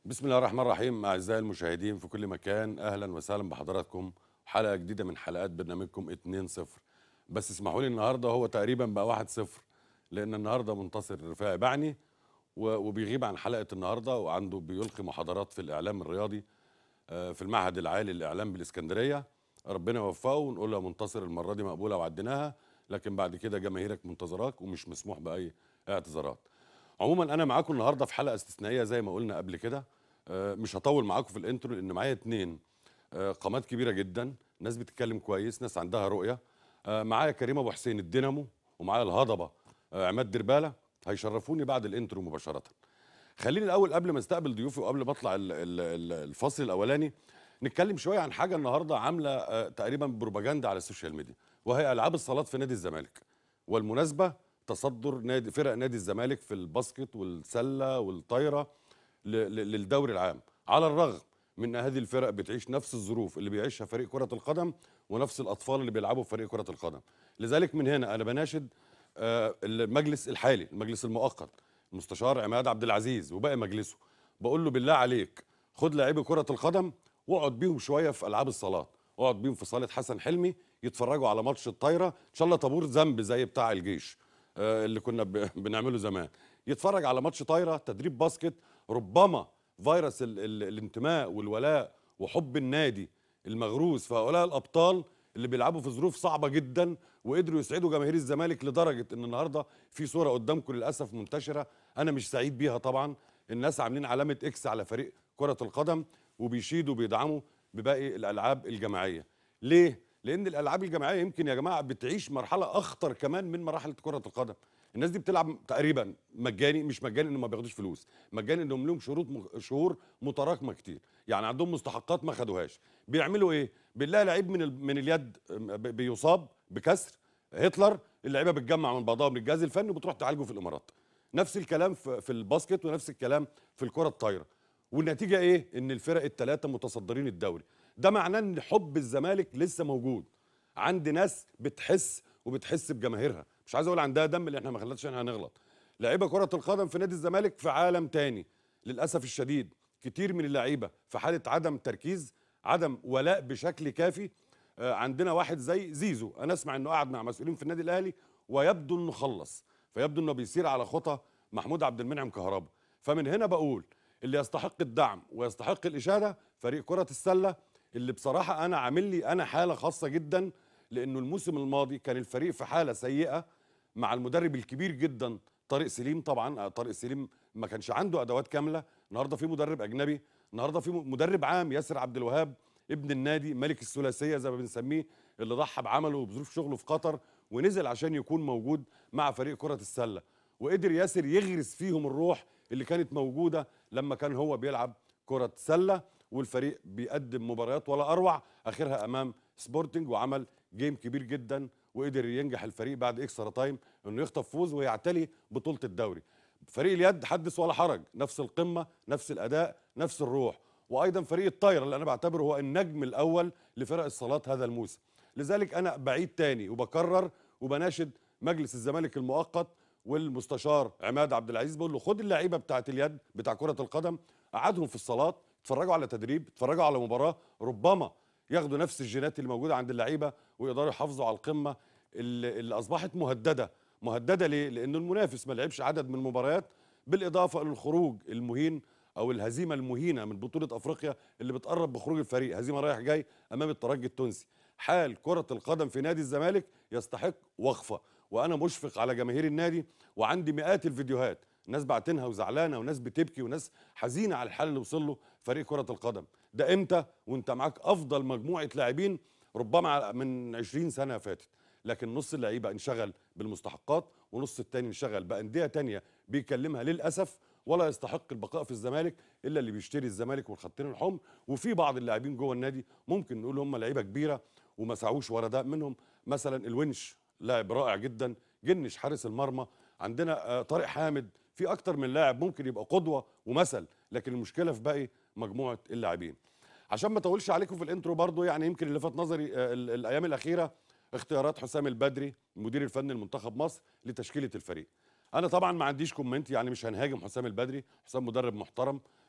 بسم الله الرحمن الرحيم أعزائي المشاهدين في كل مكان أهلا وسهلا بحضراتكم حلقة جديدة من حلقات برنامجكم 2-0 بس اسمحوا لي النهاردة هو تقريبا بقى 1-0 لأن النهاردة منتصر رفاعي بعني و- وبيغيب عن حلقة النهاردة وعنده بيلقي محاضرات في الإعلام الرياضي آه، في المعهد العالي للإعلام بالإسكندرية ربنا يوفقه ونقول له يا منتصر المرة دي مقبولة وعديناها لكن بعد كده جماهيرك منتظراك ومش مسموح بأي اعتذارات عموما انا معاكم النهارده في حلقه استثنائيه زي ما قلنا قبل كده آه، مش هطول معاكم في الانترو لان معايا اتنين آه، قامات كبيره جدا ناس بتتكلم كويس ناس عندها رؤيه آه، معايا كريم ابو حسين الدينامو ومعايا الهضبه آه، عماد درباله هيشرفوني بعد الانترو مباشره خليني الاول قبل ما استقبل ضيوفي وقبل ما اطلع ال- ال- ال- الفصل الاولاني نتكلم شويه عن حاجه النهارده عامله آه، تقريبا بروباجندا على السوشيال ميديا وهي العاب الصالات في نادي الزمالك والمناسبه تصدر نادي فرق نادي الزمالك في الباسكت والسله والطايره ل- ل- للدوري العام على الرغم من ان هذه الفرق بتعيش نفس الظروف اللي بيعيشها فريق كره القدم ونفس الاطفال اللي بيلعبوا في فريق كره القدم لذلك من هنا انا بناشد آه، المجلس الحالي المجلس المؤقت المستشار عماد عبد العزيز وباقي مجلسه بقول له بالله عليك خد لاعبي كره القدم واقعد بيهم شويه في العاب الصالات اقعد بيهم في صاله حسن حلمي يتفرجوا على ماتش الطايره ان شاء الله طابور ذنب زي بتاع الجيش آه، اللي كنا ب- بنعمله زمان يتفرج على ماتش طايره تدريب باسكت ربما فيروس ال ال الانتماء والولاء وحب النادي المغروس في هؤلاء الابطال اللي بيلعبوا في ظروف صعبه جدا وقدروا يسعدوا جماهير الزمالك لدرجه ان النهارده في صوره قدامكم للاسف منتشره انا مش سعيد بيها طبعا الناس عاملين علامه اكس على فريق كره القدم وبيشيدوا وبيدعموا بباقي الالعاب الجماعيه ليه لان الالعاب الجماعيه يمكن يا جماعه بتعيش مرحله اخطر كمان من مراحل كره القدم الناس دي بتلعب تقريبا مجاني مش مجاني انهم ما بياخدوش فلوس مجاني انهم لهم شروط م... شهور متراكمه كتير يعني عندهم مستحقات ما خدوهاش بيعملوا ايه بنلاقي لعيب من ال... من اليد ب- بيصاب بكسر هتلر اللعيبه بتجمع من بعضها من الجهاز الفني وبتروح تعالجه في الامارات نفس الكلام في, في الباسكت ونفس الكلام في الكره الطايره والنتيجه ايه ان الفرق الثلاثه متصدرين الدوري ده معناه ان حب الزمالك لسه موجود عند ناس بتحس وبتحس بجماهيرها مش عايز اقول عندها دم اللي احنا ما خلتش احنا هنغلط لعيبه كره القدم في نادي الزمالك في عالم تاني للاسف الشديد كتير من اللعيبه في حاله عدم تركيز عدم ولاء بشكل كافي آه، عندنا واحد زي زيزو انا اسمع انه قاعد مع مسؤولين في النادي الاهلي ويبدو انه خلص فيبدو انه بيسير على خطى محمود عبد المنعم كهربا فمن هنا بقول اللي يستحق الدعم ويستحق الاشاده فريق كره السله اللي بصراحه انا عامل لي انا حاله خاصه جدا لانه الموسم الماضي كان الفريق في حاله سيئه مع المدرب الكبير جدا طارق سليم طبعا آه، طارق سليم ما كانش عنده ادوات كامله النهارده في مدرب اجنبي النهارده في مدرب عام ياسر عبد الوهاب ابن النادي ملك الثلاثيه زي ما بنسميه اللي ضحى بعمله وبظروف شغله في قطر ونزل عشان يكون موجود مع فريق كره السله وقدر ياسر يغرس فيهم الروح اللي كانت موجوده لما كان هو بيلعب كره سله والفريق بيقدم مباريات ولا اروع اخرها امام سبورتنج وعمل جيم كبير جدا وقدر ينجح الفريق بعد اكسترا تايم انه يخطف فوز ويعتلي بطوله الدوري فريق اليد حدث ولا حرج نفس القمه نفس الاداء نفس الروح وايضا فريق الطايره اللي انا بعتبره هو النجم الاول لفرق الصالات هذا الموسم لذلك انا بعيد تاني وبكرر وبناشد مجلس الزمالك المؤقت والمستشار عماد عبد العزيز بقول له خد اللعيبه بتاعه اليد بتاع كره القدم قعدهم في الصالات اتفرجوا على تدريب اتفرجوا على مباراه ربما ياخدوا نفس الجينات اللي موجوده عند اللعيبه ويقدروا يحافظوا على القمه اللي, اللي اصبحت مهدده مهدده ليه لان المنافس ما لعبش عدد من المباريات بالاضافه للخروج المهين او الهزيمه المهينه من بطوله افريقيا اللي بتقرب بخروج الفريق هزيمه رايح جاي امام الترجي التونسي حال كره القدم في نادي الزمالك يستحق وقفه وانا مشفق على جماهير النادي وعندي مئات الفيديوهات ناس بعتنها وزعلانه وناس بتبكي وناس حزينه على الحال اللي وصل له فريق كره القدم ده امتى وانت معاك افضل مجموعه لاعبين ربما من 20 سنه فاتت لكن نص اللعيبه انشغل بالمستحقات ونص التاني انشغل بانديه تانية بيكلمها للاسف ولا يستحق البقاء في الزمالك الا اللي بيشتري الزمالك والخطين الحمر وفي بعض اللاعبين جوه النادي ممكن نقول هم لعيبه كبيره وما سعوش ورا ده منهم مثلا الونش لاعب رائع جدا جنش حارس المرمى عندنا آه، طارق حامد في اكتر من لاعب ممكن يبقى قدوه ومثل لكن المشكله في باقي مجموعه اللاعبين عشان ما اطولش عليكم في الانترو برضو يعني يمكن اللي فات نظري آه، ال- الايام الاخيره اختيارات حسام البدري المدير الفني لمنتخب مصر لتشكيله الفريق انا طبعا ما عنديش كومنت يعني مش هنهاجم حسام البدري حسام مدرب محترم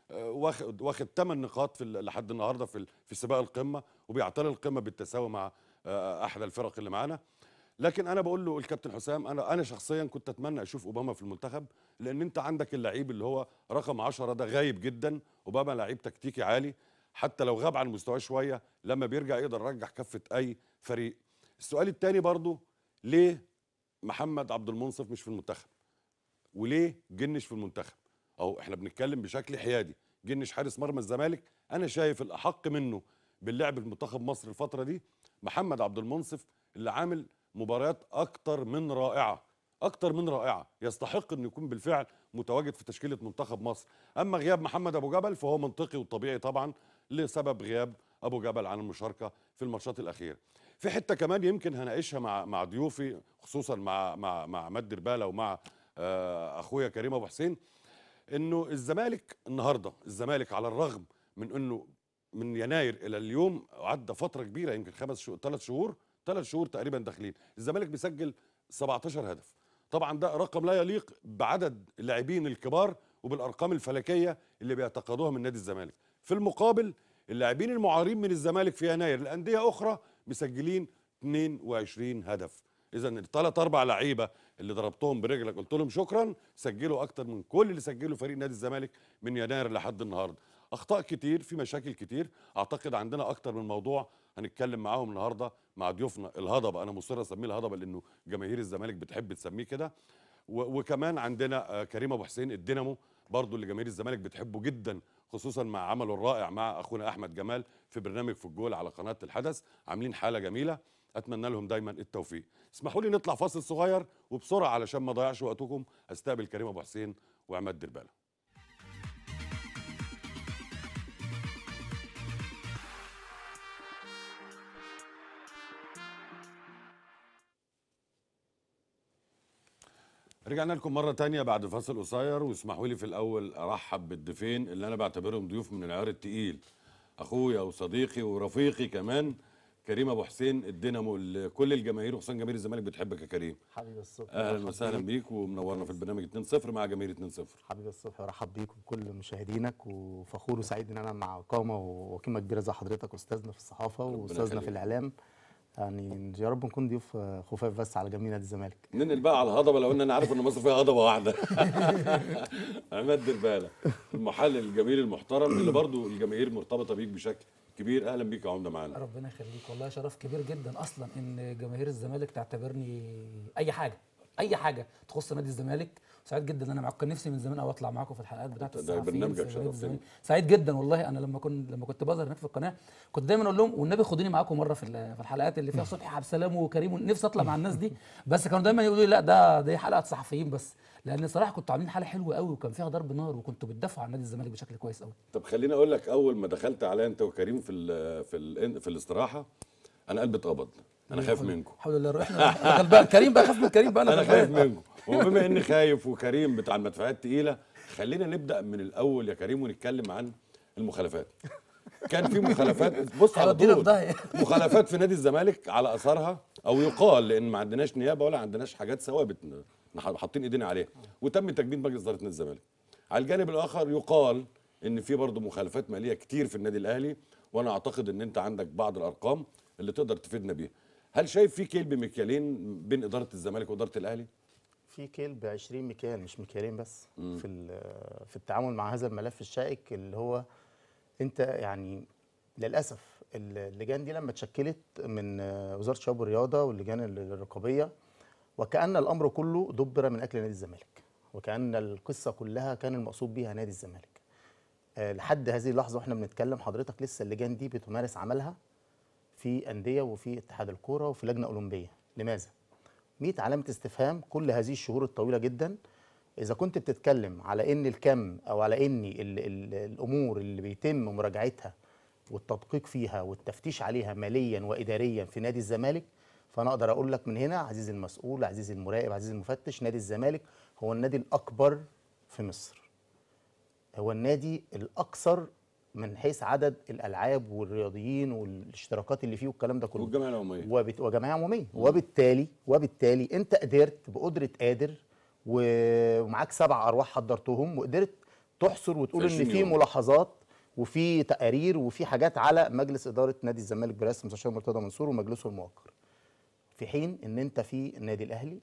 آه، واخد واخد 8 نقاط في ال- لحد النهارده في ال- في سباق القمه وبيعتلي القمه بالتساوي مع آه، احد الفرق اللي معانا لكن انا بقول له الكابتن حسام انا انا شخصيا كنت اتمنى اشوف اوباما في المنتخب لان انت عندك اللعيب اللي هو رقم 10 ده غايب جدا اوباما لعيب تكتيكي عالي حتى لو غاب عن مستواه شويه لما بيرجع يقدر يرجع كفه اي فريق السؤال الثاني برضو ليه محمد عبد المنصف مش في المنتخب وليه جنش في المنتخب اهو احنا بنتكلم بشكل حيادي جنش حارس مرمى الزمالك انا شايف الاحق منه باللعب في منتخب مصر الفتره دي محمد عبد المنصف اللي عامل مباريات اكتر من رائعه اكتر من رائعه يستحق انه يكون بالفعل متواجد في تشكيله منتخب مصر اما غياب محمد ابو جبل فهو منطقي وطبيعي طبعا لسبب غياب ابو جبل عن المشاركه في الماتشات الاخيره في حته كمان يمكن هناقشها مع مع ضيوفي خصوصا مع مع مع عماد درباله ومع آه، اخويا كريم ابو حسين انه الزمالك النهارده الزمالك على الرغم من انه من يناير الى اليوم عدى فتره كبيره يمكن خمس شهور ثلاث شهور ثلاث شهور تقريبا داخلين الزمالك بيسجل 17 هدف طبعا ده رقم لا يليق بعدد اللاعبين الكبار وبالارقام الفلكيه اللي بيعتقدوها من نادي الزمالك في المقابل اللاعبين المعارين من الزمالك في يناير الانديه اخرى مسجلين 22 هدف اذا الثلاث اربع لعيبه اللي ضربتهم برجلك قلت لهم شكرا سجلوا اكتر من كل اللي سجلوا فريق نادي الزمالك من يناير لحد النهارده اخطاء كتير في مشاكل كتير اعتقد عندنا اكتر من موضوع هنتكلم معاهم النهارده مع ضيوفنا الهضبه انا مصر اسميه الهضبه لانه جماهير الزمالك بتحب تسميه كده و- وكمان عندنا آه، كريم ابو حسين الدينامو برضو اللي جماهير الزمالك بتحبه جدا خصوصا مع عمله الرائع مع اخونا احمد جمال في برنامج في الجول على قناه الحدث عاملين حاله جميله اتمنى لهم دايما التوفيق اسمحوا لي نطلع فاصل صغير وبسرعه علشان ما اضيعش وقتكم استقبل كريم ابو حسين وعماد درباله رجعنا لكم مرة تانية بعد فاصل قصير واسمحوا لي في الأول أرحب بالضيفين اللي أنا بعتبرهم ضيوف من العيار التقيل أخويا وصديقي ورفيقي كمان كريم أبو حسين الدينامو اللي كل الجماهير وخصوصا جماهير الزمالك بتحبك يا كريم حبيبي الصبح أهلا برحب وسهلا بيك. بيك ومنورنا في البرنامج 2-0 مع جماهير 2-0 حبيبي الصبح برحب بيك وبكل مشاهدينك وفخور وسعيد ان انا مع قامه وقيمه كبيره زي حضرتك استاذنا في الصحافه واستاذنا يخليك. في الاعلام يعني يا رب نكون ضيوف خفاف بس على جميع نادي الزمالك ننقل بقى على الهضبة لو إن أنا عارف إن مصر فيها هضبة واحدة عماد دربالة المحلل الجميل المحترم اللي برضو الجماهير مرتبطة بيك بشكل كبير أهلا بيك يا عمدة معانا ربنا يخليك والله شرف كبير جدا اصلا ان جماهير الزمالك تعتبرني اي حاجه اي حاجه تخص نادي الزمالك سعيد جدا ان انا معاكم كان نفسي من زمان قوي اطلع معاكم في الحلقات بتاعت ده الصحفيين برنامجك في نادي شرفتني. الزمالك سعيد جدا والله انا لما كنت لما كنت بظهر هناك في القناه كنت دايما اقول لهم والنبي خدوني معاكم مره في ال- في الحلقات اللي فيها صبحي عبد السلام وكريم نفسي اطلع مع الناس دي بس كانوا دايما يقولوا لي لا ده دي حلقه صحفيين بس لان صراحه كنتوا عاملين حاله حلوه قوي وكان فيها ضرب نار وكنتوا بتدافعوا عن نادي الزمالك بشكل كويس قوي طب خليني اقول لك اول ما دخلت عليا انت وكريم في ال في ال في الاستراحه انا قلبي اتقبض انا خايف منكم الحمد لله احنا أنا غلبان كريم بقى خاف من كريم بقى انا غلبان. خايف منكم وبما اني خايف وكريم بتاع المدفعات الثقيله خلينا نبدا من الاول يا كريم ونتكلم عن المخالفات كان في مخالفات بص على هيودينا في طول داهية. مخالفات في نادي الزمالك على اثرها او يقال لان ما عندناش نيابه ولا عندناش حاجات ثوابت ن- حاطين ايدينا عليها وتم تجميد مجلس اداره نادي الزمالك على الجانب الاخر يقال ان في برضه مخالفات ماليه كتير في النادي الاهلي وانا اعتقد ان انت عندك بعض الارقام اللي تقدر تفيدنا بيها هل شايف في كيل بمكيالين بين اداره الزمالك واداره الاهلي في كيل ب 20 مكيال مش مكيالين بس في ال- في التعامل مع هذا الملف الشائك اللي هو انت يعني للاسف اللجان دي لما اتشكلت من آه، وزاره الشباب والرياضه واللجان ال- الرقابيه وكان الامر كله دبر من اجل نادي الزمالك وكان القصه كلها كان المقصود بيها نادي الزمالك آه، لحد هذه اللحظه واحنا بنتكلم حضرتك لسه اللجان دي بتمارس عملها في انديه وفي اتحاد الكوره وفي لجنه اولمبيه لماذا 100 علامه استفهام كل هذه الشهور الطويله جدا اذا كنت بتتكلم على ان الكم او على ان ال ال الامور اللي بيتم مراجعتها والتدقيق فيها والتفتيش عليها ماليا واداريا في نادي الزمالك فانا اقدر اقول لك من هنا عزيزي المسؤول عزيزي المراقب عزيزي المفتش نادي الزمالك هو النادي الاكبر في مصر هو النادي الاكثر من حيث عدد الالعاب والرياضيين والاشتراكات اللي فيه والكلام ده كله والجمعيه العموميه وبت... وجمعيه عموميه وبالتالي وبالتالي انت قدرت بقدره قادر و- ومعاك سبع ارواح حضرتهم وقدرت تحصر وتقول في ان 20 في يوم. ملاحظات وفي تقارير وفي حاجات على مجلس اداره نادي الزمالك برئاسه المستشار مرتضى منصور ومجلسه الموقر في حين ان انت في النادي الاهلي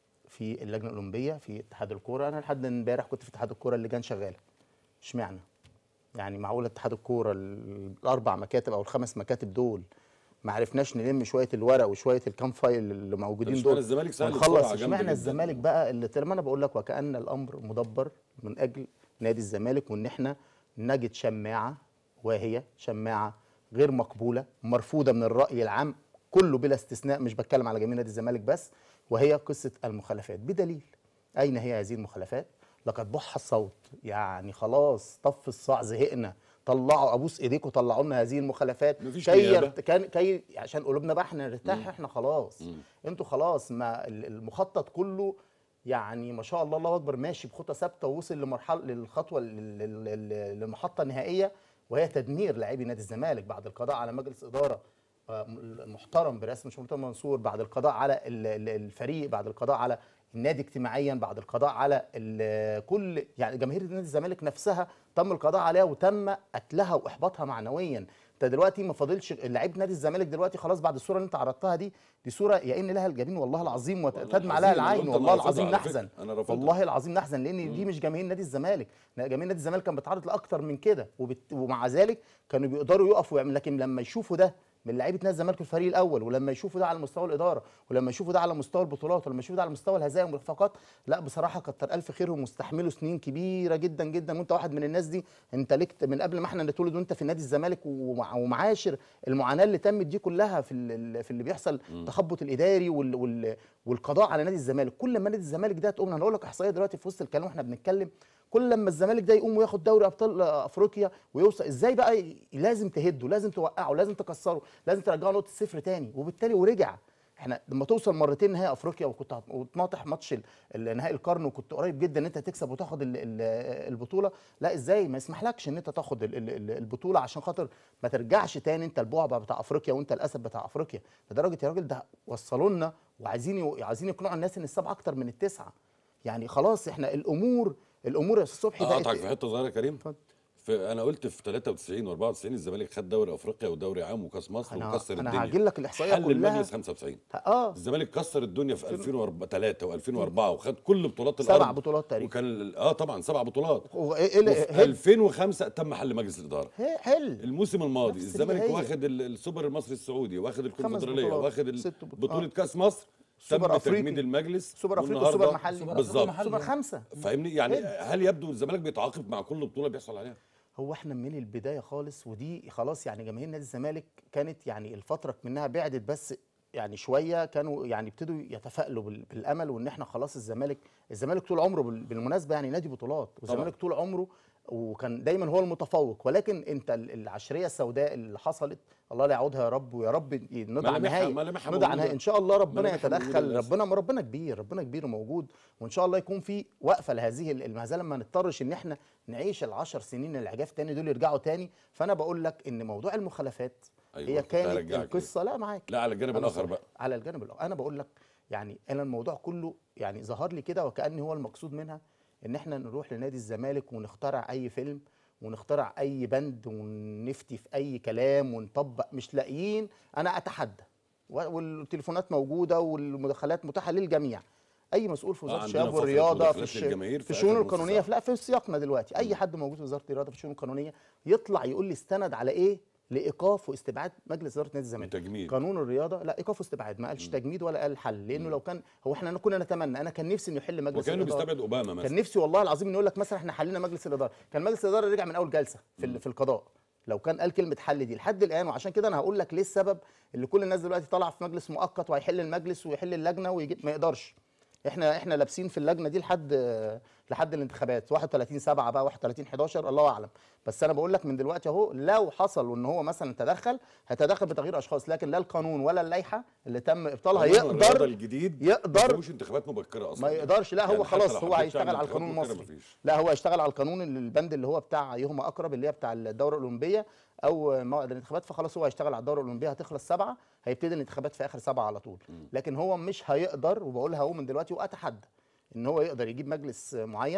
في اللجنه الاولمبيه في اتحاد الكوره انا لحد امبارح كنت في اتحاد الكوره اللجان شغاله اشمعنى يعني معقول اتحاد الكوره ال- الاربع مكاتب او الخمس مكاتب دول ما عرفناش نلم شويه الورق وشويه الكام فايل اللي موجودين طب دول اشمعنى الزمالك سهل ونخلص بسرعة جامدة اشمعنى جداً؟ الزمالك بقى اللي طالما انا بقول لك وكان الامر مدبر من اجل نادي الزمالك وان احنا نجد شماعه وهي شماعه غير مقبوله مرفوضه من الراي العام كله بلا استثناء مش بتكلم على جميع نادي الزمالك بس وهي قصه المخالفات بدليل اين هي هذه المخالفات لقد بح الصوت يعني خلاص طف الصاع زهقنا طلعوا ابوس ايديكم طلعوا لنا هذه المخالفات مفيش كي نيابة. يرت... كان كي عشان قلوبنا بقى احنا نرتاح احنا خلاص انتوا خلاص ما ال- المخطط كله يعني ما شاء الله الله اكبر ماشي بخطى ثابته ووصل لمرحله للخطوه لل- لل- لل- للمحطه النهائيه وهي تدمير لاعبي نادي الزمالك بعد القضاء على مجلس اداره آه، المحترم برئاسه مش مرتضى منصور بعد القضاء على ال- ال- الفريق بعد القضاء على النادي اجتماعيا بعد القضاء على ال- كل يعني جماهير نادي الزمالك نفسها تم القضاء عليها وتم قتلها واحباطها معنويا انت دلوقتي ما فاضلش لعيبه نادي الزمالك دلوقتي خلاص بعد الصوره اللي انت عرضتها دي دي صوره يئن لها الجبين والله العظيم وتدمع عليها العظيم، أنا العين قلت والله أنا العظيم رافضها على نحزن فكرة، أنا رافضها. والله العظيم نحزن لان دي مش جماهير نادي الزمالك جماهير نادي الزمالك كان بتعرض لاكتر من كده وبت... ومع ذلك كانوا بيقدروا يقفوا ويعملوا لكن لما يشوفوا ده من لعيبه نادي الزمالك في الفريق الاول ولما يشوفوا ده على مستوى الاداره ولما يشوفوا ده على مستوى البطولات ولما يشوفوا ده على مستوى الهزائم والاخفاقات لا بصراحه كتر الف خيرهم واستحملوا سنين كبيره جدا جدا وانت واحد من الناس دي انت ليك من قبل ما احنا نتولد وانت في نادي الزمالك ومع- ومعاشر المعاناه اللي تمت دي كلها في ال- في اللي بيحصل التخبط الاداري وال وال والقضاء على نادي الزمالك كل ما نادي الزمالك ده تقوم انا هقول لك احصائيه دلوقتي في وسط الكلام واحنا بنتكلم كل لما الزمالك ده يقوم وياخد دوري ابطال افريقيا ويوصل ازاي بقى ي- لازم تهده لازم توقعه لازم تكسره لازم ترجعه نقطه صفر تاني وبالتالي ورجع احنا لما توصل مرتين نهائي افريقيا وكنت هت- وتناطح ماتش ال- ال- نهائي القرن وكنت قريب جدا ان انت تكسب وتاخد ال- ال- البطوله لا ازاي ما يسمحلكش ان انت تاخد ال- ال- ال- البطوله عشان خاطر ما ترجعش تاني انت البعبع بتاع افريقيا وانت الاسد بتاع افريقيا لدرجه يا راجل ده وصلوا لنا وعايزين يو- عايزين يقنعوا الناس ان السبعه اكتر من التسعه يعني خلاص احنا الامور الامور يا استاذ صبحي اقطعك بقت في حته صغيره يا كريم اتفضل. في انا قلت في 93 و94 الزمالك خد دوري افريقيا ودوري عام وكاس مصر انا وكسر انا الدنيا هجيب لك الاحصائيه حل كلها المجلس 95 اه الزمالك كسر الدنيا في 2003 و2004 وخد كل بطولات سبع الارض بطولات تقريبا. وكان ال- اه طبعا سبع بطولات هو ايه إيه اللي- وفي هل 2005 تم حل مجلس الاداره هي- حل الموسم الماضي نفس الزمالك اللي هي. واخد ال- السوبر المصري السعودي واخد الكونفدراليه بطولات، واخد ال- ست بط- بطوله آه. كاس مصر سوبر تم أفريقي. تجميد المجلس سوبر افريقيا والنهاردة- وسوبر محلي سوبر بالظبط. أفريقيا محلي. سوبر خمسه فاهمني يعني هل يبدو الزمالك بيتعاقب مع كل بطوله بيحصل عليها هو احنا من البدايه خالص ودي خلاص يعني جماهير نادي الزمالك كانت يعني الفتره منها بعدت بس يعني شويه كانوا يعني ابتدوا يتفائلوا بال- بالامل وان احنا خلاص الزمالك الزمالك طول عمره بال- بالمناسبه يعني نادي بطولات والزمالك طول عمره وكان دايما هو المتفوق ولكن انت ال- العشريه السوداء اللي حصلت الله لا يعودها يا رب ويا رب ندع ملامحها- نهائي ملامحها ندع موجودة. نهائي ان شاء الله ربنا ملامحها موجودة يتدخل للأسف. ربنا ربنا كبير ربنا كبير وموجود وان شاء الله يكون في وقفه لهذه المهزله ما نضطرش ان احنا نعيش العشر سنين العجاف تاني دول يرجعوا تاني فانا بقول لك ان موضوع المخالفات أيوة، هي كنت كانت هرجعك القصه لا معاك لا على الجانب أنا الاخر صح. بقى على الجانب الاخر انا بقول لك يعني انا الموضوع كله يعني ظهر لي كده وكان هو المقصود منها ان احنا نروح لنادي الزمالك ونخترع اي فيلم ونخترع اي بند ونفتي في اي كلام ونطبق مش لاقيين انا اتحدى و- والتليفونات موجوده والمداخلات متاحه للجميع اي مسؤول في آه، وزاره عندنا الشباب فقرة والرياضه في, مداخلات الش... للجماهير في في الشؤون آخر نص القانونيه ساعة. في لا في سياقنا دلوقتي اي حد موجود في وزاره الرياضه في الشؤون القانونيه يطلع يقول لي استند على ايه لايقاف واستبعاد مجلس اداره نادي الزمالك وتجميد. قانون الرياضه لا ايقاف واستبعاد ما قالش تجميد ولا قال حل لانه لو كان هو احنا كنا نتمنى انا كان نفسي انه يحل مجلس وكانوا الاداره بيستبعد اوباما مثلا كان نفسي والله العظيم انه يقول لك مثلا احنا حلينا مجلس الاداره كان مجلس الاداره رجع من اول جلسه في ال- في القضاء لو كان قال كلمه حل دي لحد الان وعشان كده انا هقول لك ليه السبب اللي كل الناس دلوقتي طالعه في مجلس مؤقت وهيحل المجلس ويحل اللجنه ويجي ما يقدرش احنا احنا لابسين في اللجنه دي لحد لحد الانتخابات 31 7 بقى 31 11 الله اعلم بس انا بقول لك من دلوقتي اهو لو حصل وان هو مثلا تدخل هيتدخل بتغيير اشخاص لكن لا القانون ولا اللائحه اللي تم ابطالها قانون الرياضة يقدر الجديد يقدر- مش انتخابات مبكره اصلا ما يقدرش لا هو يعني حتى خلاص لو هو حبيت هيشتغل تعمل على القانون انتخابات المصري مبكرة مفيش. لا هو هيشتغل على القانون اللي- البند اللي هو بتاع ايهما اقرب اللي هي بتاع الدوره الاولمبيه او موعد الانتخابات فخلاص هو هيشتغل على الدوره الاولمبيه هتخلص سبعه هيبتدي الانتخابات في اخر سبعه على طول لكن هو مش هيقدر وبقولها اهو من دلوقتي واتحدى ان هو يقدر يجيب مجلس معين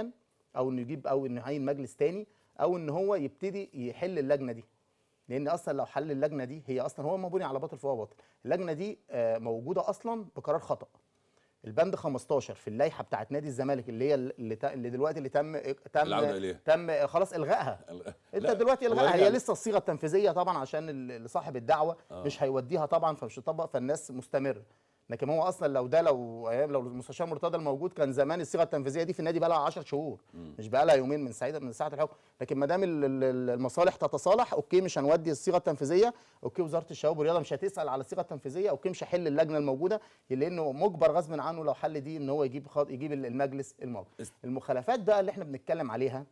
او انه يجيب او انه يعين مجلس تاني او ان هو يبتدي يحل اللجنه دي لان اصلا لو حل اللجنه دي هي اصلا هو مبني على باطل فهو باطل اللجنه دي آه، موجوده اصلا بقرار خطا البند 15 في اللائحه بتاعت نادي الزمالك اللي هي اللي, ت- اللي دلوقتي اللي تم تم العودة إليها. تم خلاص الغائها انت لا، دلوقتي هو الغائها رجع- هي لسه الصيغه التنفيذيه طبعا عشان ال- صاحب الدعوه آه. مش هيوديها طبعا فمش هيطبق فالناس مستمر لكن هو اصلا لو ده لو ايام لو المستشار مرتضى الموجود كان زمان الصيغه التنفيذيه دي في النادي بقى لها 10 شهور مش بقى لها يومين من ساعه من ساعه الحكم لكن ما دام ال- ال- المصالح تتصالح اوكي مش هنودي الصيغه التنفيذيه اوكي وزاره الشباب والرياضه مش هتسال على الصيغه التنفيذيه اوكي مش هيحل اللجنه الموجوده لانه مجبر غصب عنه لو حل دي ان هو يجيب خط يجيب المجلس الموجود است- المخالفات بقى اللي احنا بنتكلم عليها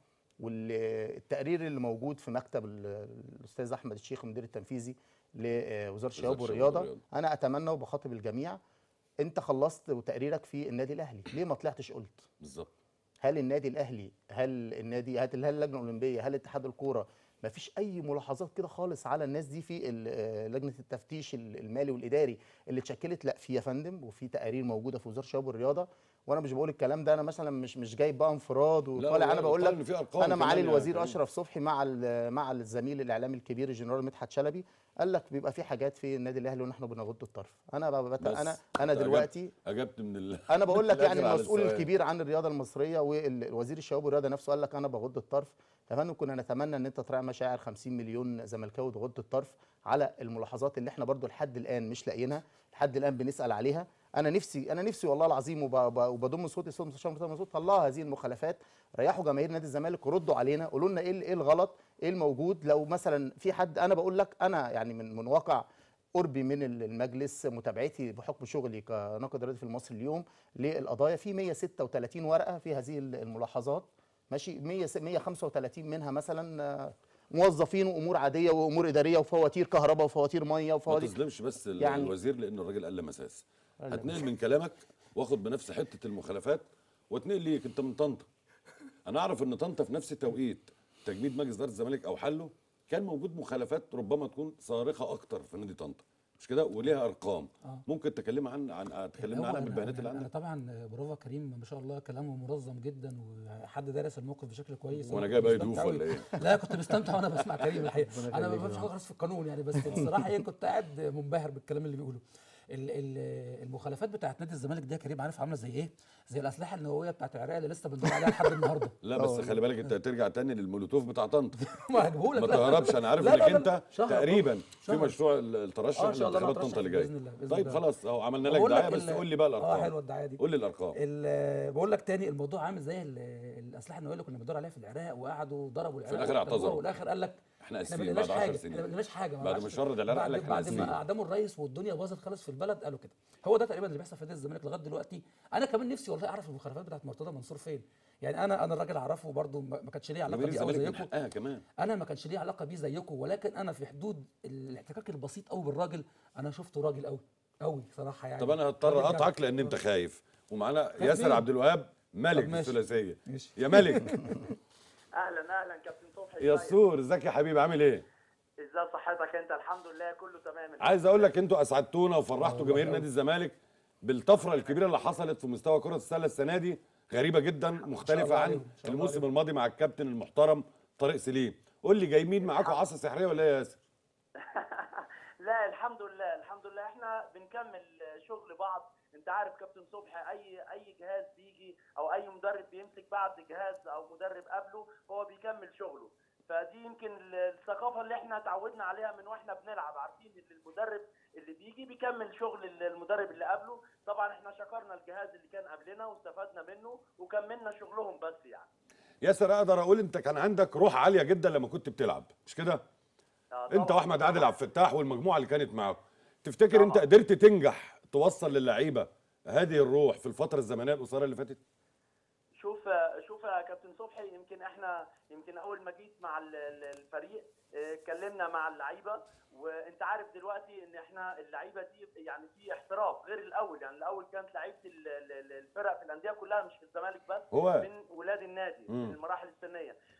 والتقرير اللي موجود في مكتب ال- الاستاذ احمد الشيخ المدير التنفيذي لوزاره الشباب الشباب والرياضه والرياضة. انا اتمنى وبخاطب الجميع انت خلصت تقريرك في النادي الاهلي ليه ما طلعتش قلت بالظبط هل النادي الاهلي هل النادي هل اللجنه الاولمبيه هل اتحاد الكوره ما فيش اي ملاحظات كده خالص على الناس دي في ال- آه، لجنه التفتيش ال- المالي والاداري اللي اتشكلت لا في يا فندم وفي تقارير موجوده في وزاره الشباب والرياضه وانا مش بقول الكلام ده انا مثلا مش مش جايب بقى انفراد وطالع لا، انا بقول طالع لك إن في أرقام انا كمان معالي يعني الوزير كمان. اشرف صبحي مع ال- مع الزميل الاعلامي الكبير الجنرال مدحت شلبي قال لك بيبقى في حاجات في النادي الاهلي ونحن بنغض الطرف انا ب- بت- بس انا انا أنت أجبت- دلوقتي اجبت من ال... انا بقول لك من يعني الآخر على المسؤول السؤال. الكبير عن الرياضه المصريه والوزير الشباب والرياضه نفسه قال لك انا بغض الطرف يا فندم كنا نتمنى ان انت تراعي مشاعر 50 مليون زملكاوي وتغض الطرف على الملاحظات اللي احنا برضو لحد الان مش لاقيينها لحد الان بنسال عليها انا نفسي انا نفسي والله العظيم وب- ب- وبضم صوتي صوت مستشار مرتضى منصور طلعوا هذه المخالفات ريحوا جماهير نادي الزمالك وردوا علينا قولوا لنا ايه ال- ايه الغلط ايه الموجود لو مثلا في حد انا بقول لك انا يعني من من واقع قربي من ال- المجلس متابعتي بحكم شغلي كناقد رياضي في المصري اليوم للقضايا في 136 ورقه في هذه ال- الملاحظات ماشي 100 135 منها مثلا آه، موظفين وامور عاديه وامور اداريه وفواتير كهرباء وفواتير ميه ما وفواتير تظلمش بس ال- يعني- الوزير لان الراجل قال مساس قال هتنقل من كلامك واخد بنفس حته المخالفات واتنقل ليك انت من طنطا انا اعرف ان طنطا في نفس توقيت تجميد مجلس اداره الزمالك او حله كان موجود مخالفات ربما تكون صارخه اكتر في نادي طنطا مش كده وليها ارقام آه. ممكن تكلم عن عن تكلمنا هو عنها أنا- بالبيانات اللي أنا- عندك انا طبعا برافو كريم ما شاء الله كلامه منظم جدا وحد دارس الموقف بشكل كويس وأنا أنا جايب كنت أي ضيوف مستمتع ولا أوي. إيه؟ لا كنت مستمتع وانا بسمع كريم الحقيقه ربنا انا ما يخليك بفهمش يا حاجه خالص في القانون يعني بس الصراحه ايه كنت قاعد منبهر بالكلام اللي بيقوله ال- ال- المخالفات بتاعت نادي الزمالك دي يا كريم عارف عامله زي ايه؟ زي الاسلحه النوويه بتاعت العراق اللي لسه بندور عليها لحد النهارده لا بس خلي بالك انت هترجع تاني للمولوتوف بتاع طنطا ما هجيبهولك ما لا. تهربش انا عارف لا، لا، انك لا، انت شهر تقريبا في شهر. مشروع ال- الترشح آه، إن شاء الله أنا لانتخابات هترشح طنطا اللي جايه بإذن الله، بإذن طيب الله. خلاص اهو عملنا لك بقول لك دعايه بس ال- قول لي بقى الارقام اه حلوه الدعايه دي قول لي الارقام ال- بقول لك تاني الموضوع عامل زي ال- الاسلحه النوويه اللي كنا بندور عليها في العراق وقعدوا ضربوا العراق الآخر وقتلوها، اعتذروا. والاخر قال لك احنا احنا اسفين ما بعد لقيناش 10 حاجه سنين احنا ما لقيناش حاجه ما بعد ما عرفش- شرد العراق قال لك بعد- احنا بعد ما اسفين اعدموا الرئيس والدنيا باظت خالص في البلد قالوا كده هو ده تقريبا اللي بيحصل في نادي الزمالك لغايه دلوقتي انا كمان نفسي والله اعرف المخالفات بتاعت مرتضى منصور فين يعني انا انا الراجل اعرفه برده ما ما كانش ليه علاقه جماهير بيه قوي الزمالك من زيكم حقها كمان انا ما كانش ليه علاقه بيه زيكم ولكن انا في حدود الاحتكاك البسيط قوي بالراجل انا شفته راجل قوي قوي صراحه يعني طب انا هضطر راجل اقطعك جدع. لان انت خايف ومعانا خايف ياسر مين؟ عبد الوهاب ملك طب ماشي. الثلاثيه ماشي. يا ملك اهلا اهلا كابتن صبحي يا ازيك؟ سور ازيك يا حبيبي عامل ايه ازاي صحتك انت الحمد لله كله تمام عايز اقول لك انتوا اسعدتونا وفرحتوا جماهير نادي الزمالك بالطفره الكبيره اللي حصلت في مستوى كره السله السنه دي غريبه جدا مختلفه الله عن عليهم، إن شاء الله الموسم عليهم. الماضي مع الكابتن المحترم طارق سليم قول لي جايين معاكم عصا سحريه ولا ايه يا ياسر لا الحمد لله الحمد لله احنا بنكمل شغل بعض انت عارف كابتن صبحي اي اي جهاز بيجي او اي مدرب بيمسك بعد جهاز او مدرب قبله هو بيكمل شغله فدي يمكن ال- الثقافه اللي احنا اتعودنا عليها من واحنا بنلعب عارفين ان المدرب اللي بيجي بيكمل شغل ال- المدرب اللي قبله طبعا احنا شكرنا الجهاز اللي كان قبلنا واستفدنا منه وكملنا شغلهم بس يعني ياسر اقدر اقول انت كان عندك روح عاليه جدا لما كنت بتلعب مش كده آه، انت طبعاً. واحمد عادل عبد الفتاح والمجموعه اللي كانت معاكم تفتكر انت طبعاً. قدرت تنجح توصل للعيبه هذه الروح في الفتره الزمنيه القصيره اللي فاتت شوف شوف يا كابتن صبحي يمكن احنا يمكن اول ما جيت مع ال- ال- الفريق اه، اتكلمنا مع اللعيبه وانت عارف دلوقتي ان احنا اللعيبه دي يعني في احتراف غير الاول يعني الاول كانت لعيبه ال- ال- ال- الفرق في الانديه كلها مش في الزمالك بس هو من ولاد النادي مم. من المراحل السنيه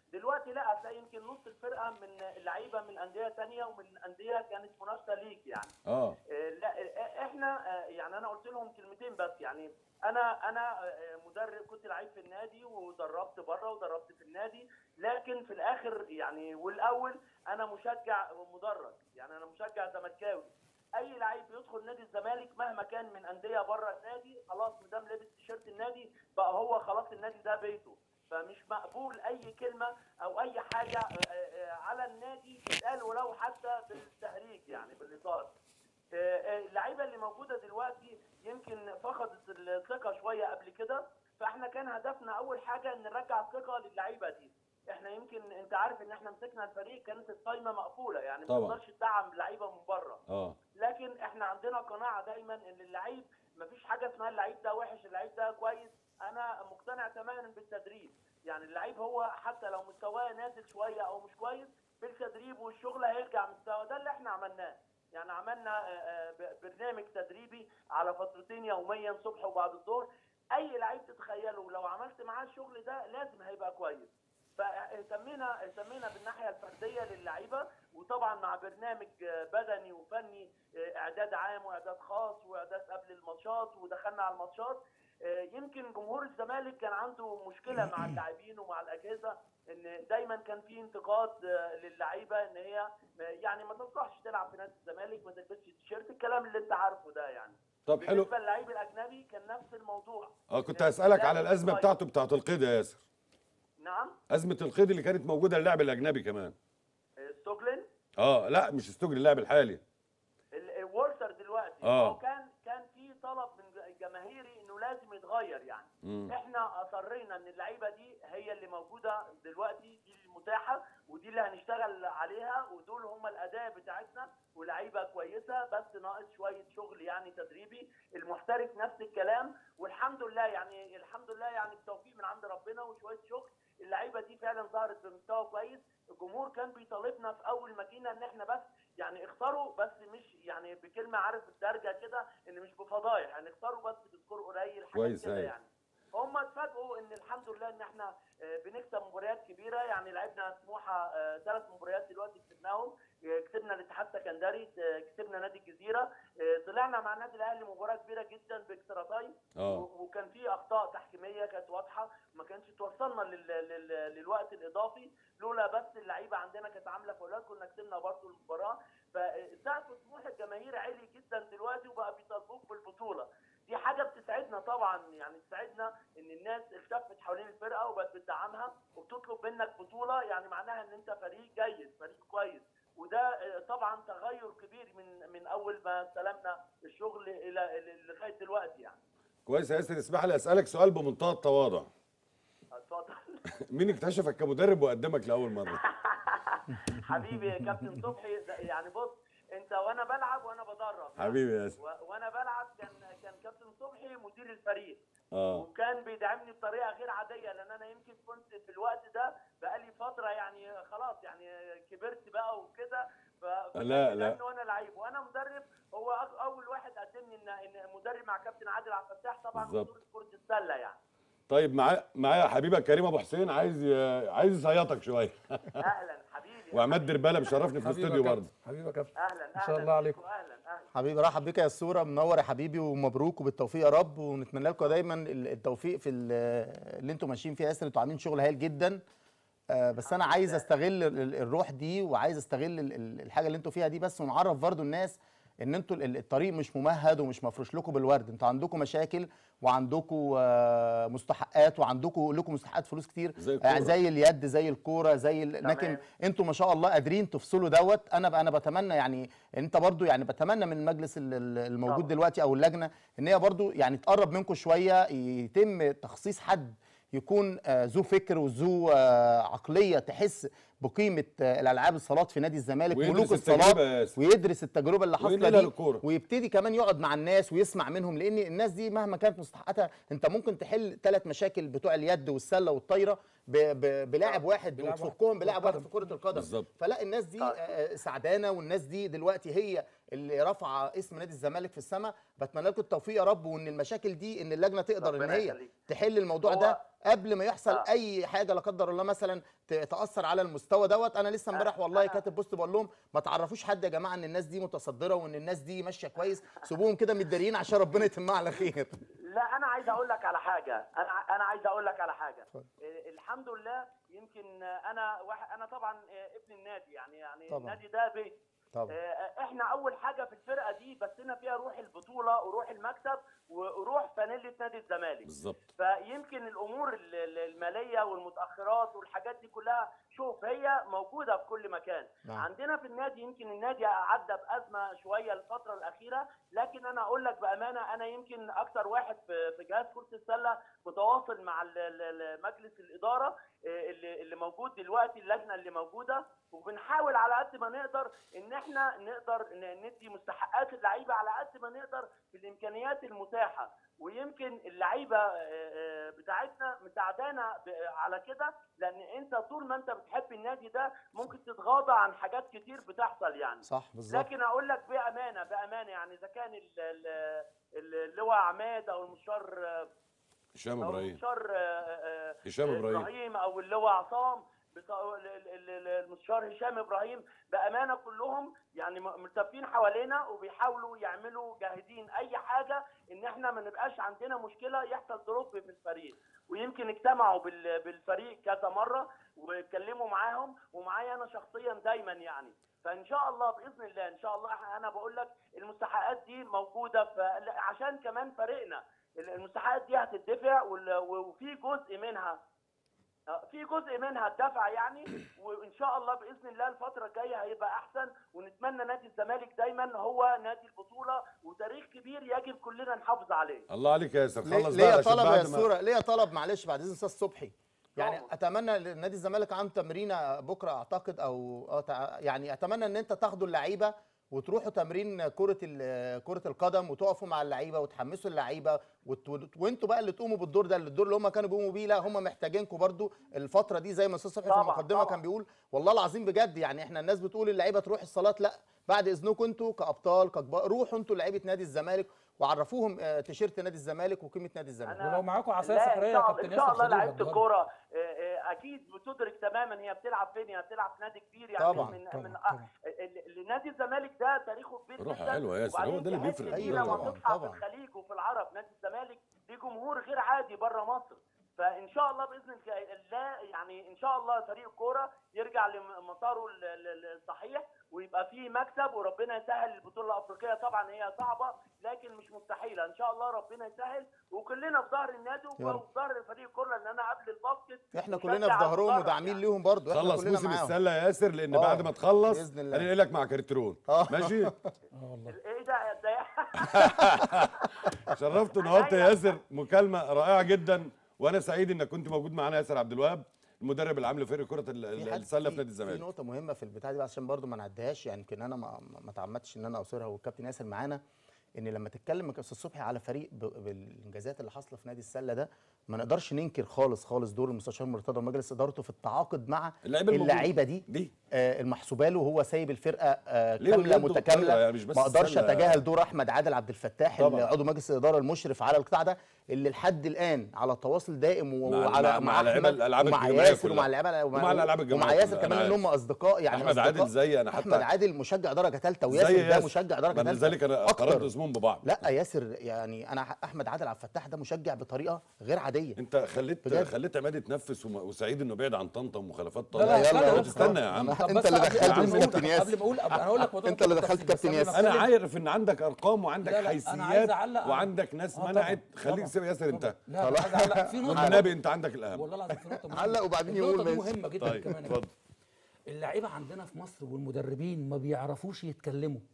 دلوقتي لا هتلاقي يمكن نص الفرقه من اللعيبه من انديه تانية ومن انديه كانت منافسه ليك يعني اه آه، لا آه، احنا آه، يعني انا قلت لهم كلمتين بس يعني انا انا آه، مدرب كنت لعيب في النادي ودربت بره ودربت في النادي لكن في الاخر يعني والاول انا مشجع مدرج يعني انا مشجع زملكاوي اي لعيب يدخل نادي الزمالك مهما كان من انديه بره النادي خلاص ما دام لابس تيشيرت النادي بقى هو خلاص النادي ده بيته فمش مقبول اي كلمه او اي حاجه آه، آه، على النادي تتقال ولو حتى بالتهريج يعني بالهزار آه، آه، اللعيبه اللي موجوده دلوقتي يمكن فقدت الثقه شويه قبل كده فاحنا كان هدفنا اول حاجه ان نرجع الثقه للعيبه دي احنا يمكن انت عارف ان احنا مسكنا الفريق كانت القايمه مقفوله يعني ما طبعا. تقدرش تدعم لعيبه من بره اه لكن احنا عندنا قناعه دايما ان اللعيب مفيش حاجه اسمها اللعيب ده وحش اللعيب ده كويس انا مقتنع تماما بالتدريب يعني اللعيب هو حتى لو مستواه نازل شويه او مش كويس بالتدريب والشغل هيرجع مستوى ده اللي احنا عملناه يعني عملنا آه، آه، ب- برنامج تدريبي على فترتين يوميا صبح وبعد الظهر اي لعيب تتخيله لو عملت معاه الشغل ده لازم هيبقى كويس فاهتمينا اهتمينا بالناحيه الفرديه للعيبه وطبعا مع برنامج آه، بدني وفني آه، اعداد عام واعداد خاص واعداد قبل الماتشات ودخلنا على الماتشات آه، يمكن جمهور الزمالك كان عنده مشكله مع اللاعبين ومع الاجهزه ان دايما كان في انتقاد آه، للعيبه ان هي آه، يعني ما تصلحش تلعب في نادي الزمالك ما تلبسش تيشيرت الكلام اللي انت عارفه ده يعني طب حلو بالنسبه للعيب الاجنبي كان نفس الموضوع اه كنت إن هسألك على اللاعب الأزمة كويس. بتاعته بتاعت القيد يا ياسر نعم أزمة القيد اللي كانت موجودة للاعب الأجنبي كمان آه، ستوجلن اه لا مش استجري اللاعب الحالي ال- الورتر دلوقتي آه. هو كان كان في طلب من الجماهيري انه لازم يتغير يعني مم. احنا اصرينا ان اللعيبه دي هي اللي موجوده دلوقتي دي المتاحه ودي اللي هنشتغل عليها ودول هم الاداه بتاعتنا ولعيبه كويسه بس ناقص شويه شغل يعني تدريبي المحترف نفس الكلام والحمد لله يعني الحمد لله يعني التوفيق من عند ربنا وشويه شغل اللعيبه دي فعلا ظهرت بمستوى كويس الجمهور كان بيطالبنا في اول ما جينا ان احنا بس يعني اختاروا بس مش يعني بكلمه عارف الدرجه كده ان مش بفضايح يعني اختاروا بس بسكور قليل حاجات كويس كده أيوة. يعني هم اتفاجئوا ان الحمد لله ان احنا آه، بنكسب مباريات كبيره يعني لعبنا سموحه ثلاث مباريات دلوقتي كسبناهم آه، كسبنا الاتحاد السكندري آه، كسبنا نادي الجزيره آه، طلعنا مع النادي الاهلي مباراه كبيره جدا باكسترا تايم اه و- وكان في اخطاء تحكيميه كانت واضحه ما كانش توصلنا لل... لل... للوقت الاضافي لولا بس اللعيبه عندنا كانت عامله فاولات كنا كسبنا برضو المباراه فسقف طموح الجماهير عالي جدا دلوقتي وبقى بيطالبوك بالبطوله دي حاجه بتسعدنا طبعا يعني تسعدنا ان الناس التفت حوالين الفرقه وبقت بتدعمها وبتطلب منك بطوله يعني معناها ان انت فريق جيد فريق كويس وده آه، طبعا تغير كبير من من اول ما استلمنا الشغل الى إلى- لغايه دلوقتي يعني كويس يا ياسر اسمح لي أسألك سؤال بمنتهى التواضع اتفضل مين اكتشفك كمدرب وقدمك لأول مرة؟ حبيبي يا كابتن صبحي ده- يعني بص انت وانا بلعب وانا بدرب يعني. حبيبي يا ياسر و- وانا بلعب كان كان كابتن صبحي مدير الفريق اه وكان بيدعمني بطريقه غير عاديه لان انا يمكن كنت في الوقت ده بقالي فتره يعني خلاص يعني كبرت بقى وكده ف- فكان لا، لا. بيدعمني وانا لعيب وانا مدرب هو أك- اول واحد قدمني ان ان مدرب مع كابتن عادل عبد الفتاح طبعا بالظبط. بطوله كره السله يعني طيب معايا معايا حبيبك كريم ابو حسين عايز ي- عايز يصيطك شويه اهلا حبيبي وعماد درباله مشرفني في حبيبي يا الاستوديو كابتن، برضه حبيبي يا كابتن اهلا اهلا ما شاء الله عليكم. اهلا اهلا حبيبي رحب بك يا الصورة منور يا حبيبي ومبروك وبالتوفيق يا رب ونتمنى لكم دايما ال- التوفيق في ال- اللي انتم ماشيين فيه يا ياسر انتوا عاملين شغل هايل جدا آه، بس انا عايز استغل ال- ال- الروح دي وعايز استغل ال- ال- الحاجه اللي انتوا فيها دي بس ونعرف برضو الناس ان انتوا ال- الطريق مش ممهد ومش مفروش لكم بالورد انتوا عندكم مشاكل وعندكم آه، مستحقات وعندكم لكم مستحقات فلوس كتير زي الكورة. آه، زي اليد زي الكوره زي ال... لكن انتوا ما شاء الله قادرين تفصلوا دوت انا ب... انا بتمنى يعني انت برضو يعني بتمنى من المجلس ال- ال- الموجود طبعا. دلوقتي او اللجنه ان هي برضو يعني تقرب منكم شويه يتم تخصيص حد يكون آه، ذو فكر وذو آه، عقليه تحس بقيمه آه، الالعاب الصالات في نادي الزمالك ويدرس ملوك التجربة الصالات يا ياسر. ويدرس التجربه اللي حاصله وينقلها دي للكورة. ويبتدي كمان يقعد مع الناس ويسمع منهم لان الناس دي مهما كانت مستحقاتها انت ممكن تحل ثلاث مشاكل بتوع اليد والسله والطايره ب- ب- بلاعب واحد بلاعب واحد. وتفكهم بلاعب واحد القدم. في كره القدم بالظبط. فلا الناس دي آه، سعدانه والناس دي دلوقتي هي اللي رافعه اسم نادي الزمالك في السماء بتمنى لكم التوفيق يا رب وان المشاكل دي ان اللجنه تقدر ان ربنا هي يخليك. تحل الموضوع هو- ده قبل ما يحصل آه. اي حاجه لا قدر الله مثلا ت- تاثر على المستوى دوت انا لسه امبارح والله أنا- كاتب بوست بقول لهم ما تعرفوش حد يا جماعه ان الناس دي متصدره وان الناس دي ماشيه كويس سيبوهم كده متداريين عشان ربنا يتمها على خير لا انا عايز اقول لك على حاجه انا انا عايز اقول لك على حاجه إيه، الحمد لله يمكن انا واحد انا طبعا إيه، ابن النادي يعني يعني طبعا. النادي ده بيت طبعا آه، احنا اول حاجه في الفرقه دي بثنا فيها روح البطوله وروح المكسب وروح فانيله نادي الزمالك بالظبط فيمكن الامور ال- ال- الماليه والمتاخرات والحاجات دي كلها شوف هي موجوده في كل مكان نعم. عندنا في النادي يمكن النادي عدى بازمه شويه الفتره الاخيره لكن انا اقول لك بامانه انا يمكن اكتر واحد في في جهاز كره السله متواصل مع ال- ال- ال- مجلس الاداره آه، اللي اللي موجود دلوقتي اللجنه اللي موجوده وبنحاول على قد ما نقدر ان احنا نقدر ن- ندي مستحقات اللعيبه على قد ما نقدر في الامكانيات المتاحه ويمكن اللعيبه آه، آه، بتاعتنا مساعدانا ب- على كده لان انت طول ما انت بتحب النادي ده ممكن تتغاضى عن حاجات كتير بتحصل يعني صح بالظبط لكن اقول لك بامانه بامانه يعني اذا كان ال- ال- ال- اللواء عماد او المشار آه، هشام او ابراهيم المستشار آه، آه، هشام إبراهيم. ابراهيم او اللواء عصام بتاع- ال- ال- ال- المستشار هشام ابراهيم بامانه كلهم يعني م- ملتفين حوالينا وبيحاولوا يعملوا جاهدين اي حاجه ان احنا ما نبقاش عندنا مشكله يحصل دروب في الفريق ويمكن اجتمعوا بال- بالفريق كذا مره واتكلموا معاهم ومعايا انا شخصيا دايما يعني فان شاء الله باذن الله ان شاء الله إحنا- انا بقول لك المستحقات دي موجوده ف- عشان كمان فريقنا المستحقات دي هتدفع وال- وفي جزء منها آه، في جزء منها الدفع يعني وان شاء الله باذن الله الفتره الجايه هيبقى احسن ونتمنى نادي الزمالك دايما هو نادي البطوله وتاريخ كبير يجب كلنا نحافظ عليه الله عليك يا ياسر ليه خلص ليه بقى يا عشان طلب يا بعد ما صوره ليه يا طلب معلش بعد اذن استاذ صبحي يعني طبعا. اتمنى نادي الزمالك عنده تمرينه بكره اعتقد او آه تع- يعني اتمنى ان انت تاخدوا اللعيبه وتروحوا تمرين كره ال- كره القدم وتقفوا مع اللعيبه وتحمسوا اللعيبه وت- وت- وانتوا بقى اللي تقوموا بالدور ده الدور اللي هم كانوا بيقوموا بيه لا هم محتاجينكم برضو الفتره دي زي ما استاذ صبحي في طبعا، المقدمه طبعا. كان بيقول والله العظيم بجد يعني احنا الناس بتقول اللعيبه تروح الصالات لا بعد اذنكم انتوا كابطال ككبار روحوا انتوا لعيبه نادي الزمالك وعرفوهم آه، تيشيرت نادي الزمالك وقيمه نادي الزمالك ولو معاكم عصايه لا، سحريه إن يا شاء- كابتن ان ياسر شاء الله خدوها لعيبه النهاردة. الكوره آه، آه، اكيد بتدرك تماما هي بتلعب فين هي بتلعب في نادي كبير يعني طبعاً، من طبعاً، من طبعاً. ال- ال- نادي الزمالك ده تاريخه كبير روح جدا حلوة يا ياسر، هو وبعدين ده اللي تحس بيفرق. دي أيوة لما طبعاً، تصحى في طبعاً. الخليج وفي العرب نادي الزمالك ليه جمهور غير عادي بره مصر فان شاء الله باذن الله يعني ان شاء الله فريق الكوره يرجع لمساره ال- ال- الصحيح ويبقى فيه مكسب وربنا يسهل البطوله الافريقيه طبعا هي صعبه لكن مش مستحيله ان شاء الله ربنا يسهل وكلنا في ظهر النادي يا رب. وفي ظهر فريق الكوره لان انا قبل الباسكت احنا مشجع كلنا في ظهرهم مدرب وداعمين يعني. ليهم برضو احنا خلص كلنا موسم معاهم السله يا ياسر لان آه، بعد ما تخلص بإذن الله. هننقلك مع كارترون آه. ماشي اه والله ايه ده ده شرفت ونورت يا ياسر مكالمه رائعه جدا وانا سعيد انك كنت موجود معانا ياسر عبد الوهاب المدرب العام لفريق كره ال- ال- في حد- السله في في- نادي في الزمالك نقطه مهمه في البتاع دي عشان برضو ما نعديهاش يعني يمكن انا ما, ما ما تعمدتش ان انا اثيرها والكابتن ياسر معانا ان لما تتكلم يا استاذ صبحي على فريق ب- بالانجازات اللي حاصله في نادي السله ده ما نقدرش ننكر خالص خالص دور المستشار مرتضى ومجلس ادارته في التعاقد مع اللعيبة الموجودة. اللعيبه دي دي آه المحسوبه وهو سايب الفرقه آه ليه كامله واليد والطايرة متكامله يعني مش بس ما اقدرش السلة. اتجاهل دور احمد عادل عبد الفتاح طبعاً. اللي عضو مجلس الاداره المشرف على القطاع ده اللي لحد الان على تواصل دائم مع- وعلى مع- مع لعيبة أحمد الألعاب ومع الجماعية ياسر كلها. ومع اللعيبه ومع الألعاب الجماعية ومع ياسر كلها، كمان أنا ان هم اصدقاء يعني أحمد عادل أصدقاء. زي أنا حتى- احمد عادل مشجع درجه ثالثه زي وياسر ده ياسر. مشجع درجه من ثالثه ذلك انا أكتر. قررت اسمهم ببعض لا ياسر يعني انا احمد عادل عبد الفتاح ده مشجع بطريقه غير عاديه انت خليت بجد. خليت عماد يتنفس وم- وسعيد انه بعيد عن طنطا ومخالفات لا لا طنطا يلا استنى يا بس. استنى يا عم. أنا- طب انت بس اللي قبل- دخلت قبل ما أقول- كابتن ياسر قبل ما اقول انا هقول لك موضوع انت اللي التفصيل، دخلت بس كابتن قبل ما ياسر. انا أتكلم- عارف ان عندك ارقام وعندك لا لا، أنا عايز حيثيات أعلق على- وعندك ناس آه منعت طبعاً، خليك طبعاً، سيب ياسر انت لا أنا عايز أعلق في نقطه والنبي انت عندك الاهم والله العظيم في نقطه مهمه علق وبعدين النقطة يقول دي ماشي. مهمه جدا طيب كمان يا اتفضل اللعيبه عندنا في مصر والمدربين ما بيعرفوش يتكلموا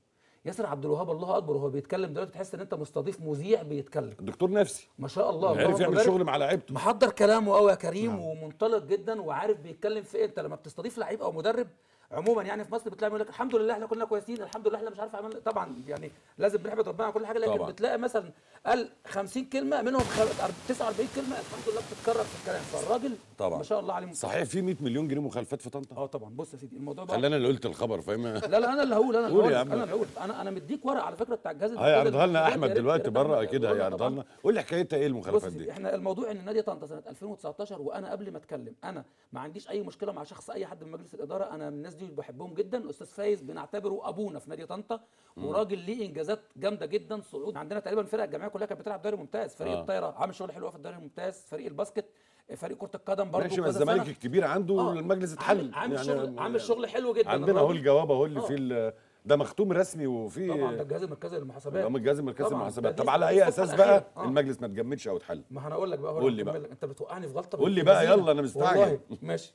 ياسر عبد الوهاب الله اكبر وهو بيتكلم دلوقتي تحس ان انت مستضيف مذيع بيتكلم دكتور نفسي ما شاء الله الله عرف أكبر. يعمل بارك. شغل مع لعيبته محضر كلامه قوي يا كريم ومنطلق جدا وعارف بيتكلم في ايه انت لما بتستضيف لعيب او مدرب عموما يعني في مصر بتلاقي يقول لك الحمد لله احنا كنا كويسين الحمد لله احنا مش عارف عملنا طبعا يعني لازم بنحمد ربنا على كل حاجه لكن طبعا. بتلاقي مثلا قال 50 كلمه منهم خ- 49 كلمه الحمد لله بتتكرر في الكلام فالراجل طبعا. ما شاء الله عليه صحيح في 100 مليون جنيه مخالفات في طنطا اه طبعا بص يا سيدي الموضوع بقى خلينا اللي قلت الخبر فاهم لا لا انا اللي هقول انا اللي قول يا هقول عم. انا اللي هقول انا انا مديك ورق على فكره بتاع الجهاز هيعرضها لنا يا احمد ريت- يا دلوقتي ريت بره أعمل- اكيد أقول لك هيعرضها طبعاً. لنا قول لي حكايتها ايه بص المخالفات يا سيدي دي احنا الموضوع ان نادي طنطا سنه 2019 وانا قبل ما اتكلم انا ما عنديش اي مشكله مع شخص اي حد من مجلس الاداره انا من الناس دي بحبهم جدا استاذ فايز بنعتبره ابونا في نادي طنطا وراجل ليه انجازات جامده جدا صعود عندنا تقريبا الفرق الجماعيه كلها كانت بتلعب دوري ممتاز فريق آه. الطايره عامل شغل حلو قوي في الدوري الممتاز فريق الباسكت فريق كره القدم برضه ماشي ما كذا الزمالك سنة. الكبير عنده آه. المجلس اتحل عامل, عامل شغل عامل شغل حلو جدا عندنا اهو الراجل. الجواب اهو اللي آه. فيه ال- ده مختوم رسمي طبعا ده وفي الجهاز المركزي للمحاسبات من الجهاز المركزي طبعاً. للمحاسبات ده طب على دي اي الصفحة اساس بقى الأخيرة. آه. المجلس ما تجمدش او اتحل ما انا اقول لك بقى هو قول أنا لي بقى. هكمل لك. انت بتوقعني في غلطه قول لي بنت بقى، لذينة. يلا، أنا مستعجل. والله ماشي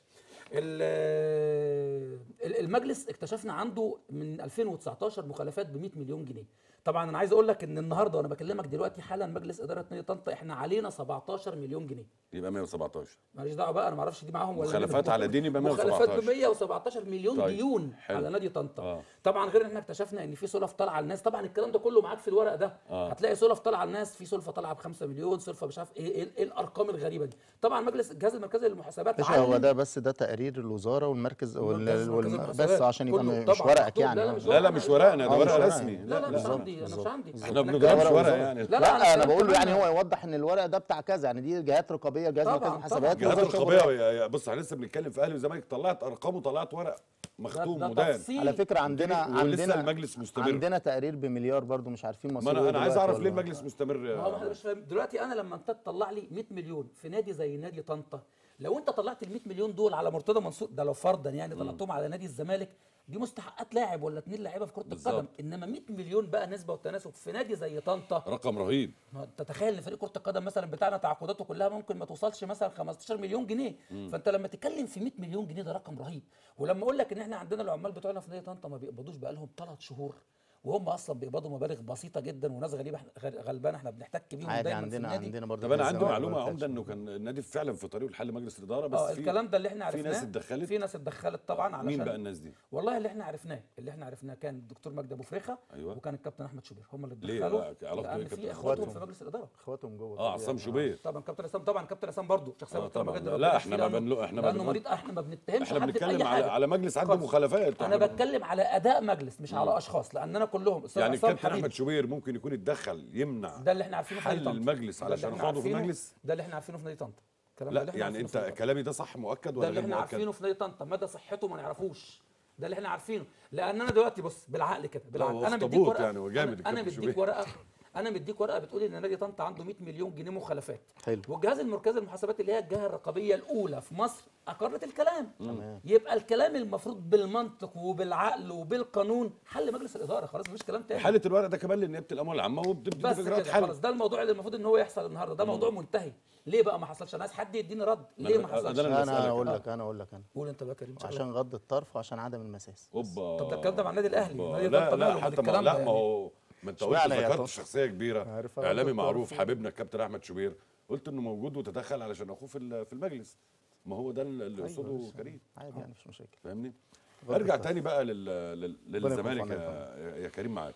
ال- ال- المجلس اكتشفنا عنده من 2019 مخالفات ب 100 مليون جنيه طبعا انا عايز اقول لك ان النهارده وانا بكلمك دلوقتي حالا مجلس اداره نادي طنطا احنا علينا 17 مليون جنيه يبقى 117 ماليش دعوه بقى انا ما اعرفش دي معاهم ولا مخالفات دي على دين يبقى مخالفات ب 117 117 مليون طيب، ديون حلو. على نادي طنطا آه. طبعا غير ان احنا اكتشفنا ان في سلف طالعه للناس طبعا الكلام ده كله معاك في الورق ده آه. هتلاقي سلف طالعه للناس في سلفه طالعه ب 5 مليون سلفه مش عارف ايه ايه, إيه الارقام الغريبه دي طبعا مجلس الجهاز المركزي للمحاسبات باشا هو علم ده بس ده تقرير الوزاره والمركز وال... والمركز- وال... مركز بس المحاسبات. عشان يبقى كله م- مش طبعاً ورقك مكتوب. يعني لا، لا، آه. مش لا لا مش ورقنا ده آه، مش ورقه ورقنا. رسمي لا لا مش بالظبط، عندي انا مش بالظبط. عندي احنا ما إحنا بنضربش كمان- ورق يعني لا لا لا انا كمان- بقول له يعني كمان- هو يوضح ان الورق ده بتاع كذا يعني دي جهات رقابيه جهاز طبعاً، مركز طبعاً. المحاسبات جهات وده شغل رقابيه يا- يا- بص احنا لسه بنتكلم في اهلي والزمالك طلعت ارقام وطلعت ورق مختوم ده ودان تفصيل. على فكره عندنا ولسه عندنا المجلس مستمر. عندنا تقرير بمليار برضو مش عارفين ما مصيره انا إيه انا عايز دلوقتي اعرف ليه والله. المجلس مستمر ما هو احنا مش فاهم دلوقتي انا لما انت تطلع لي 100 مليون في نادي زي نادي طنطا لو انت طلعت ال 100 مليون دول على مرتضى منصور ده لو فرضا يعني طلعتهم على نادي الزمالك دي مستحقات لاعب ولا اتنين لعيبه في كره بالظبط. القدم انما 100 مليون بقى نسبه والتناسب في نادي زي طنطا رقم رهيب ما انت تتخيل ان فريق كره القدم مثلا بتاعنا تعاقداته كلها ممكن ما توصلش مثلا 15 مليون جنيه فانت لما تتكلم في 100 مليون جنيه ده رقم رهيب ولما اقول لك ان احنا عندنا العمال بتوعنا في نادي طنطا ما بيقبضوش بقالهم ثلاث شهور وهم اصلا بيقبضوا مبالغ بسيطه جدا وناس غريبه إحنا- غ- غلبانه احنا بنحتك بيهم عادي دايما في عندنا النادي عندنا برضو طب انا ناس عندي زمان معلومه ما عمده انه بتاعتش. كان النادي فعلا في طريقه لحل مجلس الاداره بس اه في الكلام ده اللي احنا في عرفناه ناس اتدخلت في ناس اتدخلت طبعا علشان مين بقى الناس دي والله اللي احنا عرفناه اللي احنا عرفناه كان الدكتور مجدي ابو فريخه أيوة. وكان الكابتن احمد شوبير هم اللي ليه اتدخلوا بقى؟ علاقته لان إيه كابتن في أحمد اخواتهم شوبير؟ في مجلس الاداره اخواتهم جوه اه عصام شوبير طبعا كابتن اسلام طبعا كابتن اسلام برضه شخصيه آه محترمه طبعاً. جدا لا، ربنا إحنا يشفيه ما لأنه- بنلو- إحنا ما لانه بنقول- مريض احنا ما بنتهمش احنا حد بنتكلم بأي على حاجة. على مجلس عنده خالص. مخالفات انا إحنا- بتكلم على اداء مجلس مش على اشخاص لاننا كلهم استاذ يعني عصام الكابتن حبيبي. احمد شوبير ممكن يكون اتدخل يمنع ده اللي احنا عارفينه في حل نادي طنطا. المجلس ده اللي علشان إحنا خاضه في عارفينه- المجلس؟ ده اللي احنا عارفينه في نادي طنطا الكلام ده لا اللي إحنا يعني عارفينه انت في نادي طنطا. كلامي ده صح مؤكد ده ولا اللي غير احنا مؤكد عارفينه في نادي طنطا مدى صحته ما نعرفوش ده اللي احنا عارفينه لان انا دلوقتي بص بالعقل كده بالعقل هو انا مديك أخطبوط ورقه يعني، هو جامد انا, أنا الكابتن مديك شوبير. ورقه انا مديك ورقه بتقول ان نادي طنطا عنده 100 مليون جنيه مخالفات حلو. والجهاز المركزي للمحاسبات اللي هي الجهه الرقابيه الاولى في مصر اقرت الكلام تمام. يبقى الكلام المفروض بالمنطق وبالعقل وبالقانون حل مجلس الاداره خلاص مفيش كلام تاني حاله الورق ده كمان لنيابه الاموال العامه وبتبتدي بس في اجراءات كده حل خلاص ده الموضوع اللي المفروض ان هو يحصل النهارده ده موضوع منتهي ليه بقى ما حصلش انا عايز حد يديني رد ليه ما أنا- حصلش ده اللي انا بسألك. اقول آه. لك انا اقول لك انا قول انت بقى يا كريم إن شاء الله. عشان غض الطرف وعشان عدم المساس اوبا طب ده الكلام ده مع النادي الاهلي أوبا. نادي لا طنطا لا ماله حتى ما بالكلام لا ده ما يعني. هو ما انت قلت اشمعنى يا ذكرت طه؟ شخصيه كبيره عارف اعلامي غض معروف الطرف. حبيبنا الكابتن احمد شوبير قلت انه موجود وتدخل علشان اخوه في ال- في المجلس ما هو ده اللي يقصده أيوة، كريم عادي يعني مفيش مشاكل فاهمني غض ارجع الطرف. تاني بقى لل... لل... يكون للزمالك في يا... يا كريم معاك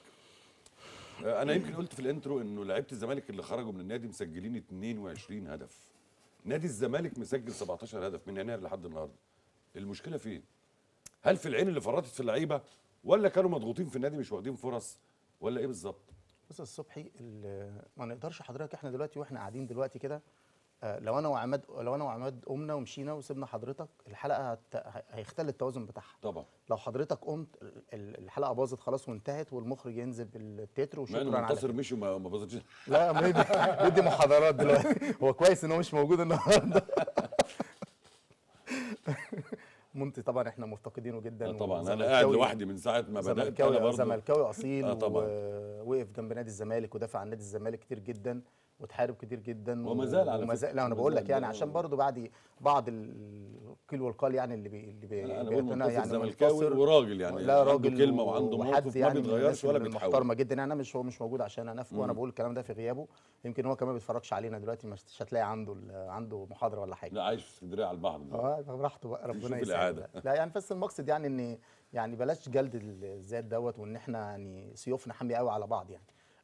آه، انا يمكن قلت في الانترو انه لعيبه الزمالك اللي خرجوا من النادي مسجلين 22 هدف نادي الزمالك مسجل 17 هدف من يناير لحد النهارده المشكله فين هل في العين اللي فرطت في اللعيبه ولا كانوا مضغوطين في النادي مش واخدين فرص ولا ايه بالظبط بص يا الصبحي ال- ما نقدرش حضرتك احنا دلوقتي واحنا قاعدين دلوقتي كده آه، لو انا وعماد لو انا وعماد قمنا ومشينا وسيبنا حضرتك الحلقه هت... هيختل التوازن بتاعها طبعا لو حضرتك قمت ال- ال- الحلقه باظت خلاص وانتهت والمخرج ينزل بالتتر مع وشكرا انه على منتصر كده. مشي وما ما باظتش لا ما يدي يدي محاضرات دلوقتي هو كويس ان هو مش موجود النهارده مونتي طبعا احنا مفتقدينه جدا آه طبعا انا وزملكاوي- قاعد لوحدي من ساعه ما بدات انا زملكاوي برضه زملكاوي اصيل آه طبعاً. ووقف جنب نادي الزمالك ودافع عن نادي الزمالك كتير جدا وتحارب كتير جدا وما زال على وما فكرة. زال لا انا وما بقول زال لك يعني ده- عشان برضو بعد بعض ال- قيل والقال يعني اللي بي اللي بي انا بي- بقول منتصر يعني زملكاوي منتصر وراجل يعني لا عنده راجل كلمه وعنده وحد موقف ما يعني من بيتغيرش الناس ولا بيتحول المحترمه جدا انا مش هو مش موجود عشان انافقه وانا بقول الكلام ده في غيابه يمكن هو كمان ما بيتفرجش علينا دلوقتي مش مش هتلاقي عنده ال- عنده محاضره ولا حاجه لا عايش في اسكندريه على البحر دلوقتي. اه ده براحته بقى يشوف ربنا الإعادة. يسعده لا يعني بس المقصد يعني ان يعني بلاش جلد الذات دوت وان احنا يعني سيوفنا حاميه قوي على بعض يعني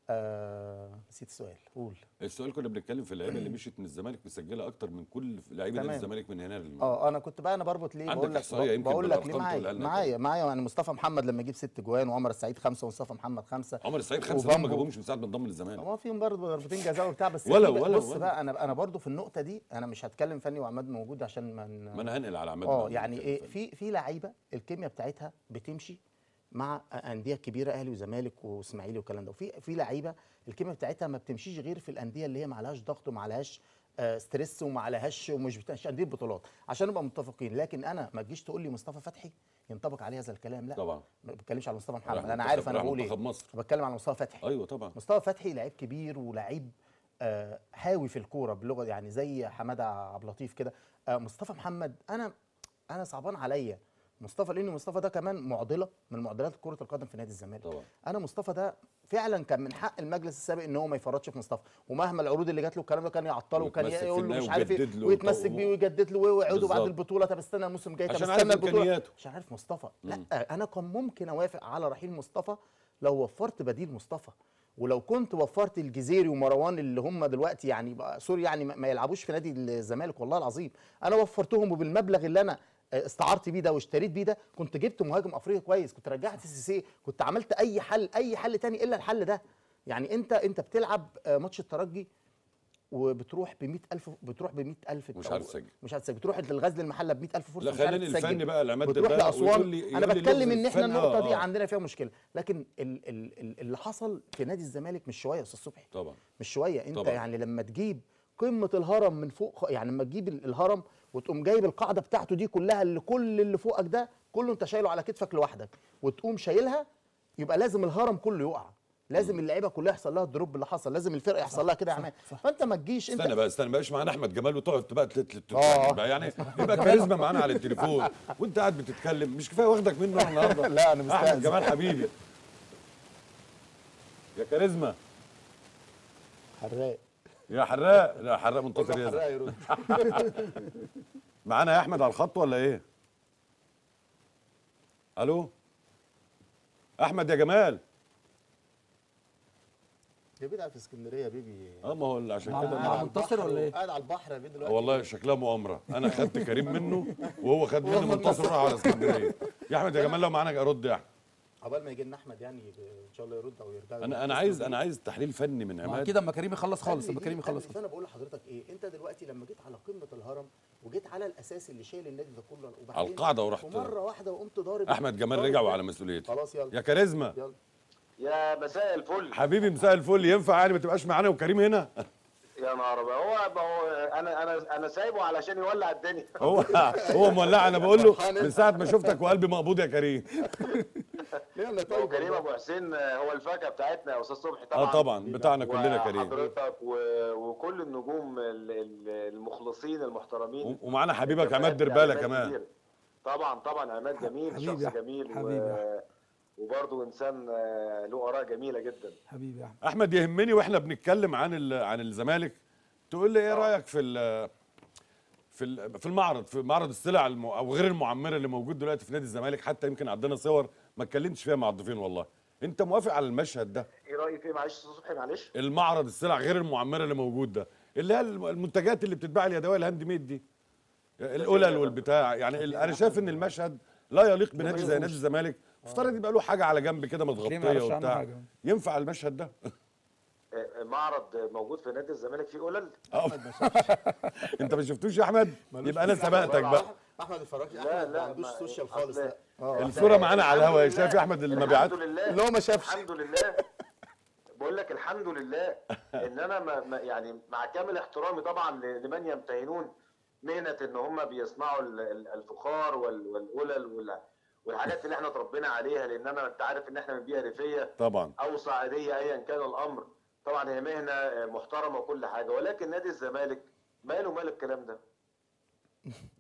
آه نسيت السؤال قول السؤال كنا بنتكلم في اللعيبه اللي مشيت من الزمالك مسجله اكتر من كل لعيبه نادي تمام. الزمالك من هنا للمغرب اه انا كنت بقى انا بربط ليه عندك بقول لك إحصائية يمكن بقول لك ليه بالأرقام تقولها معايا لنا معايا معايا يعني مصطفى محمد لما يجيب ست جوان وعمر السعيد خمسه ومصطفى محمد خمسه عمر السعيد خمسه دول ما وفامبو. جابهمش من ساعه ما انضم للزمالك هو فيهم برضه ضربتين جزاء وبتاع بس ولا- في بقى- ولا- بص ولا. بقى انا انا برضه في النقطه دي انا مش هتكلم فني وعماد موجود عشان ما ن- ما انا هنقل على عماد اه محمود يعني كده ايه فعلا. في في لعيبه الكيمياء بتاعتها بتمشي مع انديه كبيره اهلي وزمالك واسماعيلي والكلام ده وفي في لعيبه الكيمياء بتاعتها ما بتمشيش غير في الانديه اللي هي ما عليهاش ضغط وما عليهاش آه، ستريس وما عليهاش ومش بتاعش انديه بطولات عشان نبقى متفقين لكن انا ما تجيش تقول لي مصطفى فتحي ينطبق عليه هذا الكلام لا طبعا ما بتكلمش على مصطفى راح محمد انا منتخب- عارف انا راح بقول ايه منتخب مصر. بتكلم على مصطفى فتحي ايوه طبعا مصطفى فتحي لعيب كبير ولعيب آه، هاوي في الكوره بلغه يعني زي حماده عبد اللطيف كده آه، مصطفى محمد انا انا صعبان عليا مصطفى لان مصطفى ده كمان معضله من معضلات كره القدم في نادي الزمالك طبعا. انا مصطفى ده فعلا كان من حق المجلس السابق ان هو ما يفرطش في مصطفى ومهما العروض اللي جات له الكلام ده كان يعطله وكان ويتمسك يقول له في مش النهاية عارف ايه ويجدد له ويتمسك وط- بيه ويجدد له ويوعده بعد بالظبط. البطوله طب استنى الموسم الجاي طب عشان استنى عارف البطوله إمكانياته. عشان عارف مصطفى لا انا كان ممكن اوافق على رحيل مصطفى لو وفرت بديل مصطفى ولو كنت وفرت الجزيري ومروان اللي هم دلوقتي يعني بقى سوري يعني ما ما يلعبوش في نادي الزمالك والله العظيم انا وفرتهم وبالمبلغ اللي انا استعرت بيه ده واشتريت بيه ده كنت جبت مهاجم افريقي كويس كنت رجعت سيسي كنت عملت اي حل اي حل تاني الا الحل ده يعني انت انت بتلعب آه، ماتش الترجي وبتروح ب 100000 بتروح ب 100000 مش أو- عارف تسجل. مش عارف تسجل بتروح للغزل المحله ب 100000 فرصه لا مش عارف خليني تسجل. الفني بقى العماد بتروح ده لاسوان ويقول لي- انا يقول لي بتكلم لغز ان احنا الفن، النقطه آه، دي آه. عندنا فيها مشكله لكن ال ال ال اللي حصل في نادي الزمالك مش شويه يا استاذ صبحي طبعا مش شويه انت طبعا. يعني لما تجيب قمه الهرم من فوق خ- يعني لما تجيب ال- الهرم وتقوم جايب القاعده بتاعته دي كلها اللي كل اللي فوقك ده كله انت شايله على كتفك لوحدك وتقوم شايلها يبقى لازم الهرم كله يقع لازم اللعيبه كلها يحصل لها الدروب اللي حصل لازم الفرقه يحصل لها كده يا عماد فانت ما تجيش انت استنى بقى استنى بقاش معانا احمد جمال وتقعد بقى تلت تلت آه. بقى يعني يبقى كاريزما معانا على التليفون وانت قاعد بتتكلم مش كفايه واخدك منه النهارده لا، أنا احمد مستأذن. جمال حبيبي يا كاريزما حراق يا حراق لا حراق منتصر يزن حراق يرد معانا يا احمد على الخط ولا ايه الو احمد يا جمال يا بيدي قاعد في اسكندريه يا بيبي اه ما هو عشان مع- كده مع قاعد على منتصر البحر ولا إيه؟ قاعد على البحر يا بيبي آه دلوقتي والله شكلها مؤامره انا خدت كريم منه وهو خد مني منتصر وراح على اسكندريه يا احمد يا جمال لو معانا ارد يا احمد عقبال ما يجي لنا احمد يعني ان شاء الله يرد او يرجع انا انا عايز انا عايز تحليل فني من ما عماد كده اما كريم يخلص خالص خلي اما كريم دي- يخلص خلي- فانا بقول لحضرتك ايه انت دلوقتي لما جيت على قمه الهرم وجيت على الاساس اللي شايل النادي ده كله وبعدين على القاعدة ورحت- ومره واحده وقمت ضارب احمد جمال ضارب رجع ده. وعلى مسؤوليته خلاص يلا يا كاريزما يلا يا مساء الفل حبيبي مساء الفل ينفع يعني ما تبقاش معانا وكريم هنا يا نهار أبيض. هو ما هو انا انا انا سايبه علشان يولع الدنيا هو هو مولع انا بقول له من ساعه ما شفتك وقلبي مقبوض يا كريم يلا هو طيب كريم والله. ابو حسين هو الفاكهه بتاعتنا يا استاذ صبحي طبعا اه طبعا بتاعنا كلنا كريم حضرتك و... وكل النجوم ال- ال- المخلصين المحترمين و- ومعانا حبيبك عماد كمان درباله عماد كمان كبير. طبعا طبعا عماد جميل حبيبي يا شخص أحمد. جميل حبيبي يا و... وبرضه انسان آه، له اراء جميله جدا حبيبي يا احمد احمد يهمني واحنا بنتكلم عن ال- عن الزمالك تقول لي ايه رايك في ال- في ال- في المعرض في معرض السلع الم- او غير المعمره اللي موجود دلوقتي في نادي الزمالك حتى يمكن عندنا صور ما اتكلمتش فيها مع الضيفين والله انت موافق على المشهد ده ايه رايك فيه معلش يا استاذ صبحي معلش المعرض السلع غير المعمره اللي موجود ده اللي هي الم- المنتجات اللي بتتباع اليدويه الهاند ميد دي القلل والبتاع يعني ال- انا شايف ان المشهد لا يليق بنادي زي نادي الزمالك افترض يبقى له حاجه على جنب كده ليه متغطيه ما يعرفش عنه وبتاع حاجة؟ ينفع المشهد ده آه، معرض موجود في نادي الزمالك فيه قلل آه. انت ما شفتوش يا احمد يبقى انا سبقتك بقى احمد الفراج لا، احمد لا، ما عندوش ما- سوشيال أصل- خالص لا اه الصوره معانا على الهوا الحمد شايف يا لله. احمد المبيعات الحمد لله اللي هو ما شافش. الحمد لله بقول لك الحمد لله ان انا ما ما- يعني مع كامل احترامي طبعا ل- لمن يمتهنون مهنه ان هم بيصنعوا ال- ال- الفخار وال- والقلل وال- والحاجات اللي احنا اتربينا عليها لان انا انت عارف ان احنا من بيئه ريفيه طبعا او صعيديه ايا كان الامر طبعا هي مهنه محترمه وكل حاجه ولكن نادي الزمالك ماله مال الكلام ده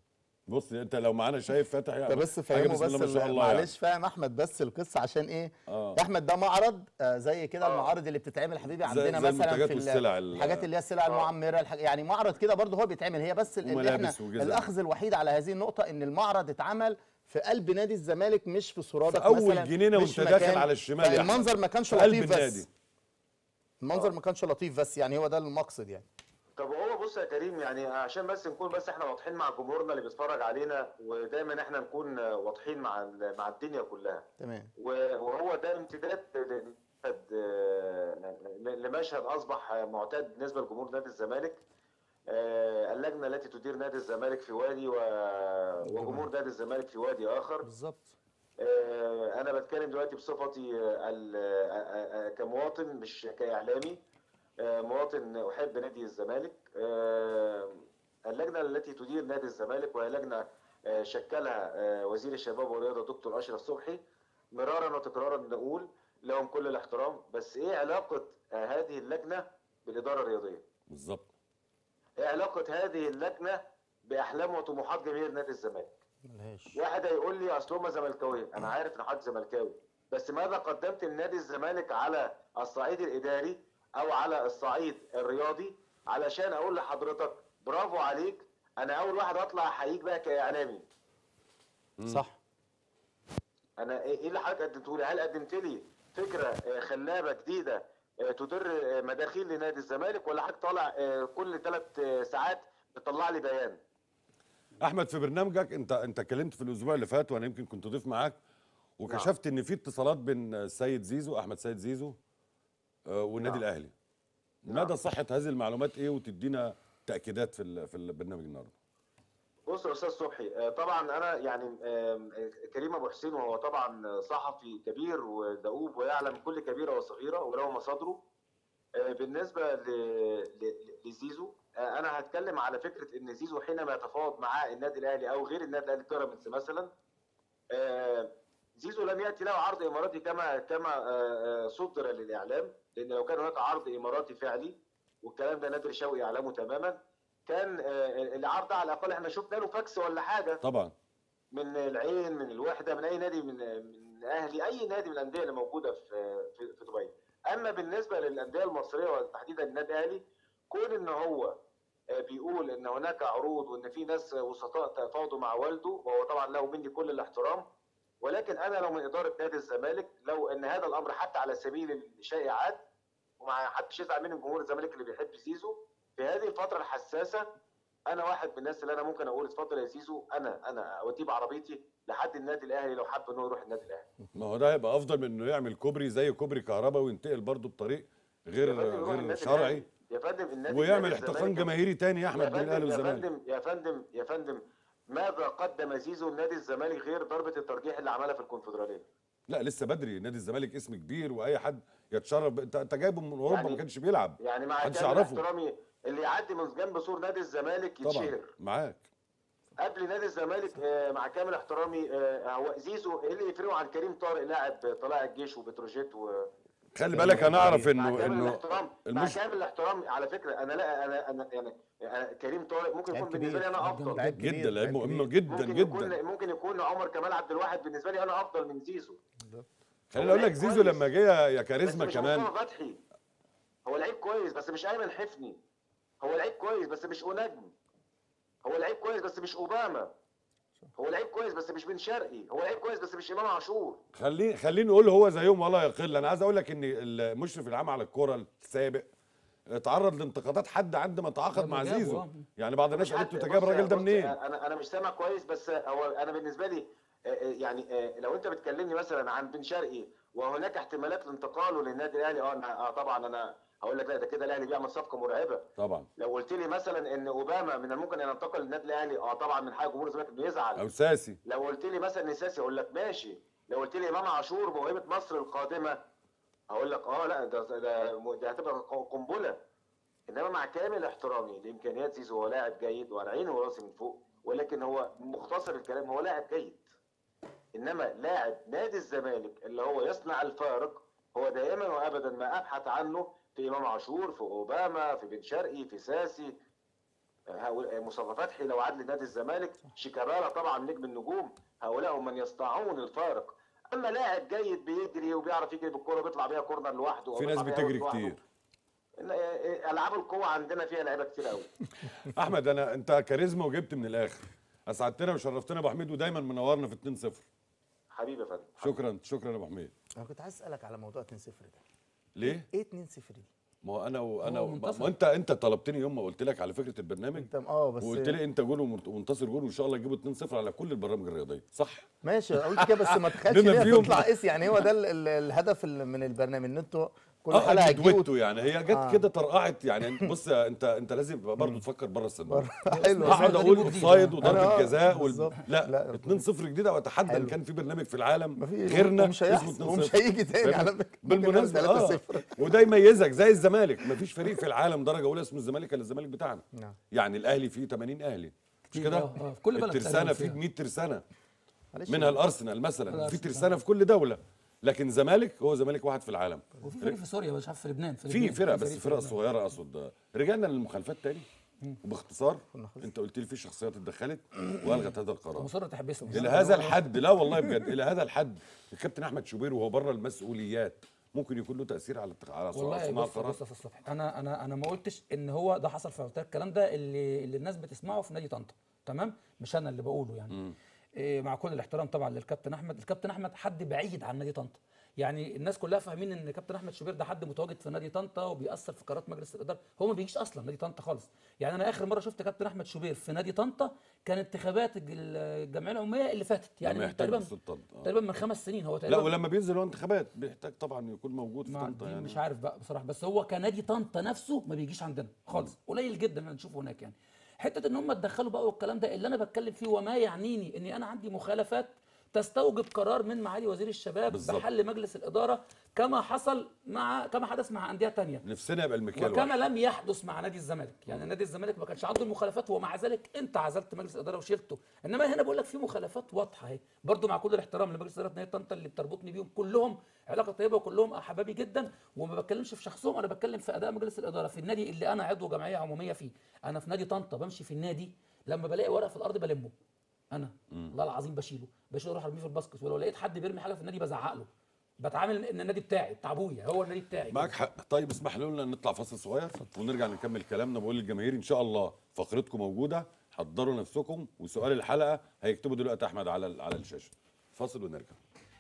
بص انت لو معانا شايف فاتح انت بس حاجة فاهمه بسم بس الله ما شاء ال- الله يعني. معلش فاهم احمد بس القصه عشان ايه اه يا احمد ده معرض آه زي كده آه. المعارض اللي بتتعمل حبيبي زي- عندنا زي مثلا المنتجات في ال- والسلع ال- الحاجات اللي هي السلع آه. المعمره الحاج... يعني معرض كده برضه هو بيتعمل هي بس ال- اللي احنا وملابس وجزم. الاخذ الوحيد على هذه النقطه ان المعرض اتعمل في قلب نادي الزمالك مش في سرادق في أول مثلا جنينة مش وأنت في داخل مكان. على الشمال يا أحمد. المنظر ما كانش في قلب لطيف النادي. بس المنظر ما كانش لطيف بس يعني هو ده المقصد يعني طب هو بص يا كريم يعني عشان بس نكون بس احنا واضحين مع جمهورنا اللي بيتفرج علينا ودايما احنا نكون واضحين مع ال- مع الدنيا كلها تمام و- وهو ده امتداد لمشهد آه، لمشهد اصبح معتاد بالنسبه لجمهور نادي الزمالك آه، اللجنه التي تدير نادي الزمالك في وادي و- وجمهور نادي الزمالك في وادي اخر بالظبط آه، انا بتكلم دلوقتي بصفتي آه، ال- آه، آه، آه، كمواطن مش كاعلامي آه، مواطن احب نادي الزمالك آه، اللجنه التي تدير نادي الزمالك وهي لجنه آه، شكلها آه، وزير الشباب والرياضه الدكتور اشرف صبحي مرارا وتكرارا نقول لهم كل الاحترام بس ايه علاقه آه، هذه اللجنه بالاداره الرياضيه؟ بالظبط ايه علاقه هذه اللجنه باحلام وطموحات جماهير نادي الزمالك؟ ملهاش واحد هيقول لي اصل هم زملكاويه انا عارف ان حضرتك زملكاوي بس ماذا قدمت لنادي الزمالك على الصعيد الاداري او على الصعيد الرياضي علشان اقول لحضرتك برافو عليك انا اول واحد اطلع احييك بقى كاعلامي صح انا ايه إيه اللي حضرتك قدمته لي هل قدمت لي فكره آه، خلابه جديده آه، تدر آه، مداخيل لنادي الزمالك ولا حضرتك طالع آه، كل ثلاث ساعات بتطلع لي بيان احمد في برنامجك انت انت اتكلمت في الاسبوع اللي فات وانا يمكن كنت ضيف معاك وكشفت ان في اتصالات بين السيد زيزو احمد سيد زيزو آه، والنادي نعم. الاهلي مدى صحه هذه المعلومات ايه وتدينا تاكيدات في ال- في البرنامج النهارده بص يا استاذ صبحي آه، طبعا انا يعني آم، آه، كريم ابو حسين وهو طبعا صحفي كبير ودؤوب ويعلم كل كبيره وصغيره وله مصادره آه، بالنسبه ل- ل- لزيزو آه، انا هتكلم على فكره ان زيزو حينما يتفاوض مع النادي الاهلي او غير النادي الاهلي بيراميدز مثلا آه، زيزو لم ياتي له عرض اماراتي كما كما آه، آه، صدر للاعلام لان لو كان هناك عرض اماراتي فعلي والكلام ده نادر شوقي يعلمه تماما كان آه، العرض ده على الاقل احنا شفنا له فاكس ولا حاجه طبعا من العين من الوحده من اي نادي من من اهلي اي نادي من الانديه اللي موجوده في في, في دبي اما بالنسبه للانديه المصريه وتحديدا النادي الاهلي كون ان هو آه، بيقول ان هناك عروض وان في ناس وسطاء تفاوضوا مع والده وهو طبعا له مني كل الاحترام ولكن انا لو من اداره نادي الزمالك لو ان هذا الامر حتى على سبيل الشائعات ومع حدش يزعل مني جمهور الزمالك اللي بيحب زيزو في هذه الفتره الحساسه انا واحد من الناس اللي انا ممكن اقول اتفضل يا زيزو انا انا اوديه بعربيتي لحد النادي الاهلي لو حب انه يروح النادي الاهلي ما هو ده هيبقى افضل من انه يعمل كوبري زي كوبري كهرباء وينتقل برضه بطريق غير يا فندم يروح غير النادي شرعي الأهلي. يا فندم النادي ويعمل نادي احتقان الزمالك- جماهيري تاني يا يا احمد بين الاهلي فندم يا والزمالك فندم يا فندم يا فندم ماذا قدم زيزو لنادي الزمالك غير ضربه الترجيح اللي عملها في الكونفدراليه؟ لا لسه بدري نادي الزمالك اسم كبير واي حد يتشرف ب- انت انت جايبه من اوروبا يعني- ما كانش بيلعب يعني مع محدش كامل يعرفه. احترامي اللي يعدي من جنب سور نادي الزمالك طبعا يتشهر معاك قبل نادي الزمالك آه، مع كامل احترامي آه، هو زيزو ايه اللي يفرقه عن كريم طارق لاعب طلائع الجيش وبتروجيت و خلي بالك انا اعرف مع انه كامل انه الاحترام مع المش... كامل الاحترام على فكره انا لا انا انا يعني أنا كريم طارق ممكن لعيب يكون بالنسبه لي كبير. انا افضل لعيب كبير، جدا لعيب لعيب مهم كبير. جدا ممكن جدا يكون ممكن يكون عمر كمال عبد الواحد بالنسبه لي انا افضل من زيزو خليني هو اقول لك لعيب زيزو كويس. لما جه يا- يا بس كاريزما مش كمان مصطفى فتحي هو لعيب كويس بس مش ايمن حفني هو لعيب كويس بس مش اونجم هو لعيب كويس بس مش اوباما هو لعيب كويس بس مش بن شرقي هو لعيب كويس بس مش امام عاشور خليني خليني نقول هو زيهم ولا يقل انا عايز اقول لك ان المشرف العام على الكره السابق تعرض لانتقادات حد عندما تعاقد لما مع جابه، زيزو آه. يعني بعض الناس مش قالت حد- له انت جايب بص- الراجل ده بص، منين انا انا مش سامع كويس بس هو انا بالنسبه لي آه، آه، يعني آه، لو انت بتكلمني مثلا عن بن شرقي وهناك احتمالات لانتقاله للنادي الاهلي اه أنا- اه طبعا انا هقول لك لا ده كده الاهلي بيعمل صفقه مرعبه طبعا لو قلت لي مثلا ان اوباما من الممكن ان ينتقل للنادي الاهلي اه طبعا من حق جمهور الزمالك انه يزعل او ساسي لو قلت لي مثلا نساسي اقول لك ماشي لو قلت لي امام عاشور موهبه مصر القادمه هقول لك اه لا ده ده, ده هتبقى قنبله انما مع كامل احترامي لامكانيات زيزو هو لاعب جيد وانا عيني وراسي من فوق ولكن هو مختصر الكلام هو لاعب جيد انما لاعب نادي الزمالك اللي هو يصنع الفارق هو دائما وابدا ما ابحث عنه في امام عاشور في اوباما في بن شرقي في ساسي هؤلاء مصطفى فتحي لو عاد لنادي الزمالك شيكابالا طبعا نجم النجوم هؤلاء هم من يصنعون الفارق اما لاعب جيد بيجري وبيعرف يجري بالكوره وبيطلع بيها كورنر لوحده أو في ناس بيطلع بيها بتجري لوحده. كتير إن- العاب القوه عندنا فيها لعيبه كتير قوي احمد انا انت كاريزما وجبت من الاخر اسعدتنا وشرفتنا يا ابو حميد ودايما منورنا في 2-0 حبيبي يا فندم شكرا شكرا يا ابو حميد انا كنت عايز اسالك على موضوع 2-0 ده ليه ايه 2-0 دي ما هو انا وانا هو ما منتصر. ما انت انت طلبتني يوم ما قلت لك على فكره البرنامج انت اه بس وقلت لي انت جول ومنت- ومنتصر جول وان شاء الله يجيبوا 2-0 على كل البرامج الرياضيه صح ماشي قلت كده بس ما تخيلش بما ان هي فيهم- تطلع اس يعني هو ده ال- ال- الهدف ال- من البرنامج ان انتوا كل اه حلقه هتجيبوا دويتو يعني هي جت آه. كده طرقعت يعني أنت- بص يا انت انت لازم برضه تفكر بره الصندوق حلو اقعد غريب اقول وجديد. اوفسايد أنا وضربه آه، جزاء وال... بالظبط. لا, لا. 2-0 جديده واتحدى ان حلو. كان في برنامج في العالم مفيش غيرنا ومش هيحصل اسمه 2-0 ومش هيجي تاني على فكره ممكن بالمناسبه نعمل اه 3-0 وده يميزك زي الزمالك مفيش فريق في العالم درجه اولى اسمه الزمالك الا الزمالك بتاعنا نعم. يعني الاهلي فيه 80 اهلي مش كتير، كده آه، آه، في كل بلد الترسانه تقريباً فيه فيها. 100 ترسانه معلش منها الارسنال مثلا في الأرسنال. ترسانه في كل دوله لكن زمالك هو زمالك واحد في العالم وفي فريق في سوريا مش عارف في لبنان في, في لبنان. فرق في بس فريق في فرق لبنان. صغيره اقصد رجعنا للمخالفات تاني وباختصار كنا خلص. انت قلت لي في شخصيات اتدخلت والغت هذا القرار مصر تحبسهم الى هذا الحد لا والله بجد الى هذا الحد الكابتن احمد شوبير وهو بره المسؤوليات ممكن يكون له تاثير على التق- على والله صناع بص القرار بص يا أستاذ صبحي انا انا انا ما قلتش ان هو ده حصل في عتاب الكلام ده اللي اللي الناس بتسمعه في نادي طنطا تمام مش انا اللي بقوله يعني إيه مع كل الاحترام طبعا للكابتن احمد الكابتن احمد حد بعيد عن نادي طنطا يعني الناس كلها فاهمين ان كابتن احمد شوبير ده حد متواجد في نادي طنطا وبيأثر في قرارات مجلس الاداره هو ما بيجيش اصلا نادي طنطا خالص يعني انا اخر مره شفت كابتن احمد شوبير في نادي طنطا كان انتخابات الج- الجمعيه العموميه اللي فاتت يعني لما من يحتاج تقريبا السلطان آه. تقريبا من خمس سنين هو لا تقريبا ولما بينزل هو انتخابات بيحتاج طبعا يكون موجود في ما طنطا دي يعني مش عارف بقى بصراحه بس هو كنادي طنطا نفسه ما بيجيش عندنا خالص قليل جدا ان نشوفه هناك يعني حته ان هم اتدخلوا بقى والكلام ده اللي انا بتكلم فيه وما يعنيني اني انا عندي مخالفات تستوجب قرار من معالي وزير الشباب بالظبط. بحل مجلس الاداره كما حصل مع كما حدث مع انديه تانية نفسنا يبقى المكيال وكما واحد. لم يحدث مع نادي الزمالك يعني نادي الزمالك ما كانش عنده المخالفات ومع ذلك انت عزلت مجلس الاداره وشلته انما هنا بقول لك في مخالفات واضحه اهي برضو مع كل الاحترام لمجلس اداره نادي طنطا اللي بتربطني بيهم كلهم علاقه طيبه وكلهم احبابي جدا وما بتكلمش في شخصهم انا بتكلم في اداء مجلس الاداره في النادي اللي انا عضو جمعيه عموميه فيه انا في نادي طنطا بمشي في النادي لما بلاقي ورق في الارض بلمه انا والله العظيم بشيله بشيله اروح ارميه في الباسكت ولو لقيت حد بيرمي حاجه في النادي بزعق له بتعامل ان النادي بتاعي بتاع ابويا هو النادي بتاعي معاك حق طيب اسمح لنا نطلع فاصل صغير ونرجع نكمل كلامنا بقول للجماهير ان شاء الله فقرتكم موجوده حضروا نفسكم وسؤال الحلقه هيكتبه دلوقتي احمد على ال- على الشاشه فاصل ونرجع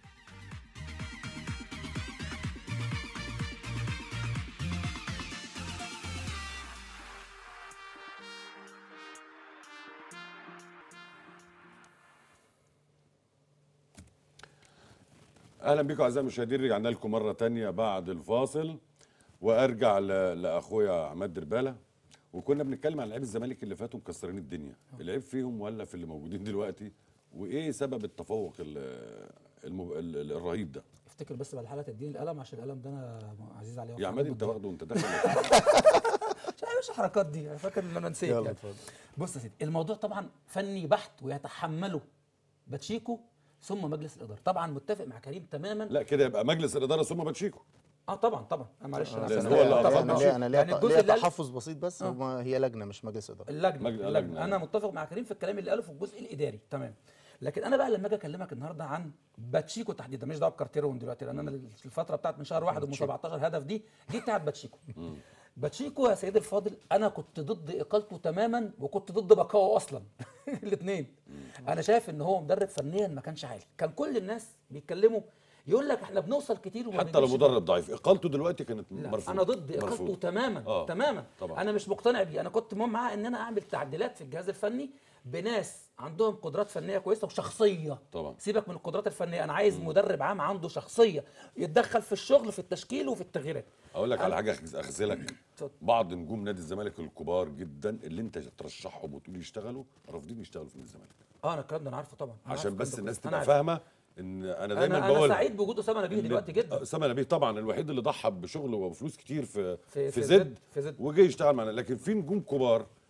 اهلا بكم اعزائي المشاهدين رجعنا لكم مره تانية بعد الفاصل وارجع ل- لاخويا عماد درباله وكنا بنتكلم عن لعيبه الزمالك اللي فاتوا مكسرين الدنيا العيب فيهم ولا في اللي موجودين دلوقتي وايه سبب التفوق ال- المب... ال- ال- الرهيب ده افتكر بس بعد الحلقه تديني القلم عشان القلم ده انا عزيز عليه يا عماد انت واخده وانت داخل مش عارف الحركات دي انا فاكر ان انا نسيت يلا يعني. اتفضل. بص يا سيدي الموضوع طبعا فني بحت ويتحمله باتشيكو ثم مجلس الاداره طبعا متفق مع كريم تماما لا كده يبقى مجلس الاداره ثم باتشيكو اه طبعا طبعا أنا معلش انا لأن أسف. هو اللي طبعا أعتقد انا طبعاً. ليا انا ليا يعني الجزء ليا اللي قال- تحفظ بسيط بس هما هي لجنه مش مجلس اداره اللجنه, مجلس- اللجنة. اللجنة. انا متفق مع كريم في الكلام اللي قاله في الجزء الاداري تمام لكن انا بقى لما اجي اكلمك النهارده عن باتشيكو تحديدا مش دعوه بكارتيرون دلوقتي لان انا الفتره بتاعت من شهر واحد ومن 17 هدف دي دي بتاعت باتشيكو باتشيكو يا سيدي الفاضل انا كنت ضد اقالته تماما وكنت ضد بقائه اصلا الاثنين انا شايف ان هو مدرب فنيا ما كانش عالي كان كل الناس بيتكلموا يقول لك احنا بنوصل كتير وما حتى لو بنجيبش مدرب ضعيف اقالته دلوقتي كانت لا مرفوضه انا ضد اقالته مرفوضة. تماما آه، تماما طبعاً. انا مش مقتنع بيه انا كنت مهم معاه ان انا اعمل تعديلات في الجهاز الفني بناس عندهم قدرات فنيه كويسه وشخصيه طبعاً. سيبك من القدرات الفنيه انا عايز مدرب عام عنده شخصيه يتدخل في الشغل في التشكيل وفي التغييرات اقول لك على حاجه أخز- اخزلك اتفضل. بعض نجوم نادي الزمالك الكبار جدا اللي انت ترشحهم وتقول يشتغلوا رافضين يشتغلوا في نادي الزمالك اه انا الكلام ده انا عارفه طبعا أنا عشان عارف بس الكلام ده الناس كويس. أنا تبقى عارف. فاهمه ان انا دايما انا بقول انا سعيد بوجود اسامه نبيه إن- دلوقتي جدا اسامه نبيه طبعا الوحيد اللي ضحى بشغله وفلوس كتير في في- في, في زد زد- في زد. وجاي يشتغل معانا لكن في نجوم كبار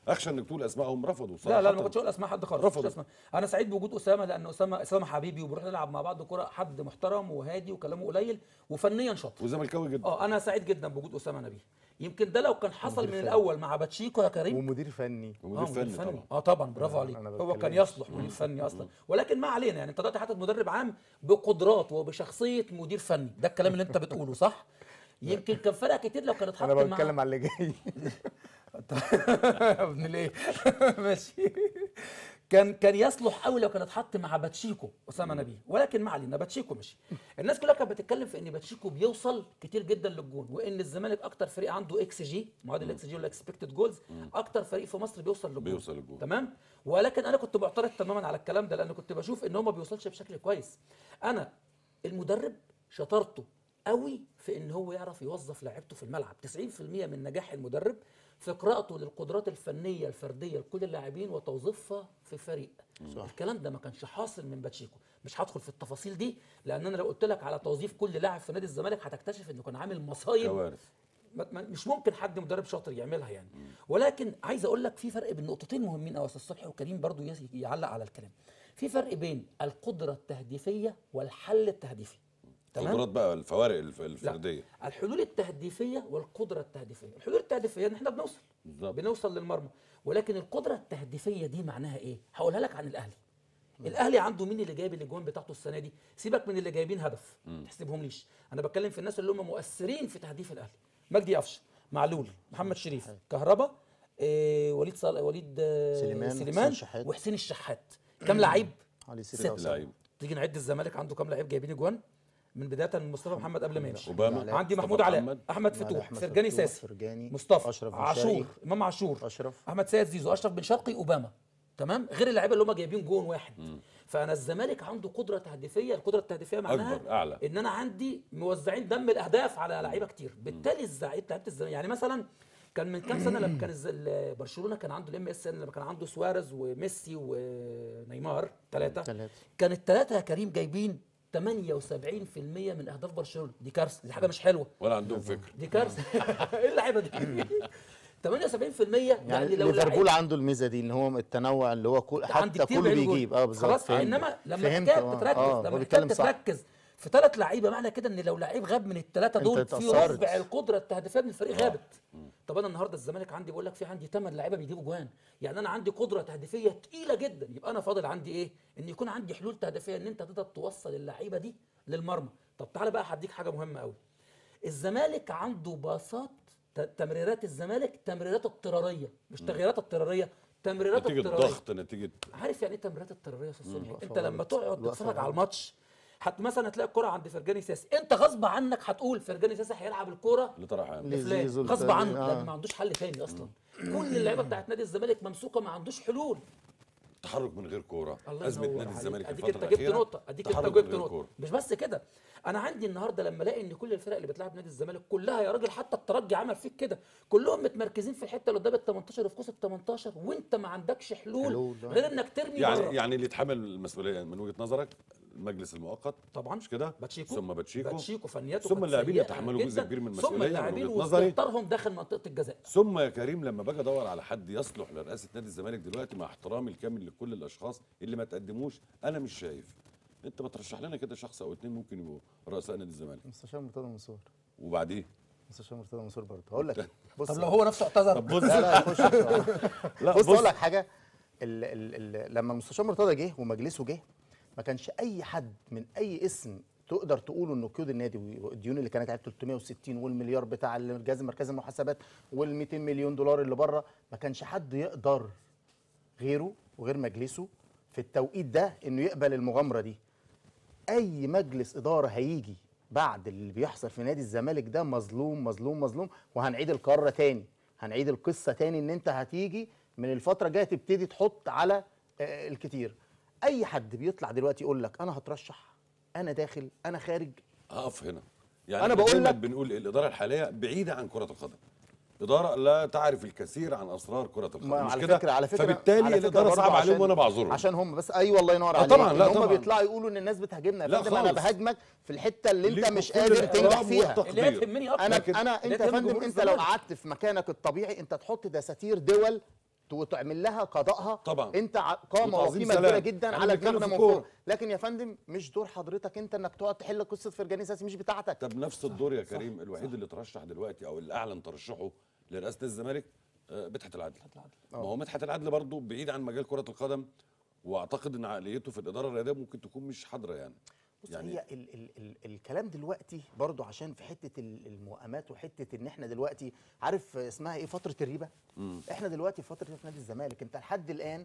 اخشى انك تقول اسمائهم رفضوا لا لا أنا ما صراحة. كنتش اقول اسماء حد خالص رفضوا. مش اسماء انا سعيد بوجود اسامه لان اسامه اسامه حبيبي وبنروح نلعب مع بعض كوره حد محترم وهادي وكلامه قليل وفنيا شاطر وزملكاوي جدا اه انا سعيد جدا بوجود اسامه نبيه يمكن ده لو كان حصل من مدير فني. الاول مع باتشيكو يا كريم ومدير فني ومدير آه، فني طبعا اه طبعا برافو عليك أنا هو كان بتكلم. يصلح مدير فني اصلا ولكن ما علينا يعني انت دلوقتي حاطط مدرب عام بقدرات وبشخصيه مدير فني ده الكلام اللي انت بتقوله صح يمكن كان فرق كتير لو كان اتحط انا مع بتكلم على اللي جاي يا ابن الايه ماشي كان كان يصلح قوي لو كان اتحط مع باتشيكو اسامه نبيه ولكن ما علينا باتشيكو مشي الناس كلها كانت بتتكلم في ان باتشيكو بيوصل كتير جدا للجون وان الزمالك اكتر فريق عنده اكس جي معادل الاكس جي ولا اكسبكتد جولز اكتر فريق في مصر بيوصل للجون بيوصل للجون. تمام ولكن انا كنت معترض تماما على الكلام ده لان كنت بشوف ان هو ما بيوصلش بشكل كويس انا المدرب شطارته قوي في ان هو يعرف يوظف لاعيبته في الملعب 90% من نجاح المدرب في قراءته للقدرات الفنيه الفرديه لكل اللاعبين وتوظيفها في فريق صح. الكلام ده ما كانش حاصل من باتشيكو مش هدخل في التفاصيل دي لان انا لو قلت لك على توظيف كل لاعب في نادي الزمالك هتكتشف انه كان عامل مصايب كوارث ما- ما- مش ممكن حد مدرب شاطر يعملها يعني ولكن عايز اقول لك في فرق بين نقطتين مهمين قوي يا استاذ صبحي وكريم برضو يس- يعلق على الكلام في فرق بين القدره التهديفيه والحل التهديفي قدرات بقى الفوارق الف- الفرديه الحلول التهديفيه والقدره التهديفيه الحلول التهديفيه ان احنا بنوصل بالظبط. بنوصل للمرمى ولكن القدره التهديفيه دي معناها ايه هقولها لك عن الاهلي الاهلي عنده مين اللي جايب الاجوان بتاعته السنه دي سيبك من اللي جايبين هدف تحسبهم ليش انا بتكلم في الناس اللي هم مؤثرين في تهديف الاهلي مجدي قفشه معلول محمد شريف كهربا إيه وليد صال... وليد آه، سليمان، حسين سليمان الشحات. وحسين الشحات كام لعيب علي سيري ست أو سبعة. لعيب تيجي نعد الزمالك عنده كام لعيب جايبين اجوان من بدايه من مصطفى محمد قبل ما يمشي اوباما علاء. عندي مصطفى محمود علاء محمد. احمد علاء، فتوح أحمد فرجاني فتوح، ساسي فرجاني، مصطفى أشرف بن عاشور شرقي. امام عاشور أشرف. احمد سيد زيزو اشرف بن شرقي اوباما تمام غير اللعيبه اللي هم جايبين جون واحد فانا الزمالك عنده قدره تهديفيه القدره التهديفيه معناها أكبر، أعلى. ان انا عندي موزعين دم الاهداف على لعيبه كتير بالتالي الزعيم لعيبه الزمالك يعني مثلا كان من كام سنه لما كان الز- ال- برشلونه كان عنده الام اس ان لما كان عنده سواريز وميسي ونيمار ثلاثه ثلاثة. كان الثلاثه يا كريم جايبين 78% من اهداف برشلونه دي كارثه دي حاجه مش حلوه ولا عندهم فكر دي كارثه ايه اللعيبه دي 78% يعني, يعني لو ليفربول لعيب عنده الميزه دي ان هو التنوع اللي هو كل عندي حتى كتير كله بيعملوا جول. بيجيب اه بالظبط خلاص فهمت. انما لما فهمت، الحكايه آه، بتتركز آه، هو لما بيتكلم الحكايه صح. بتتركز في ثلاث لعيبه معنى كده ان لو لعيب غاب من الثلاثه أنت دول في اتأثرت. ربع القدره التهديفيه من الفريق غابت طب انا النهارده الزمالك عندي بقول لك في عندي ثمان لعيبه بيجيبوا جوان يعني انا عندي قدره تهديفيه تقيله جدا يبقى انا فاضل عندي ايه ان يكون عندي حلول تهديفيه ان انت تقدر توصل اللعيبه دي للمرمى طب تعالى بقى هديك حاجه مهمه قوي الزمالك عنده باصات ت- تمريرات الزمالك تمريرات اضطراريه مش تغييرات اضطراريه تمريرات نتيجه اضطراريه ضغط نتيجه عارف يعني ايه تمريرات اضطراريه يا استاذ صبحي وقفة انت لما غلط. تقعد وقفة تتفرج على غلط. الماتش حت مثلا هتلاقي الكرة عند فرجاني ساسي انت غصب عنك هتقول فرجاني ساسي هيلعب الكرة اللي طرح عام ليه؟ لفلان زيزو غصب التاني، عنه آه. لان ما عندوش حل تاني اصلا كل اللعيبه بتاعت نادي الزمالك ممسوكه ما عندوش حلول تحرك من غير كوره الله ازمه ينور نادي عليك. الزمالك اديك الفتره انت جبت الاخيره نقطه اديك انت تحرك جبت من غير نقطه كورة. مش بس كده انا عندي النهارده لما الاقي ان كل الفرق اللي بتلعب نادي الزمالك كلها يا راجل حتى الترجي عمل فيك كده كلهم متمركزين في الحته اللي قدام ال 18 وفي قوس ال 18 وانت ما عندكش حلول, حلول، آه. غير انك ترمي يعني بره. يعني اللي يتحمل المسؤوليه من وجهه نظرك المجلس المؤقت طبعا مش كده باتشيكو ثم باتشيكو باتشيكو فنياته ثم كانت اللاعبين سيئة يتحملوا جزء جداً. كبير من ثم المسؤوليه من اللاعبين وجهه نظري واستهترهم داخل منطقه الجزاء ثم يا كريم لما باجي ادور على حد يصلح لرئاسه نادي الزمالك دلوقتي مع احترامي الكامل لكل الاشخاص اللي ما تقدموش انا مش شايف انت بترشح لنا كده شخص او اتنين ممكن يبقوا رؤساء نادي الزمالك مستشار مرتضى منصور وبعديه مستشار مرتضى منصور برضه هقول لك بص طب لو هو نفسه اعتذر طب بص لا لا خش لا بص اقول لك حاجه ال ال ال لما المستشار مرتضى جه ومجلسه جه ما كانش اي حد من اي اسم تقدر تقوله انه قيود النادي والديون اللي كانت على 360 والمليار بتاع الجهاز المركزي المحاسبات وال 200 مليون دولار اللي بره ما كانش حد يقدر غيره وغير مجلسه في التوقيت ده انه يقبل المغامره دي اي مجلس اداره هيجي بعد اللي بيحصل في نادي الزمالك ده مظلوم مظلوم مظلوم وهنعيد القاره تاني هنعيد القصه تاني ان انت هتيجي من الفتره الجايه تبتدي تحط على آه، الكتير اي حد بيطلع دلوقتي يقول لك انا هترشح انا داخل انا خارج هقف هنا يعني أنا إحنا بقول دايماً لك- بنقول الاداره الحاليه بعيده عن كره القدم اداره لا تعرف الكثير عن اسرار كره القدم ما مش على كده فكره على فكره فبالتالي على فكرة الاداره برضه صعب عليهم عشان- وانا بعذرهم عشان هم بس ايوه الله ينور آه عليك طبعاً، لا إن هم طبعاً. بيطلعوا يقولوا ان الناس بتهاجمنا يا لا فندم انا خالص. بهاجمك في الحته اللي انت ليكوا مش كل قادر الاحترام تنجح فيها والتقدير. اللي هي تهمني اكتر انا لكن- انا اللي انت يا تهم فندم جمهور انت لو الزمالك. قعدت في مكانك الطبيعي انت تحط دساتير دول وتعمل لها قضائها طبعا. انت ع- قامه وتعظيم وقيمه كبيره سلام. جدا احنا على بنتكلم دماغنا في من الكورة. فوق لكن يا فندم مش دور حضرتك انت انك تقعد تحل قصه فرجاني ساسي مش بتاعتك طب نفس الدور يا كريم الوحيد اللي ترشح دلوقتي او اللي اعلن ترشحه لرئاسه الزمالك آه، مدحت العدل ما هو مدحت العدل برضه بعيد عن مجال كره القدم واعتقد ان عقليته في الاداره الرياضيه ممكن تكون مش حاضره يعني بص يعني هي ال ال ال الكلام دلوقتي برضو عشان في حته ال- الموائمات وحته ان احنا دلوقتي عارف اسمها ايه فتره الريبه احنا دلوقتي في فتره في نادي الزمالك انت لحد الان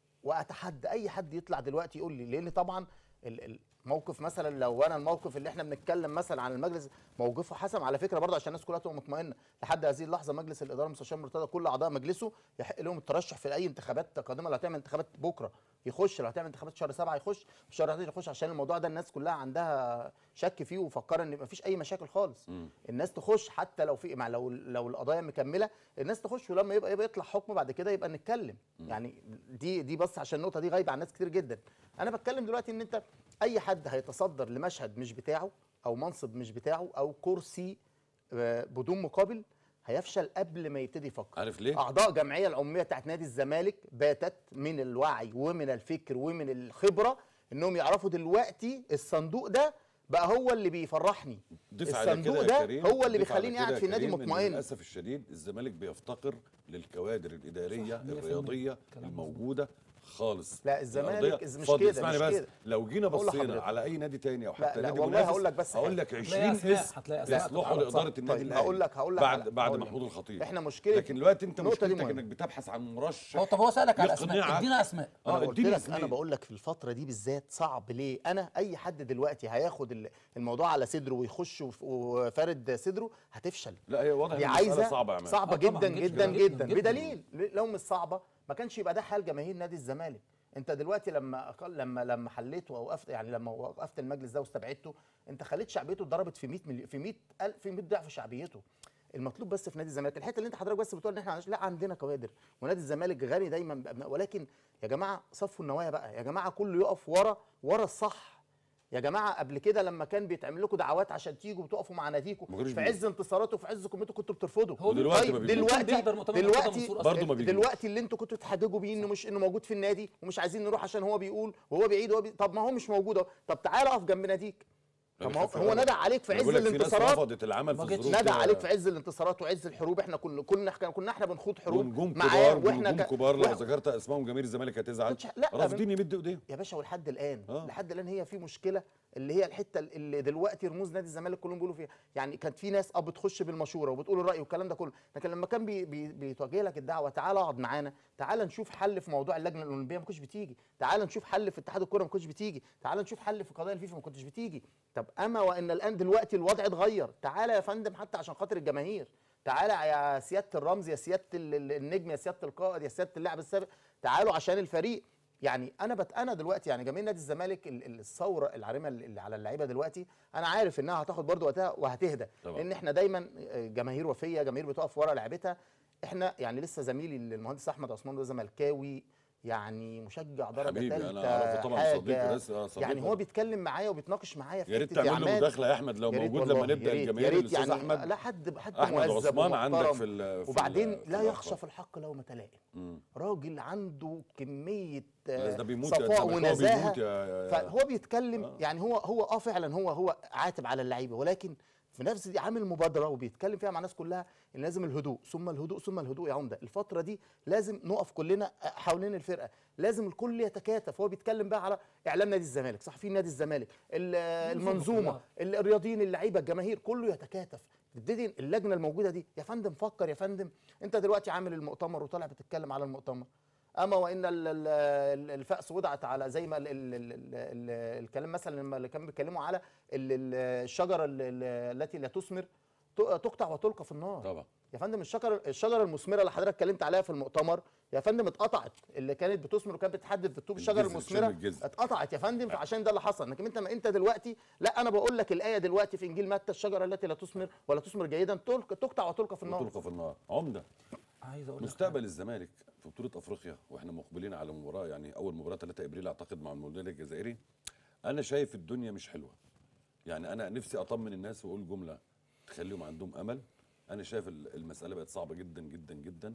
واتحدى اي حد يطلع دلوقتي يقول لي لان طبعا ال- الموقف مثلا لو انا الموقف اللي احنا بنتكلم مثلا عن المجلس موقفه حسم على فكره برضه عشان الناس كلها تبقى مطمئنه لحد هذه اللحظه مجلس الاداره مستشار مرتضى كل اعضاء مجلسه يحق لهم الترشح في اي انتخابات قادمه لو هتعمل انتخابات بكره يخش لو هتعمل انتخابات شهر سبعه يخش في شهر 11 يخش عشان الموضوع ده الناس كلها عندها شك فيه وفكر ان مفيش اي مشاكل خالص الناس تخش حتى لو في مع لو لو القضايا مكمله الناس تخش ولما يبقى يبقى يطلع حكم بعد كده يبقى نتكلم يعني دي دي بس عشان النقطه دي غايبه عن ناس كتير جدا انا بتكلم دلوقتي ان انت اي حد هيتصدر لمشهد مش بتاعه او منصب مش بتاعه او كرسي آه، بدون مقابل هيفشل قبل ما يبتدي يفكر عارف ليه؟ اعضاء الجمعيه العموميه بتاعت نادي الزمالك باتت من الوعي ومن الفكر ومن الخبره انهم يعرفوا دلوقتي الصندوق ده بقى هو اللي بيفرحني ضيف على كده الصندوق يا ده كريم هو اللي ضيف على بيخليني كده قاعد يا في النادي كريم إن مطمئن للاسف الشديد الزمالك بيفتقر للكوادر الاداريه صح، 100% الرياضيه كلام الموجوده خالص لا، الزمالك الأرضية إز- مش فاضية. كده، اسمعني مش بس كده. لو جينا هقول بصينا لحضرتك. على اي نادي تاني او لا، حتى لا، نادي والله منافس هقول لك بس هقول حاجة. لك هتلاقي 20 أسماء، اسم هتلاقي أسماء يصلحوا تتعرض، صح. لاداره النادي طيب، الاهلي هقول لك- هقول لك بعد على- بعد هقول لك. محمود الخطيب إحنا مشكلة- لكن دلوقتي انت النقطة دي مشكلتك مهمة. انك بتبحث عن مرشح هو طب هو سالك على اسماء يقنعك. ادينا اسماء اه انا قلت اديني لك اسمين. انا بقول لك في الفتره دي بالذات صعب ليه انا اي حد دلوقتي هياخد ال- الموضوع على صدره ويخش وف- وفارد صدره هتفشل لا هي واضح دي ان المسألة عايزه صعبه يا عماد صعبه آه طبعاً، جدا جداً، جدا جداً، جدا جداً. بدليل لو مش صعبه ما كانش يبقى ده حال جماهير نادي الزمالك انت دلوقتي لما لما لما حليته او وقفت يعني لما وقفت المجلس ده واستبعدته انت خليت شعبيته اتضربت في 100 مليون في 100 الف في 100 ضعف شعبيته المطلوب بس في نادي الزمالك الحته اللي انت حضرتك بس بتقول ان احنا عندناش- لا عندنا كوادر ونادي الزمالك غني دايما بأبناء ولكن يا جماعه صفوا النوايا بقى يا جماعه كله يقف ورا ورا الصح يا جماعه قبل كده لما كان بيتعمل لكم دعوات عشان تيجوا وتقفوا مع ناديكم ما كانوش في عز انتصاراته وفي عز قيمته كنتوا بترفضوا هو دلوقتي ما طيب بيجوش. دلوقتي بيحضر مؤتمر مرتضى دلوقتي منصور أصلاً. برضه ما بيجوش. دلوقتي اللي انتوا كنتوا تحججوا بيه انه مش انه موجود في النادي ومش عايزين نروح عشان هو بيقول وهو بعيد وهو بي... طب ما هو مش موجود اهو طب تعالى اقف جنب ناديك طب ما هو, هو ندى عليك في أنا عز بقول لك في ناس الانتصارات رفضت العمل في ما جتش. الظروف ندى كده. عليك في عز الانتصارات وعز الحروب احنا كنا كنا احنا كنا احنا بنخوض حروب ونجوم معاه كبار ونجوم ك- كبار لو وإحنا- ذكرت اسمائهم جماهير الزمالك هتزعل كنتش- لا، رافضين يمدوا ايديهم يا باشا ولحد الان آه. آه. لحد الان هي في مشكله اللي هي الحته اللي دلوقتي رموز نادي الزمالك كلهم بيقولوا فيها يعني كانت في ناس اه بتخش بالمشوره وبتقول الراي والكلام ده كله لكن لما كان بي بي بيتوجه لك الدعوه تعالى اقعد معانا تعالى نشوف حل في موضوع اللجنه الاولمبيه ما كنتش بتيجي تعالى نشوف حل في اتحاد الكوره ما كنتش بتيجي تعالى نشوف حل في قضايا الفيفا ما كنتش بتيجي طب اما وان الان دلوقتي الوضع اتغير تعالى يا فندم حتى عشان خاطر الجماهير تعالى يا سياده الرمز يا سياده ال- ال- النجم يا سياده القائد يا سياده اللاعب السابق تعالوا عشان الفريق يعني انا بت انا دلوقتي يعني جماهير نادي الزمالك ال- ال- الثوره العارمه اللي على اللعيبه دلوقتي انا عارف انها هتاخد برضو وقتها وهتهدى طبعا. لان احنا دايما جماهير وفيه جماهير بتقف ورا لعبتها احنا يعني لسه زميلي المهندس احمد عثمان ده زملكاوي يعني مشجع درجه حبيبي، أنا ثالثه أعرفه طبعاً، حاجة. صديق بس- آه، صديق يعني هو طبعاً. بيتكلم معايا وبيتناقش معايا في يا ريت حتة تعمل له عماد. مداخله يا احمد لو يا ريت موجود والله، لما نبدا يا ريت- يا الجماهير ريت الاستاذ يعني احمد لا حد حد احمد مهذب عثمان عندك ومحترم. في ال- في وبعدين ال- في لا الأخبار. يخشى في الحق لومة لائم مم. راجل عنده كميه آه، الناس ده بيموت يا صفاء الزملكاوي ونزاهه بيموت يا- يا- يا- فهو بيتكلم يعني هو هو اه فعلا هو هو عاتب على اللعيبه ولكن في نفس دي عامل مبادره وبيتكلم فيها مع الناس كلها ان لازم الهدوء ثم الهدوء ثم الهدوء يا عمده الفتره دي لازم نقف كلنا حوالين الفرقه لازم الكل يتكاتف هو بيتكلم بقى على اعلام نادي الزمالك صحفيين نادي الزمالك ال- المنظومه ال- الرياضيين اللعيبه الجماهير كله يتكاتف تبتدي اللجنه الموجوده دي يا فندم فكر يا فندم انت دلوقتي عامل المؤتمر وطالع بتتكلم على المؤتمر اما وان ال- ال- ال- الفأس وضعت على زي ما ال ال ال ال الكلام مثلا لما اللي كانوا بيتكلموا على ال- ال- الشجره ال- ال- التي لا تثمر ت- تقطع وتلقى في النار طبعا يا فندم الشجره الشجره المثمره اللي حضرتك اتكلمت عليها في المؤتمر يا فندم اتقطعت اللي كانت بتثمر وكانت بتحدد في الطوب الشجره الجذر، المثمره شرب الجذر. اتقطعت يا فندم فعشان ده اللي حصل لكن انت ما انت دلوقتي لا انا بقول لك الايه دلوقتي في انجيل متى الشجره التي لا تثمر ولا تثمر جيدا تلق- تقطع وتلقى في النار وتلقى في النار عمده عايز اقول لك مستقبل الزمالك في بطوله افريقيا واحنا مقبلين على مباراه يعني اول مباراه 3 ابريل اعتقد مع المولوديه الجزائري انا شايف الدنيا مش حلوه يعني انا نفسي اطمن الناس واقول جمله تخليهم عندهم امل انا شايف ال- المساله بقت صعبه جدا جدا جدا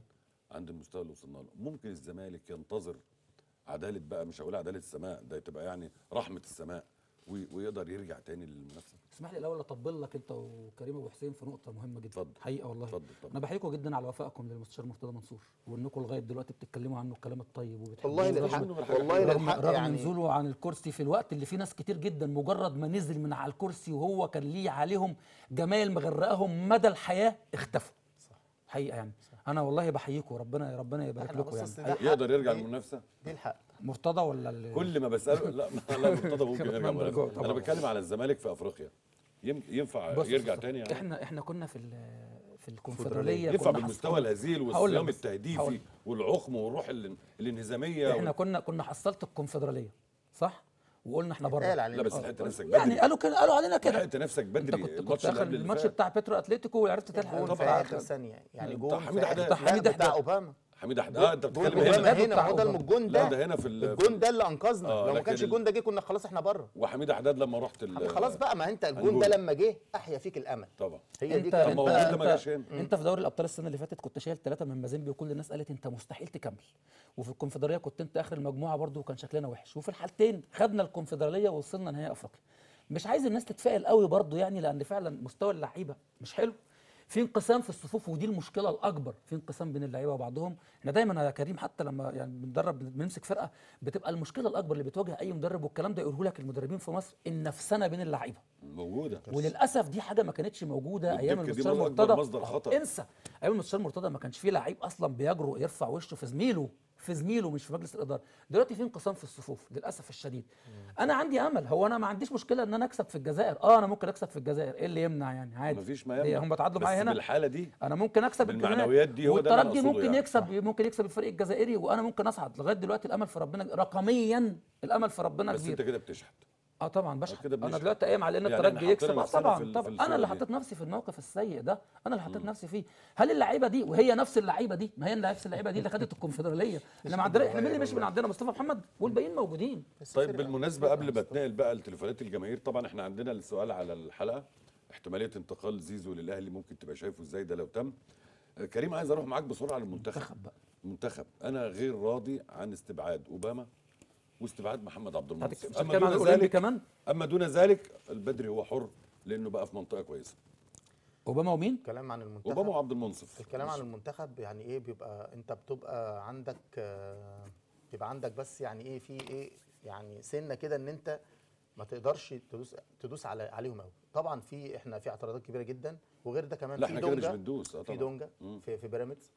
عند المستوى اللي وصلنا له ممكن الزمالك ينتظر عداله بقى مش هقول عداله السماء ده تبقى يعني رحمه السماء وي- ويقدر يرجع تاني للمنافسه اسمح لي الاول اطبل لك انت وكريم ابو حسين في نقطه مهمه جدا اتفضل. حقيقه والله اتفضل، اتفضل. انا بحييكم جدا على وفائكم للمستشار مرتضى منصور وانكم لغايه دلوقتي بتتكلموا عنه الكلام الطيب وبتحبوه والله رغم- للحق والله رغم, للحق رغم يعني نزوله عن الكرسي في الوقت اللي فيه ناس كتير جدا مجرد ما نزل من على الكرسي وهو كان ليه عليهم جمايل مغرقاهم مدى الحياه اختفوا حقيقه يعني انا والله بحييكم ربنا ربنا يبارك احنا لكم بص يعني أصل ده حق. يقدر يرجع دي- للمنافسه دي الحق مرتضى ولا ال- كل ما بساله لا لا مرتضى ممكن كمان يرجع مرجوع منافسة. طبعا. انا بتكلم على الزمالك في افريقيا يم- ينفع بص يرجع بص- تاني يعني احنا احنا كنا في ال- في الكونفدراليه ينفع كنا بالمستوى حصلنا- الهزيل هقول لك والصيام بس، هقول التهديفي لك. والعقم والروح الان- الانهزاميه احنا وال- كنا كنا حصلت الكونفدراليه صح وقلنا احنا بره قال علينا لا بس آه. لحقت نفسك بدري يعني قالوا كده قالوا علينا كده لحقت نفسك انت بدري كنت كنت الماتش اللي اخر قبل اللي الماتش فات. بتاع بيترو اتلتيكو وعرفت تلحق جون في طبعاً. اخر ثانيه يعني بتاع جون حميد في حداد. آخر- بتاع حميد لا، بتاع حداد. اوباما حميد احمد اه انت جون بتتكلم اوباما هنا هنا هنا بتاع هو ده أوباما. الجون لا ده ده هنا في ال- الجون ده اللي انقذنا آه، لو ما لكن كانش ال- الجون ده جه كنا خلاص احنا بره وحميد حداد لما رحت ال- خلاص بقى ما انت الجون هنقول. ده لما جه احيا فيك الامل طبعا هي دي انت كانت طب ما هو بقى- الجون ده ما جاش هنا. انت في دوري الابطال السنه اللي فاتت كنت شايل ثلاثه من مازيمبي وكل الناس قالت انت مستحيل تكمل وفي الكونفدراليه كنت انت اخر المجموعه برضو وكان شكلنا وحش وفي الحالتين خدنا الكونفدراليه ووصلنا نهائي افريقيا مش عايز الناس تتفائل قوي برضو يعني لان فعلا مستوى اللعيبه مش حلو في انقسام في الصفوف ودي المشكله الاكبر في انقسام بين اللعيبه وبعضهم احنا دايما يا كريم حتى لما يعني بندرب بنمسك فرقه بتبقى المشكله الاكبر اللي بتواجه اي مدرب والكلام ده يقوله لك المدربين في مصر النفسنه بين اللعيبه موجوده وللاسف دي حاجه ما كانتش موجوده ايام والدكة دي المستشار أكبر مرتضى مصدر آه، خطر. انسى ايام المستشار مرتضى ما كانش فيه لعيب اصلا بيجرؤ يرفع وشه في زميله في زميله مش في مجلس الاداره دلوقتي في انقسام في الصفوف للاسف الشديد انا عندي امل هو انا ما عنديش مشكله ان انا اكسب في الجزائر اه انا ممكن اكسب في الجزائر ايه اللي يمنع يعني عادي مفيش ما ليه؟ يمنع هم اتعادلوا بس معايا هنا بالحاله دي انا ممكن اكسب الجزائر. بالمعنويات دي هو ده اللي أنا والترجي أقصده ممكن يعني. يكسب ممكن يكسب الفريق الجزائري وانا ممكن اصعد لغايه دلوقتي الامل في ربنا رقميا الامل في ربنا بس كبير انت كده بتشحت اه طبعا بشحت كده انا بنشحت. دلوقتي قايم على ان يعني الترجي احنا يكسب حطينا آه نفسنا طبعا في ال- طبعا في انا الصورة اللي دي. حطيت نفسي في الموقف السيء ده انا اللي حطيت نفسي فيه هل اللعيبه دي وهي نفس اللعيبه دي ما هي نفس اللعيبه دي اللي خدت الكونفدراليه احنا ما عندنا احنا مين اللي مش من عندنا مصطفى محمد والباقيين موجودين طيب بالمناسبه قبل ما اتنقل بقى لتليفونات الجماهير طبعا احنا عندنا السؤال على الحلقه احتماليه انتقال زيزو للاهلي ممكن تبقى شايفه ازاي ده لو تم آه، كريم عايز اروح معاك بسرعه للمنتخب منتخب بقى منتخب انا غير راضي عن استبعاد اوباما واستبعاد محمد عبد هتك- المنصف مش اما هتتكلم عن دون الاولمبي ذلك كمان اما دون ذلك البدري هو حر لانه بقى في منطقه كويسه اوباما ومين الكلام عن المنتخب اوباما وعبد المنصف الكلام عن المنتخب يعني ايه بيبقى انت بتبقى عندك آه، بيبقى عندك بس يعني ايه في ايه يعني سنه كده ان انت ما تقدرش تدوس تدوس على عليهم قوي طبعا في احنا في اعتراضات كبيره جدا وغير ده كمان لا في احنا كده مش دونجا بندوس اه في طبعا دونجا مم. في في بيراميدز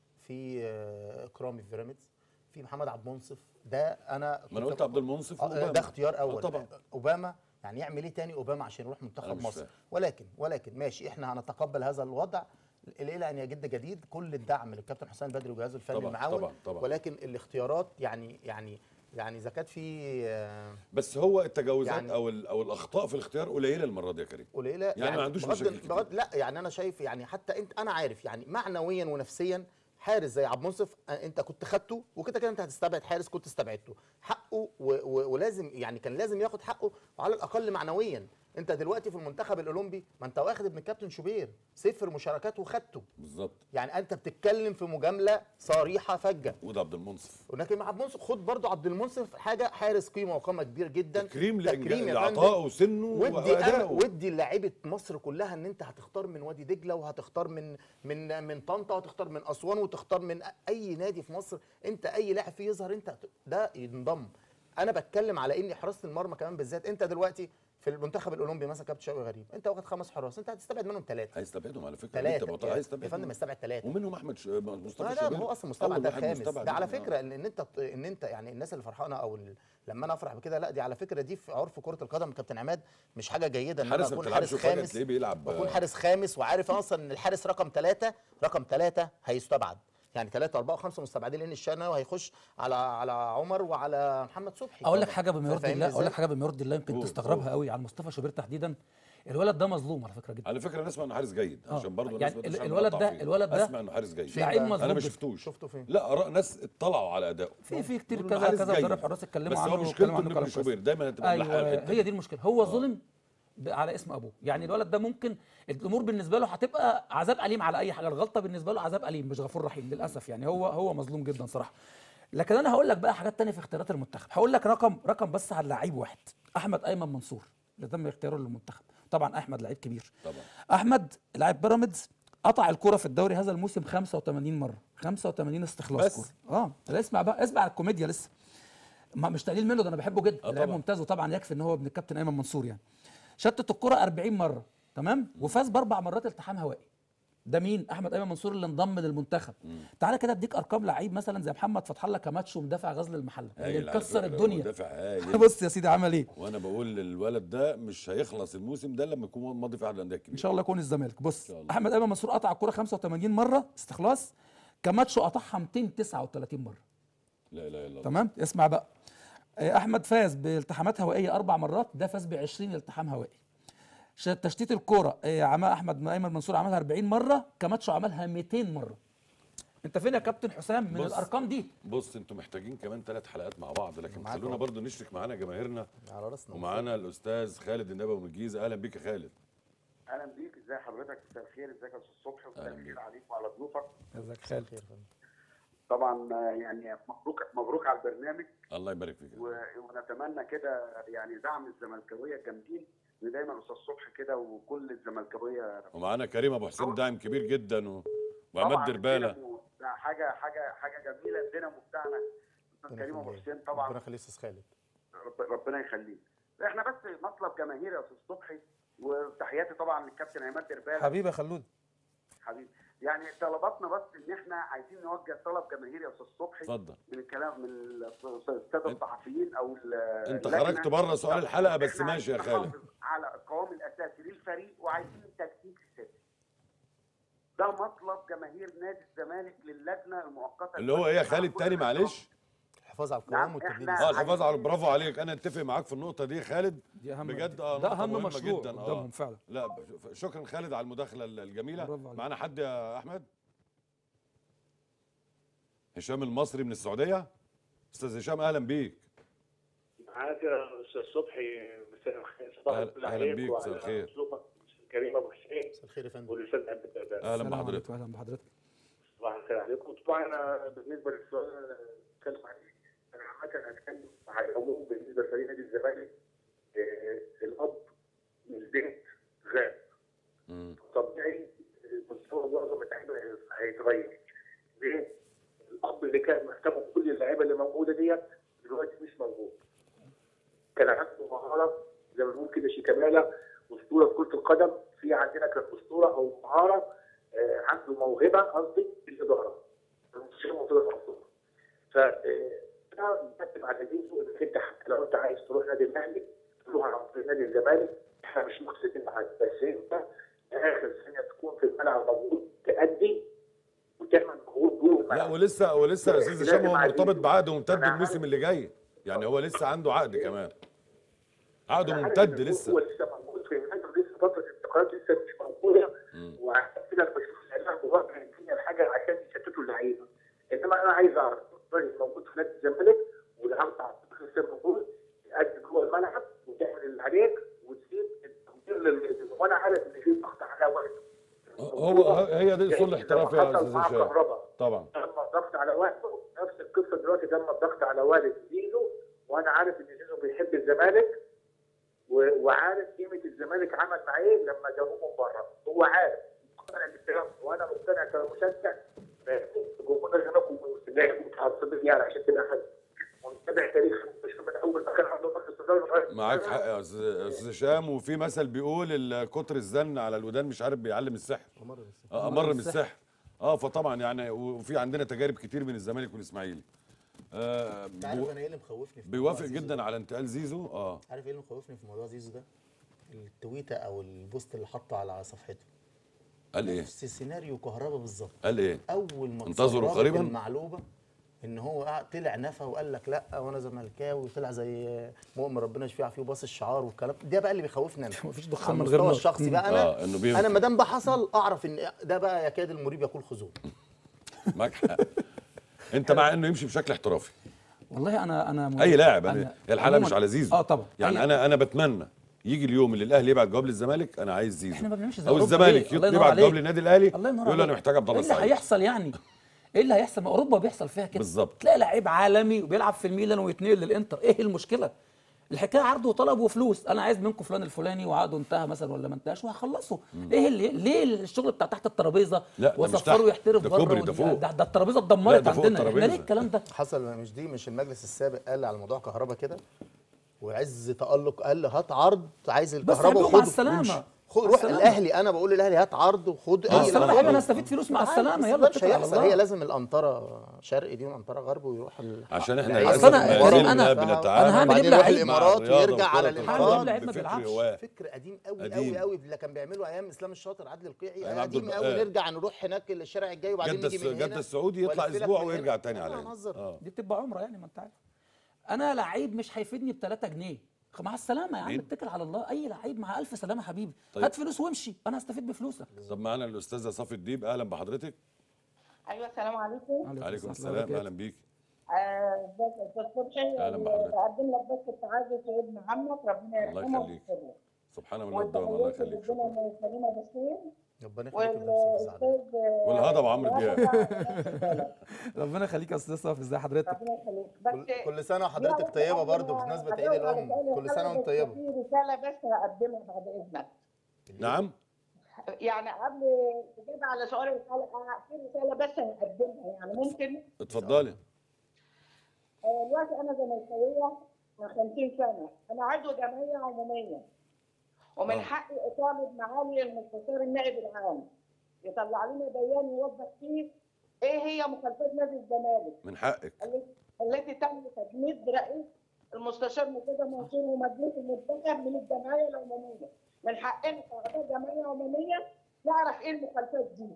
في آه، اكرامي في بيراميدز في محمد عبد المنصف ده انا ما انا كنت قلت عبد المنصف آه، واوباما ده اختيار اول طبعا. اوباما يعني يعمل ايه تاني اوباما عشان يروح أنا منتخب مش مصر فاهم. ولكن ولكن ماشي احنا هنتقبل هذا الوضع الى ان يجد جديد كل الدعم للكابتن حسام بدري وجهازه الفني طبعاً، المعاون طبعاً، طبعاً. ولكن الاختيارات يعني يعني يعني اذا كانت في آه، بس هو التجاوزات يعني- او ال- او الاخطاء في الاختيار قليله المره دي يا كريم قليله يعني ما عندوش بغض- مشاكل كتير. بغض لا يعني انا شايف يعني حتى انت انا عارف يعني معنويا ونفسيا حارس زي عبد المنصف آه، انت كنت خدته وكده كده انت هتستبعد حارس كنت استبعدته حقه و و ولازم يعني كان لازم ياخد حقه وعلى الاقل معنويا انت دلوقتي في المنتخب الاولمبي ما انت واخد ابن الكابتن شوبير صفر مشاركات وخدته بالظبط يعني انت بتتكلم في مجامله صريحه فجه وده عبد المنصف ولكن مع عبد المنصف خد برضه عبد المنصف حاجه حارس قيمه وقامه كبير جدا تكريم يا فندم. لعطائه وسنه ودي أنا وادائه ودي لعيبه مصر كلها ان انت هتختار من وادي دجله وهتختار من من من طنطا وهتختار من اسوان وتختار من اي نادي في مصر انت اي لاعب فيه يظهر انت هت- ده ينضم انا بتكلم على ان حراسه المرمى كمان بالذات انت دلوقتي في المنتخب الاولمبي مثلا كابتن شوقي غريب انت واخد خمس حراس انت هتستبعد منهم ثلاثه هيستبعدهم على فكره ثلاثه انت بطل يا هيستبعدهم فندم استبعد ثلاثه ومنهم احمد ش... مصطفى لا لا شوبير ما هو اصلا مستبعد أول ده واحد خامس مستبعد ده على يعني. فكره ان ان انت ان انت يعني الناس اللي فرحانه او ال- لما انا افرح بكده لا دي على فكره دي في عرف كره القدم كابتن عماد مش حاجه جيده ان انا حارس ما اكون بتلعبش حارس وفجاه خامس تلاقيه بيلعب واكون حارس خامس وعارف اصلا ان الحارس رقم ثلاثه رقم ثلاثه هيستبعد يعني ثلاثة أربعة وخمسة مستبعدين لأن الشناوي هيخش على على عمر وعلى محمد صبحي اقول لك طبعاً. حاجه بما يرضي فاهمني الله اقول لك إزاي؟ حاجه بما يرضي الله يمكن قول، تستغربها قول. قوي عن مصطفى شوبير تحديدا الولد ده مظلوم على فكره جدا على فكره انا اسمع انه حارس جيد آه. عشان برضه يعني الناس ما تقولش ال- أنا الولد بقطع ده- فيه. الولد ده اسمع انه حارس جيد لعيب بقى؟ مظلوم انا ما جداً. شفتوش شفته فين؟ لا رأ- ناس اطلعوا على ادائه في في كتير بيقولوا كذا حارس كذا جيد. مدرب حراس اتكلموا بس عنه هو واتكلموا مشكلته عنه ان كلام ابن كويس. شوبير دايما هتبقى ملحق ايوه الحته هي دي. دي المشكله هو ظلم ب- على اسم ابوه يعني الولد ده ممكن الامور بالنسبه له هتبقى عذاب اليم على اي حاجه الغلطه بالنسبه له عذاب اليم مش غفور رحيم للاسف يعني هو هو مظلوم جدا صراحه لكن انا هقول لك بقى حاجات تانية في اختيارات المنتخب هقول لك رقم رقم بس على لعيب واحد احمد ايمن منصور اللي تم اختياره للمنتخب طبعا احمد لعيب كبير طبعا احمد لاعب بيراميدز قطع الكرة في الدوري هذا الموسم 85 مرة 85 استخلاص بس؟ كرة اه لا اسمع بقى اسمع الكوميديا لسه ما مش تقليل منه ده انا بحبه جدا آه لاعب طبعا. ممتاز وطبعا يكفي ان هو ابن الكابتن ايمن منصور يعني شتت الكرة 40 مرة تمام وفاز باربع مرات التحام هوائي ده مين احمد ايمن منصور اللي انضم للمنتخب تعالى كده اديك ارقام لعيب مثلا زي محمد فتح الله كماتشو مدافع غزل المحله اللي هايل على مكسر فكرة، الدنيا مدافع هايل بص يا سيدي عمل ايه وانا بقول للولد ده مش هيخلص الموسم ده لما يكون ماضي في احد الانديه ان الكبيره شاء الله يكون الزمالك بص شاء الله. احمد ايمن منصور قطع الكرة 85 مرة استخلاص كماتشو قطعها 239 مرة لا اله الا الله تمام اسمع بقى آه، احمد فاز بالتحامات هوائيه اربع مرات ده فاز ب 20 التحام هوائي ش- تشتيت الكوره آه، عمل احمد ايمن منصور عملها 40 مره كماتشو عملها 200 مره انت فين يا كابتن حسام من بص. الارقام دي بص انتوا محتاجين كمان ثلاث حلقات مع بعض لكن معاك خلونا أهو. برضو نشرك معانا جماهيرنا على راسنا ومعانا الاستاذ خالد النبوي من الجيزه اهلا بيك يا خالد اهلا بيك ازي حضرتك مساء الخير ازيك يا استاذ صبحي ومساء أهلا الخير بيك. عليك وعلى ضيوفك جزاك خالد خير فندم. طبعا آه، يعني مبروك مبروك على البرنامج الله يبارك فيك و- ونتمنى كده يعني دعم الزملكاويه الجامدين ان دايما استاذ صبحي كده وكل الزملكاويه ومعانا كريم ابو حسين داعم كبير جدا و... وعماد طبعاً درباله الدينامو ده حاجه حاجه حاجه جميله الدينامو بتاعنا استاذ ربنا كريم ابو يخليك. حسين ربنا طبعا يخليه استاذ خالد رب- ربنا يخليك احنا بس مطلب جماهيري يا استاذ صبحي وتحياتي طبعا للكابتن عماد درباله حبيبي يا خلود حبيبي يعني طلباتنا بس ان احنا عايزين نوجه طلب جماهيري يا استاذ صبحي اتفضل من الكلام من الساده الصحفيين او ال- انت اللجنة. خرجت بره سؤال الحلقه بس إحنا ماشي يا عايزين خالد نحافظ على القوام الاساسي للفريق وعايزين تكتيك اساسي ده مطلب جماهير نادي الزمالك للجنه المؤقته اللي هو ايه يا خالد تاني معلش الحفاظ على نعم، القوام والتجديد إحنا- اه السياسي. الحفاظ على برافو عليك انا اتفق معاك في النقطه دي يا خالد دي اهم بجد اه ده نقطة اهم مهمة مشروع جدا اه قدامهم فعلا لا ب- شكرا خالد على المداخله الجميله برافو عليك. معانا حد يا احمد هشام المصري من السعوديه استاذ هشام اهلا بيك معاك يا استاذ صبحي مساء الخير صباح أهلا- الفل أهلا عليك بيك، وعلى مساء الخير. أسلوبك كريم ابو حسين مساء الخير يا فندم والاستاذ عبد الباب اهلا السلام بحضرتك عليكم، اهلا بحضرتك صباح الخير عليكم طبعا انا بالنسبه للسؤال اللي اتكلم عليه انا عامه هتكلم على العموم بالنسبه لفريق نادي الزمالك آه، الاب من البيت غاب مم. طبيعي مستوى معظم اللعيبه هيتغير ليه؟ الاب اللي كان محتاج كل اللعيبه اللي موجوده ديت دلوقتي مش موجود كان عنده مهاره زي ما بنقول كده شيكابالا اسطوره في كره القدم في عندنا كان اسطوره او مهاره آه، عنده موهبه قصدي في الاداره مش موجوده في الاسطوره ف آه، ده بيكتب على دينه انك انت حتى لو انت عايز تروح نادي الاهلي تروح على طريق نادي الزمالك احنا مش مقصدين معاك بس انت اخر ثانيه تكون في الملعب موجود تأدي وتعمل مجهود دون لا الملعب. ولسه ولسه يا استاذ هشام هو لازم مرتبط عايزين- بعقد ممتد أنا الموسم عارف. اللي جاي يعني هو لسه عنده عقد كمان عقده أنا عارف ممتد إن هو لسه لسه موجود في الملعب لسه فتره انتقالات لسه مش موجوده مم. وعشان كده بشوف اللعيبه بوضع الدنيا الحاجه عشان يشتتوا اللعيبه انما انا عايز اعرف الراجل موجود في نادي الزمالك والعقد على فكرة لسه موجود تأدي جوه الملعب وتعمل اللي عليك وتسيب التقدير لل وانا عارف ان في ضغط على وقته هو هي دي اصول الاحتراف يا حصل استاذ مع هشام كهرباء طبعا تم الضغط على وقته نفس القصه دلوقتي تم الضغط على والد زيزو وانا عارف ان زيزو بيحب الزمالك و- وعارف قيمه الزمالك عمل معاه ايه لما جابوه من بره هو عارف مقتنع بالكلام وانا مقتنع كمشجع جمهور هناك ومسلمين متعصبين يعني عشان كده حد متابع تاريخ مش من اول ما كان عنده مركز الدوري معاك حق يا استاذ يا أستاذ هشام وفي مثل بيقول ال- كتر الزن على الودان مش عارف بيعلم السحر عمر بس. آه، أمر امر من السحر. السحر اه فطبعا يعني وفي عندنا تجارب كتير من الزمالك والاسماعيلي آه انت عارف بيو- انا ايه اللي مخوفني في بيوافق موضوع زيزو جدا ده؟ على انتقال زيزو اه عارف ايه اللي مخوفني في موضوع زيزو ده؟ التويته او البوست اللي حطه على صفحته قال ايه نفس سيناريو كهربا بالظبط قال ايه اول ما انتظروا اتسربت قريباً؟ المعلومه ان هو قعد- طلع نفى وقال لك لا وانا زملكاوي وطلع زي مؤمن ربنا يشفيه فيه وباص الشعار والكلام ده بقى اللي بيخوفني انا مفيش دخان على من غير المستوى نار. الشخصي بقى انا اه انه بينكر انا ما دام ده حصل اعرف ان ده بقى يكاد المريب يقول خذوه معاك حق انت مع انه يمشي بشكل احترافي والله انا انا اي لاعب أنا- أنا هي الحلقه مش عموماً- على زيزو اه طبعا يعني أي- انا انا بتمنى يجي اليوم اللي الاهلي يبعت جواب للزمالك انا عايز زيزو احنا ما بنمشي زي او أوروبا الزمالك ليه؟ الله ينور يبعت جواب عليك. للنادي الاهلي الله ينور يقول له انا عليك. محتاج عبد الله ايه اللي السعيد هيحصل يعني ايه اللي هيحصل ما اوروبا بيحصل فيها كده بالظبط. تلاقي لعيب عالمي وبيلعب في الميلان ويتنقل للانتر ايه المشكله الحكايه عرض وطلب وفلوس انا عايز منكم فلان الفلاني وعقده انتهى مثلا ولا ما انتهاش وهخلصه ايه اللي ليه الشغل بتاع تحت الترابيزه لا، ده مش وصفره تحت. يحترف ده بره كوبري، ده وده- فوق. ده, ده الترابيزه لا، اتدمرت ده فوق عندنا احنا الترابيزة. ليه الكلام ده حصل مش دي مش المجلس السابق قال على موضوع كهرباء كده وعز تألق قال هات عرض عايز الكهرباء هاتوه مع وخده السلامة. وامشي. خد مع روح السلامة. الاهلي انا بقول للاهلي هات عرض وخد مع اي السلامه لعيب. يا حبيبي انا استفيد فلوس مع عادي، السلامه بس يلا ده مش اتكل على هيحصل الله هي لازم الانطره شرق دي وانطره غرب ويروح ال... عشان احنا لعيب. للاسف أصل أنا- ما كريم، زلنا أنا- بنتعامل أنا هعمل وبعدين ابن يروح لعيب الامارات مع الرياضة ويرجع على وكرة هعمل ابن الانفراد لعيب ما بفكر بيلعبش. هواه. فكر قديم قوي قديم. قوي قوي اللي كان بيعمله ايام اسلام الشاطر عادل القيعي أيام عبد قديم الب- قوي آه. نرجع نروح هناك الشارع الجاي وبعدين جدة نيجي من الس- هنا جدة السعودي يطلع وألف لك اسبوع من هنا. ويرجع تاني أنا على هنا هنهزر. اه دي بتبقى عمره يعني ما انت عارف انا لعيب مش هيفيدني ب 3 جنيه مع السلامه يا عم مين؟ اتكل على الله اي لعيب مع الف سلامه حبيبي طيب. هات فلوس وامشي انا هستفيد بفلوسك طب معانا الاستاذه صافي الديب اهلا بحضرتك ايوه السلام عليكم عليكم السلام اهلا بيك آه، ازيك يا استاذ صبحي أهلا بحضرتك. بقدم لك بس التعازي في ابن عمك ربنا الله يرحمه يخليك. ويغفر له. سبحان من الدوام الله والتحيات يخليك للرجاله شكرا من سليمه بشير ربنا يخليك يا أستاذ سعد. والاستاذ والهضبة عمرو دياب. ربنا يخليك يا استاذ صافي ازي حضرتك ربنا يخليك كل- بس كل سنه وحضرتك طيبه برضه بمناسبه عيد الام كل سنه وانت طيبه في رساله بس هقدمها بعد اذنك نعم يعني قبل الاجابه على سؤال الحلقه في رساله بس هقدمها يعني ممكن اتفضلي آه، دلوقتي انا زملكاويه من 50 سنه انا عضو جمعيه عموميه ومن آه. حقي اطالب معالي المستشار النائب العام يطلع لنا بيان يوضح فيه ايه هي مخالفات نادي الزمالك من حقك التي- التي تم تجنيد رئيس المستشار مرتضى منصور ومجلس المنتخب من الجمعيه العموميه من حقنا كاعضاء جمعيه عموميه نعرف ايه المخالفات دي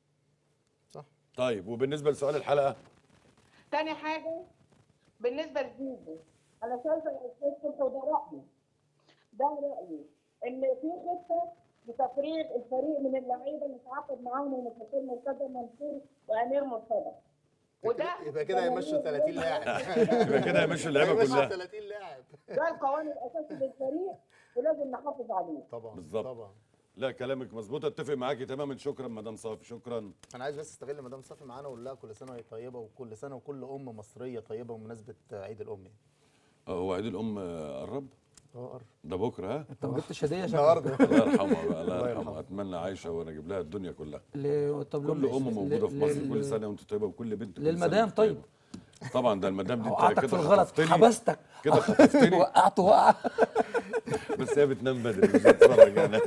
طيب وبالنسبه لسؤال الحلقه تاني حاجة بالنسبة لزيزو أنا شايفة يا أستاذ صبحي وده رأيي ده رأيي إن في خطة لتفريغ الفريق من اللعيبة اللي تعاقد معاهم المستشار مرتضى منصور وأمير مرتضى وده يبقى كده هيمشوا 30 لاعب يبقى كده هيمشوا اللعيبه هيمشوا كلها 30 لاعب ده القوانين الأساسي للفريق ولازم نحافظ عليه طبعا بالظبط. طبعا لا كلامك مظبوط اتفق معاكي تماما شكرا مدام صافي شكرا انا عايز بس استغل مدام صافي معانا واقول لها كل سنه وهي طيبه وكل سنه وكل ام مصريه طيبه بمناسبه عيد الام يعني. آه، هو عيد الام آه، قرب اه ده بكره ها انت ما جبتش هديه شكلك النهارده الله يرحمها بقى الله الله يرحمها يرحمها. اتمنى عايشه وانا اجيب لها الدنيا كلها ل- طب كل لأم- ام ل- موجوده في ل- مصر ل- كل سنه وانت طيبه وكل بنت كل سنة للمدام وأنت طيب. طيبة. طبعا ده المدام دي انت وقعتك كده في الغلط خطفتني حبستك كده خطفتني وقعته وقع بس هي بتنام بدري مش بتتفرج يعني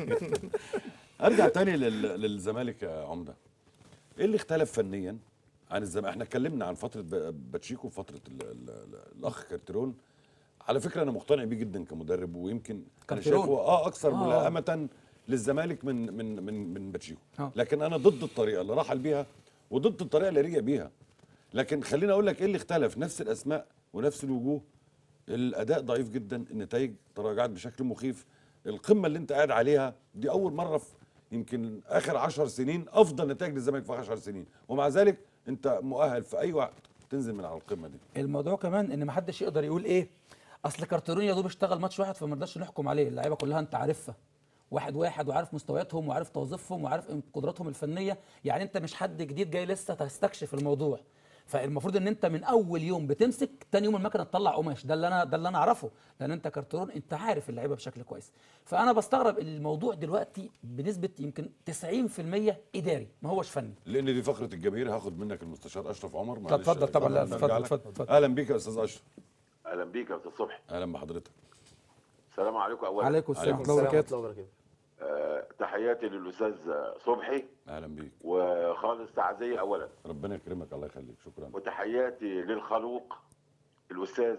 ارجع تاني لل- للزمالك يا عمده ايه اللي اختلف فنيا عن الزمالك احنا اتكلمنا عن فتره ب- باتشيكو وفتره ال- ال- ال- الاخ كارتيرون على فكره انا مقتنع بيه جدا كمدرب ويمكن انا كارتيرون. شايفه اه اكثر آه. ملائمه للزمالك من من من من باتشيكو آه. لكن انا ضد الطريقه اللي رحل بيها وضد الطريقه اللي رجع بيها لكن خليني اقول لك ايه اللي اختلف نفس الاسماء ونفس الوجوه الاداء ضعيف جدا النتائج تراجعت بشكل مخيف القمه اللي انت قاعد عليها دي اول مره في يمكن اخر عشر سنين افضل نتائج للزمالك في 10 سنين ومع ذلك انت مؤهل في اي وقت تنزل من على القمه دي الموضوع كمان ان ما حدش يقدر يقول ايه اصل كارتيرون يا دوب اشتغل ماتش واحد فما نقدرش نحكم عليه اللعيبه كلها انت عارفها واحد واحد وعارف مستوياتهم وعارف توظيفهم وعارف قدراتهم الفنيه يعني انت مش حد جديد جاي لسه تستكشف الموضوع فالمفروض ان انت من اول يوم بتمسك تاني يوم المكنه تطلع قماش ده اللي انا ده اللي انا اعرفه لان انت كارتيرون انت عارف اللعيبه بشكل كويس فانا بستغرب الموضوع دلوقتي بنسبه يمكن 90% اداري ما هوش فني لان دي فقره الجماهير هاخد منك المستشار اشرف عمر معلش. اتفضل طبعا لا نرجع اتفضل لك. اتفضل اتفضل اهلا بيك يا استاذ اشرف اهلا بيك يا استاذ صبحي اهلا بحضرتك السلام عليكم اولا عليكم السلام عليكم ورحمه الله السلام وبركاته ورحمه الله وبركاته آه، تحياتي للاستاذ صبحي اهلا بيك وخالص تعزيه اولا ربنا يكرمك الله يخليك شكرا وتحياتي للخلوق الاستاذ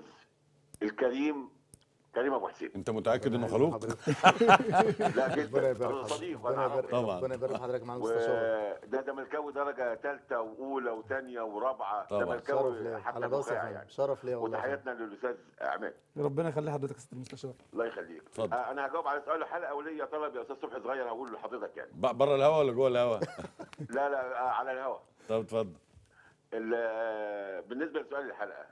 الكريم كريم ابو حسين انت متاكد انه خلوق لا ربنا جدا يبارك أنا حضرتك صديق وانا ربنا يبارك أعرفه. طبعا. ربنا يبارك حضرتك معانا مستشار وده زملكاوي درجه ثالثه واولى وثانيه ورابعه طبعا. شرف زملكاوي ليا حتى على راسي يا نخاع فندم يعني شرف ليا والله يا فندم. وتحياتنا للاستاذ عماد ربنا يخلي حضرتك يا ست المستشار الله يخليك اتفضل. آه، انا هجاوب على سؤال الحلقه وليا طلب يا استاذ صبحي صغير هقوله لحضرتك يعني بره الهوا ولا جوه الهوا لا لا آه، على الهواء طب اتفضل ال- آه، بالنسبه لسؤال الحلقه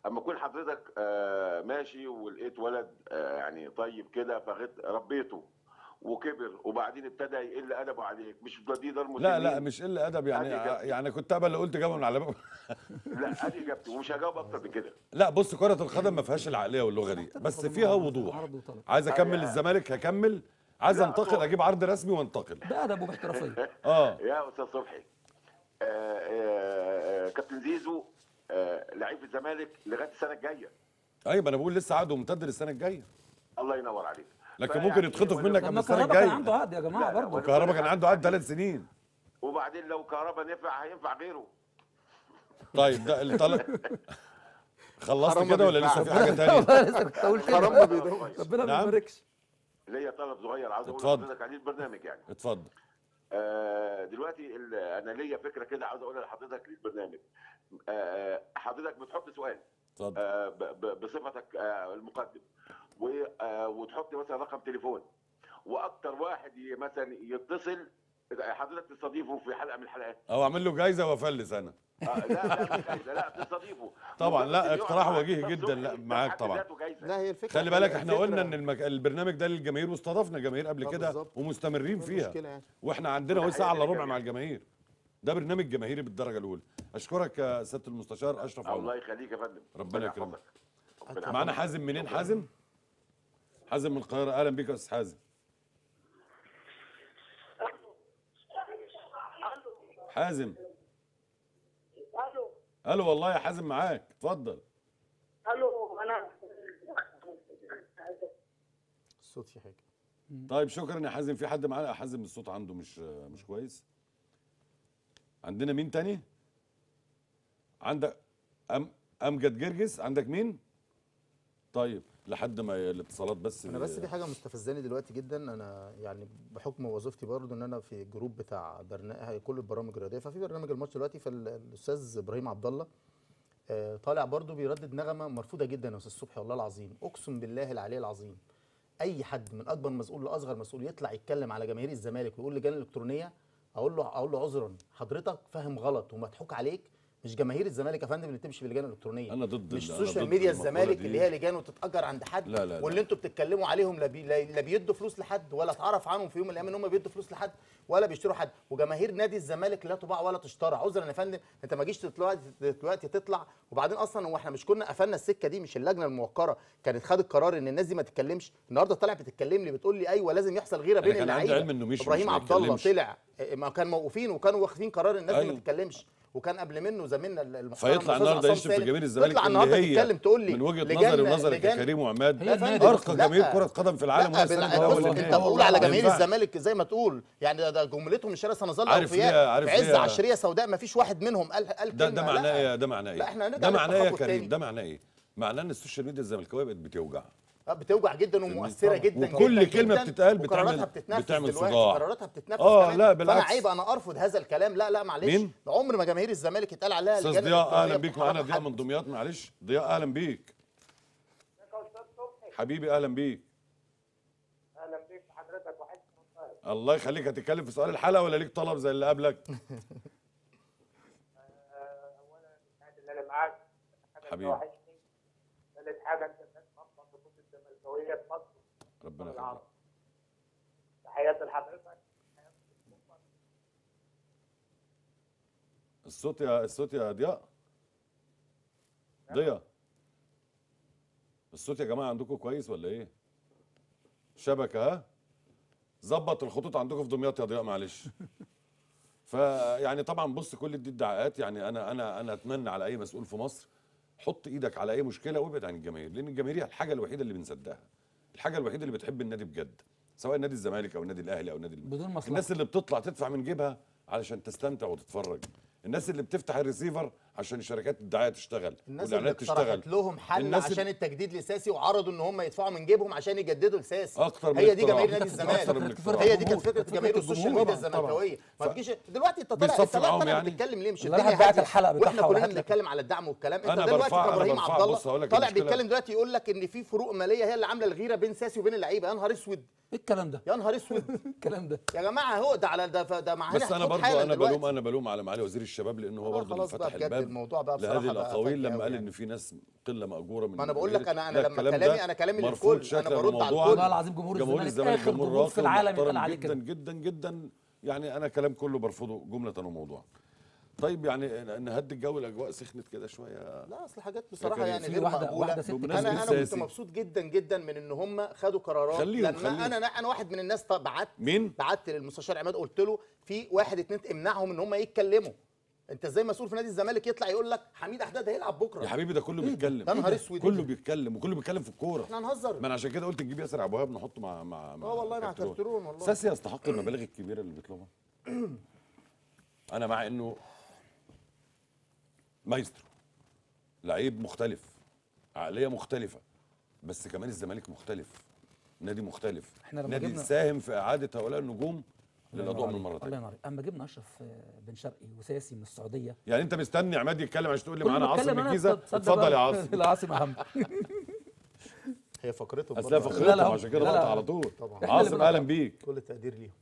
اما يكون حضرتك آه، ماشي ولقيت ولد آه، يعني طيب كده فغت ربيته وكبر وبعدين ابتدى يقل ادبه عليك مش دي دار لا مسنين لا مش قله ادب يعني أدي إجابتي. يعني كنت ابقى اللي قلت جابه من على باب لا ادي اجابتي ومش هجاوب اكتر من كده لا بص كره القدم ما فيهاش العقليه واللغه دي بس فيها وضوح عرض وطلب عايز اكمل أيوة. الزمالك هكمل عايز لا، انتقل هو- اجيب عرض رسمي وانتقل بأدب وباحترافيه اه يا استاذ صبحي آه، آه، آه، كابتن زيزو آه، لعيب في الزمالك لغايه السنه الجايه ايوه ما انا بقول لسه عقده ممتد للسنه الجايه الله ينور عليك لكن فيعني ممكن يتخطف ولا- منك طب قبل ما السنه كهربا كان الجايه عنده عقد يا جماعه لا، لا، برضه ولا- كهربا كان عنده عقد ثلاث سنين وبعدين لو كهربا نفع هينفع غيره طيب ده اللي طلع خلصت حرام ما كده ولا لسه في بينفعش. حاجه تانية والله لسه كنت اقول كده حرام ما بيدومش ربنا ما نعم. يباركش ليا طلب صغير عاوز اقول اتفضل. لحضرتك عليه البرنامج يعني اتفضل آه، دلوقتي ال- انا ليا فكره كده عاوز اقولها لحضرتك للبرنامج آه، حضرتك بتحط سؤال اتفضل آه، ب- ب- بصفتك آه، المقدم و- آه، وتحط مثلا رقم تليفون واكتر واحد ي- مثلا يتصل حضرتك تستضيفه في حلقه من الحلقات او اعمل له جايزه وافلس انا آه، لا لا مش جايزة، لا تستضيفه طبعا، لا، مجرد إن اقتراح يقعد وجيهي معاك جدا، لا، صبحي، ده معاك حد طبعا. ذاته جايزة. لا هي الفكره خلي بالك الفكرة- احنا قلنا ان المك... البرنامج ده للجماهير واستضفنا جماهير قبل آه، كده بالظبط. ومستمرين مش فيها مشكلة يعني. واحنا عندنا وده اهو ساعه الا حقيقي ربع جميل. مع الجماهير ده برنامج جماهيري بالدرجه الاولى اشكرك يا سياده المستشار اشرف الله عمر يخليك يا فندم ربنا يكرمك. يحفظك. ربنا معانا يحفظك. حازم منين حازم حازم من القاهره اهلا بيك يا استاذ حازم حازم الو الو والله يا حازم معاك اتفضل الو انا الصوت في حاجه طيب شكرا يا حازم في حد معانا حازم الصوت عنده مش مش كويس عندنا مين تاني عندك أم امجد جرجس عندك مين طيب لحد ما الاتصالات بس انا بس في حاجه مستفزاني دلوقتي جدا انا يعني بحكم وظيفتي برضو ان انا في الجروب بتاع برنامج كل البرامج الرياضيه ففي برنامج الماتش دلوقتي فالاستاذ ابراهيم عبد الله آه، طالع برضو بيردد نغمه مرفوضه جدا يا استاذ صبحي والله العظيم اقسم بالله العلي العظيم اي حد من اكبر مسؤول لاصغر مسؤول يطلع يتكلم على جماهير الزمالك ويقول لجان الالكترونيه اقول له اقول له عذرا حضرتك فاهم غلط ومضحوك عليك مش جماهير الزمالك يا فندم اللي تمشي في اللجان الالكترونيه أنا ضد مش ال- أنا سوشيال ضد ميديا المقولة الزمالك دي. اللي هي لجان وتتاجر عند حد لا، لا، لا. واللي انتوا بتتكلموا عليهم لا, بي لا لا بيدوا فلوس لحد ولا اتعرف عنهم في يوم من الايام ان هم بيدوا فلوس لحد ولا بيشتروا حد وجماهير نادي الزمالك لا تباع ولا تشترى عذرا يا فندم انت ما جيش دلوقتي دلوقتي تطلع وبعدين اصلا هو احنا مش كنا قفلنا السكه دي مش اللجنه الموقره كانت خدت قرار ان الناس دي ما تتكلمش النهارده طالع بتتكلم لي بتقول لي ايوه لازم يحصل غيره أنا بين كان عندي اللعيبه علم إنه مش- مش ابراهيم ما عبد الله يتكلمش. طلع اه، ما كان موقوفين وكانوا واخدين قرار الناس دي أيوه. ما تتكلمش وكان قبل منه زميلنا المحترم فيطلع الأستاذ النهارده عصام يشتم في سالم. جماهير الزمالك تطلع اللي النهارده هي تتكلم تقول لي من وجهه لجان- نظري ونظرك لجان- ككريم وعماد هي فندم. ارقى لا. جماهير كره قدم في العالم لا وهي بال- السنه بص الاول انت والنهائي. بتقول على ما جماهير ينفعش. الزمالك زي ما تقول يعني ده, ده جملتهم مش شارع سنظل عارف ليه- اوفياء عارف في عز ليه- عشريه سوداء ما فيش واحد منهم قال قال ده كلمة. ده معناه لا. ايه ده معناه ايه لا، احنا هنرجع ده معناه ايه يا للتخبط كريم تاني. ده معناه ايه معناه ان السوشيال ميديا الزملكاويه بقت بتوجع آه، بتوجع جدا ومؤثره جدا وكل جدا كلمة جداً، بتتقال وقراراتها بتعمل- بتتنفذ بتعمل دلوقتي، صداع. قراراتها بتتنفذ آه، كمان. لا، فانا بالعكس. عيب انا ارفض هذا الكلام لا لا معلش مين؟ عمر ما جماهير الزمالك يتقال عليها استاذ لجان ضياء إلكترونية اهلا بيك معانا بتحرك ضياء حد. من دمياط معلش ضياء اهلا بيك حبيبي اهلا بيك اهلا بيك حضرتك وحشني والله. الله يخليك هتتكلم في سؤال الحلقه ولا ليك طلب زي اللي قبلك اولا السعاده اللي انا معاك حاجة حبيبي. وحشني ثالث حاجه انت الناس اصلا تكون الزملكاويه في مصر ربنا يخليك العرب تحياتي لحضرتك الصوت يا الصوت يا ضياء ضياء الصوت يا جماعه عندكم كويس ولا ايه شبكه ها ظبط الخطوط عندكم في دمياط يا ضياء معلش فيعني طبعا بص كل دي ادعاءات يعني انا انا انا اتمنى على اي مسؤول في مصر حط ايدك على اي مشكله وابعد عن الجماهير لان الجماهير هي الحاجه الوحيده اللي بنصدقها الحاجه الوحيده اللي بتحب النادي بجد سواء نادي الزمالك او النادي الاهلي او نادي بدون مصلحة. الناس اللي بتطلع تدفع من جيبها علشان تستمتع وتتفرج الناس اللي بتفتح الريسيفر عشان شركات الدعايه تشتغل الناس اللي والاعلانات تشتغل اقترحت لهم حل الناس عشان اللي- التجديد الاساسي وعرضوا ان هم يدفعوا من جيبهم عشان يجددوا الاساسي أكتر من هي دي اقتراح. جماهير نادي أكتر من الزمالك اقتراح. هي دي كانت فكرة فكره جماهير الجمهور. السوشيال ميديا طبعاً، الزملكاويه ما ف- تجيش دلوقتي انت طالع بيصفي انت طالع معاهم طالع يعني. بتتكلم ليه مش اللي الدنيا راح بعت هادية. الحلقة واحنا بتاعها كلنا وراحت لك. بنتكلم على الدعم والكلام انت أنا دلوقتي برفع- أنا كابراهيم برفع- عبد بص هقول الله لك طالع المشكلة. بيتكلم دلوقتي يقول لك ان في فروق ماليه هي اللي عامله الغيره بين ساسي وبين اللعيبه يا نهار اسود ايه الكلام ده يا نهار اسود الكلام ده يا جماعه هو ده على ده ده معانا بس انا حكومة برضو حالا انا دلوقتي. بلوم انا بلوم على معالي وزير الشباب لانه هو آه، برضه اللي خلاص بقى فتح بجد الباب الموضوع بقى بصراحة لهذه بقى الاقاويل فجأة لما أوي قال يعني. ان في ناس قله ماجوره من ما أنا بقول لك الجماهير. أنا- أنا لا، لما الكلام كلامي- ده أنا كلامي مرفوض للكل، أنا شكلاً برد على وموضوعاً. الكل. والله العظيم جمهور جمهور الزمالك الزمالك آخر جمهور جمهور في راقي العالم يتقال ومحترم عليه جدا كده. جدا جدا يعني انا كلام كله برفضه جمله وموضوعا طيب يعني نهدي الجو الاجواء سخنت كده شويه لا اصل حاجات بصراحه كريم، يعني في غير واحدة- مقبوله واحدة ست بمناسبة انا انا كنت السياسي. مبسوط جدا جدا من ان هم خدوا قرارات خليهم- لما خليهم. انا انا واحد من الناس طب بعت مين؟ بعت للمستشار عماد قلت له في واحد اتنين امنعهم ان هم يتكلموا انت ازاي مسؤول في نادي الزمالك يطلع يقول لك حميد احداد هيلعب بكره يا حبيبي ده كله بيتكلم يا نهار اسود كله بيتكلم وكله بيتكلم في الكوره احنا هنهزر ما انا عشان كده قلت نجيب ياسر ابو وهاب نحطه مع مع اه والله مع كارترون والله ساسي يستحق المبالغ الكبيره اللي بيطلبها انا مع انه مايسترو لعيب مختلف عقليه مختلفه بس كمان الزمالك مختلف نادي مختلف إحنا لما نادي جبنا- ساهم في اعاده هؤلاء النجوم للاضواء من مره الله تانية ينور اما جبنا اشرف آه، بن شرقي وساسي من السعوديه يعني انت مستني عماد يتكلم عشان تقول لي كل معانا ما عاصم اتكلم من أنا الجيزه تصدق اتفضل بقى. يا عاصم العاصم اهم هي فقرتهم اصل هي برضه. فخرتهم لا، عشان كده لا، لا. بقطع على طول طبعا. إحنا عاصم اللي اهلا بنقطع. بيك كل التقدير ليهم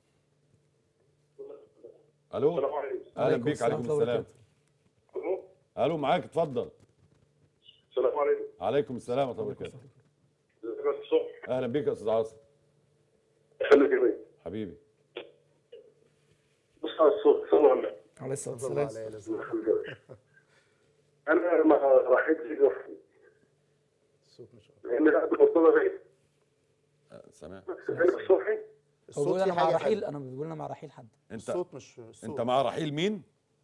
الو السلام عليكم اهلا عليكم بيك السلام عليكم ورحمة الله السلام الو الو معاك اتفضل السلام عليكم عليكم السلام ورحمه الله وبركاته ازيك يا الصبح اهلا بيك يا استاذ عاصم خليك يا بيه حبيبي بص على الصوت صلوا على النبي عليه الصلاه الله والسلام عليه لازم. انا ما راحت لي جفري الصوت مش لان قاعد مرتضى بيه آه، سامع سمعت الصبحي هو الصوت بيقول في انا مع حاجه رحيل حلوة. انا بيقول انا مع رحيل حد انت الصوت مش الصوت انت مع رحيل مين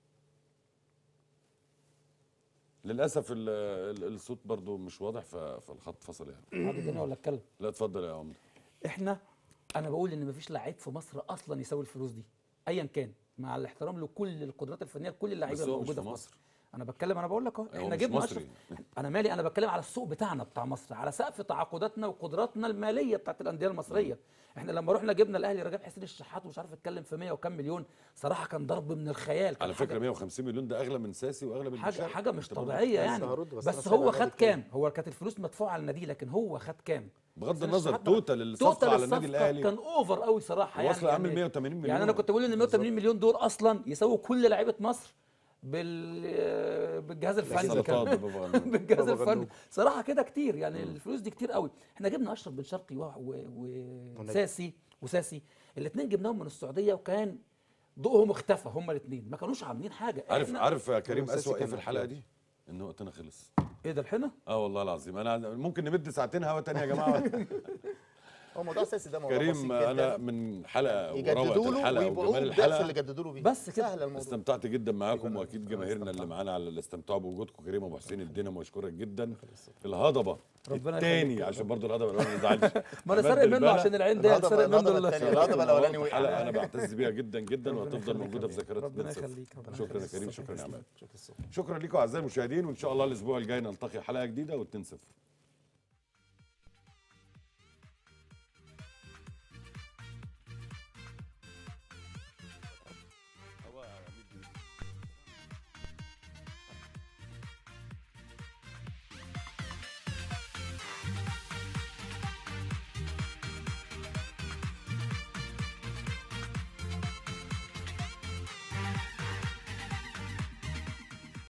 للاسف ال- ال- الصوت برضو مش واضح ف- فالخط فصل يعني عادي تاني ولا اتكلم لا اتفضل يا عمده احنا انا بقول ان مفيش لعيب في مصر اصلا يساوي الفلوس دي ايا كان مع الاحترام لكل القدرات الفنيه لكل اللعيبه بس هو مش الموجوده في في مصر. مصر انا بتكلم انا بقول لك اهو هو احنا مش جبنا مصري. اشرف انا مالي انا بتكلم على السوق بتاعنا بتاع مصر على سقف تعاقداتنا وقدراتنا الماليه بتاعت الانديه المصريه احنا لما رحنا جبنا الاهلي رجب حسين الشحات ومش عارف اتكلم في 100 وكام مليون صراحه كان ضرب من الخيال كان على فكره حاجة- 150 مليون ده اغلى من ساسي واغلى من حاجه بشار. حاجه مش أنت برضو طبيعيه لسه يعني هرد، بس بس, أنا بس سامع هو نادي خد كام. كام هو كانت الفلوس مدفوعه على النادي لكن هو خد كام بغض حسين النظر الشحات توتال الصفقه توتال على النادي الصفقة الاهلي كان اوفر قوي صراحه يعني واصل عامل يعني 180 مليون يعني انا كنت بقول ان 180 مليون دول اصلا يساووا كل لعيبه مصر بال بالجهاز الفني السلطات كان بابا غنوج. بالجهاز بابا الفني غنوج. صراحه كده كتير يعني الفلوس دي كتير قوي احنا جبنا اشرف بن شرقي و- و- وساسي وساسي الاثنين جبناهم من السعوديه وكان ضوءهم اختفى هما الاثنين ما كانوش عاملين حاجه عارف إحنا- عارف يا كريم وساسي اسوأ ايه كان في الحلقه محتاج. دي ان وقتنا خلص ايه ده الحنه اه والله العظيم انا ممكن نمد ساعتين هوا تاني يا جماعه هو موضوع اساسي ده موضوع كريم بسيط انا جدا من حلقه وروعه يجددوا له الحلقه ويبيعوه وجمال بالضعف اللي الحلقه جددوا له بيه بس كده. سهل الموضوع استمتعت جدا معاكم واكيد جماهيرنا اللي معانا على الاستمتاع بوجودكم كريم ابو حسين الدينامو اشكرك جدا الهضبه ربنا الثاني يخليك. عشان برضو الهضبه الاولاني ما يزعلش ما انا عماد سارق منه البنا. عشان العين ده الهضبة- سارق منه الهضبة ال- التانية. الهضبة الاولاني وقع حلقه انا بعتز بيها جدا جدا ربنا وهتفضل يخليك موجوده في يا ذاكرات ربنا 2-0. يخليك، ربنا شكرا يا يخليك. كريم شكرا يا عماد شكرا الصبح شكرا لكم اعزائي المشاهدين وان شاء الله الاسبوع الجاي نلتقي حلقه جديده و2-0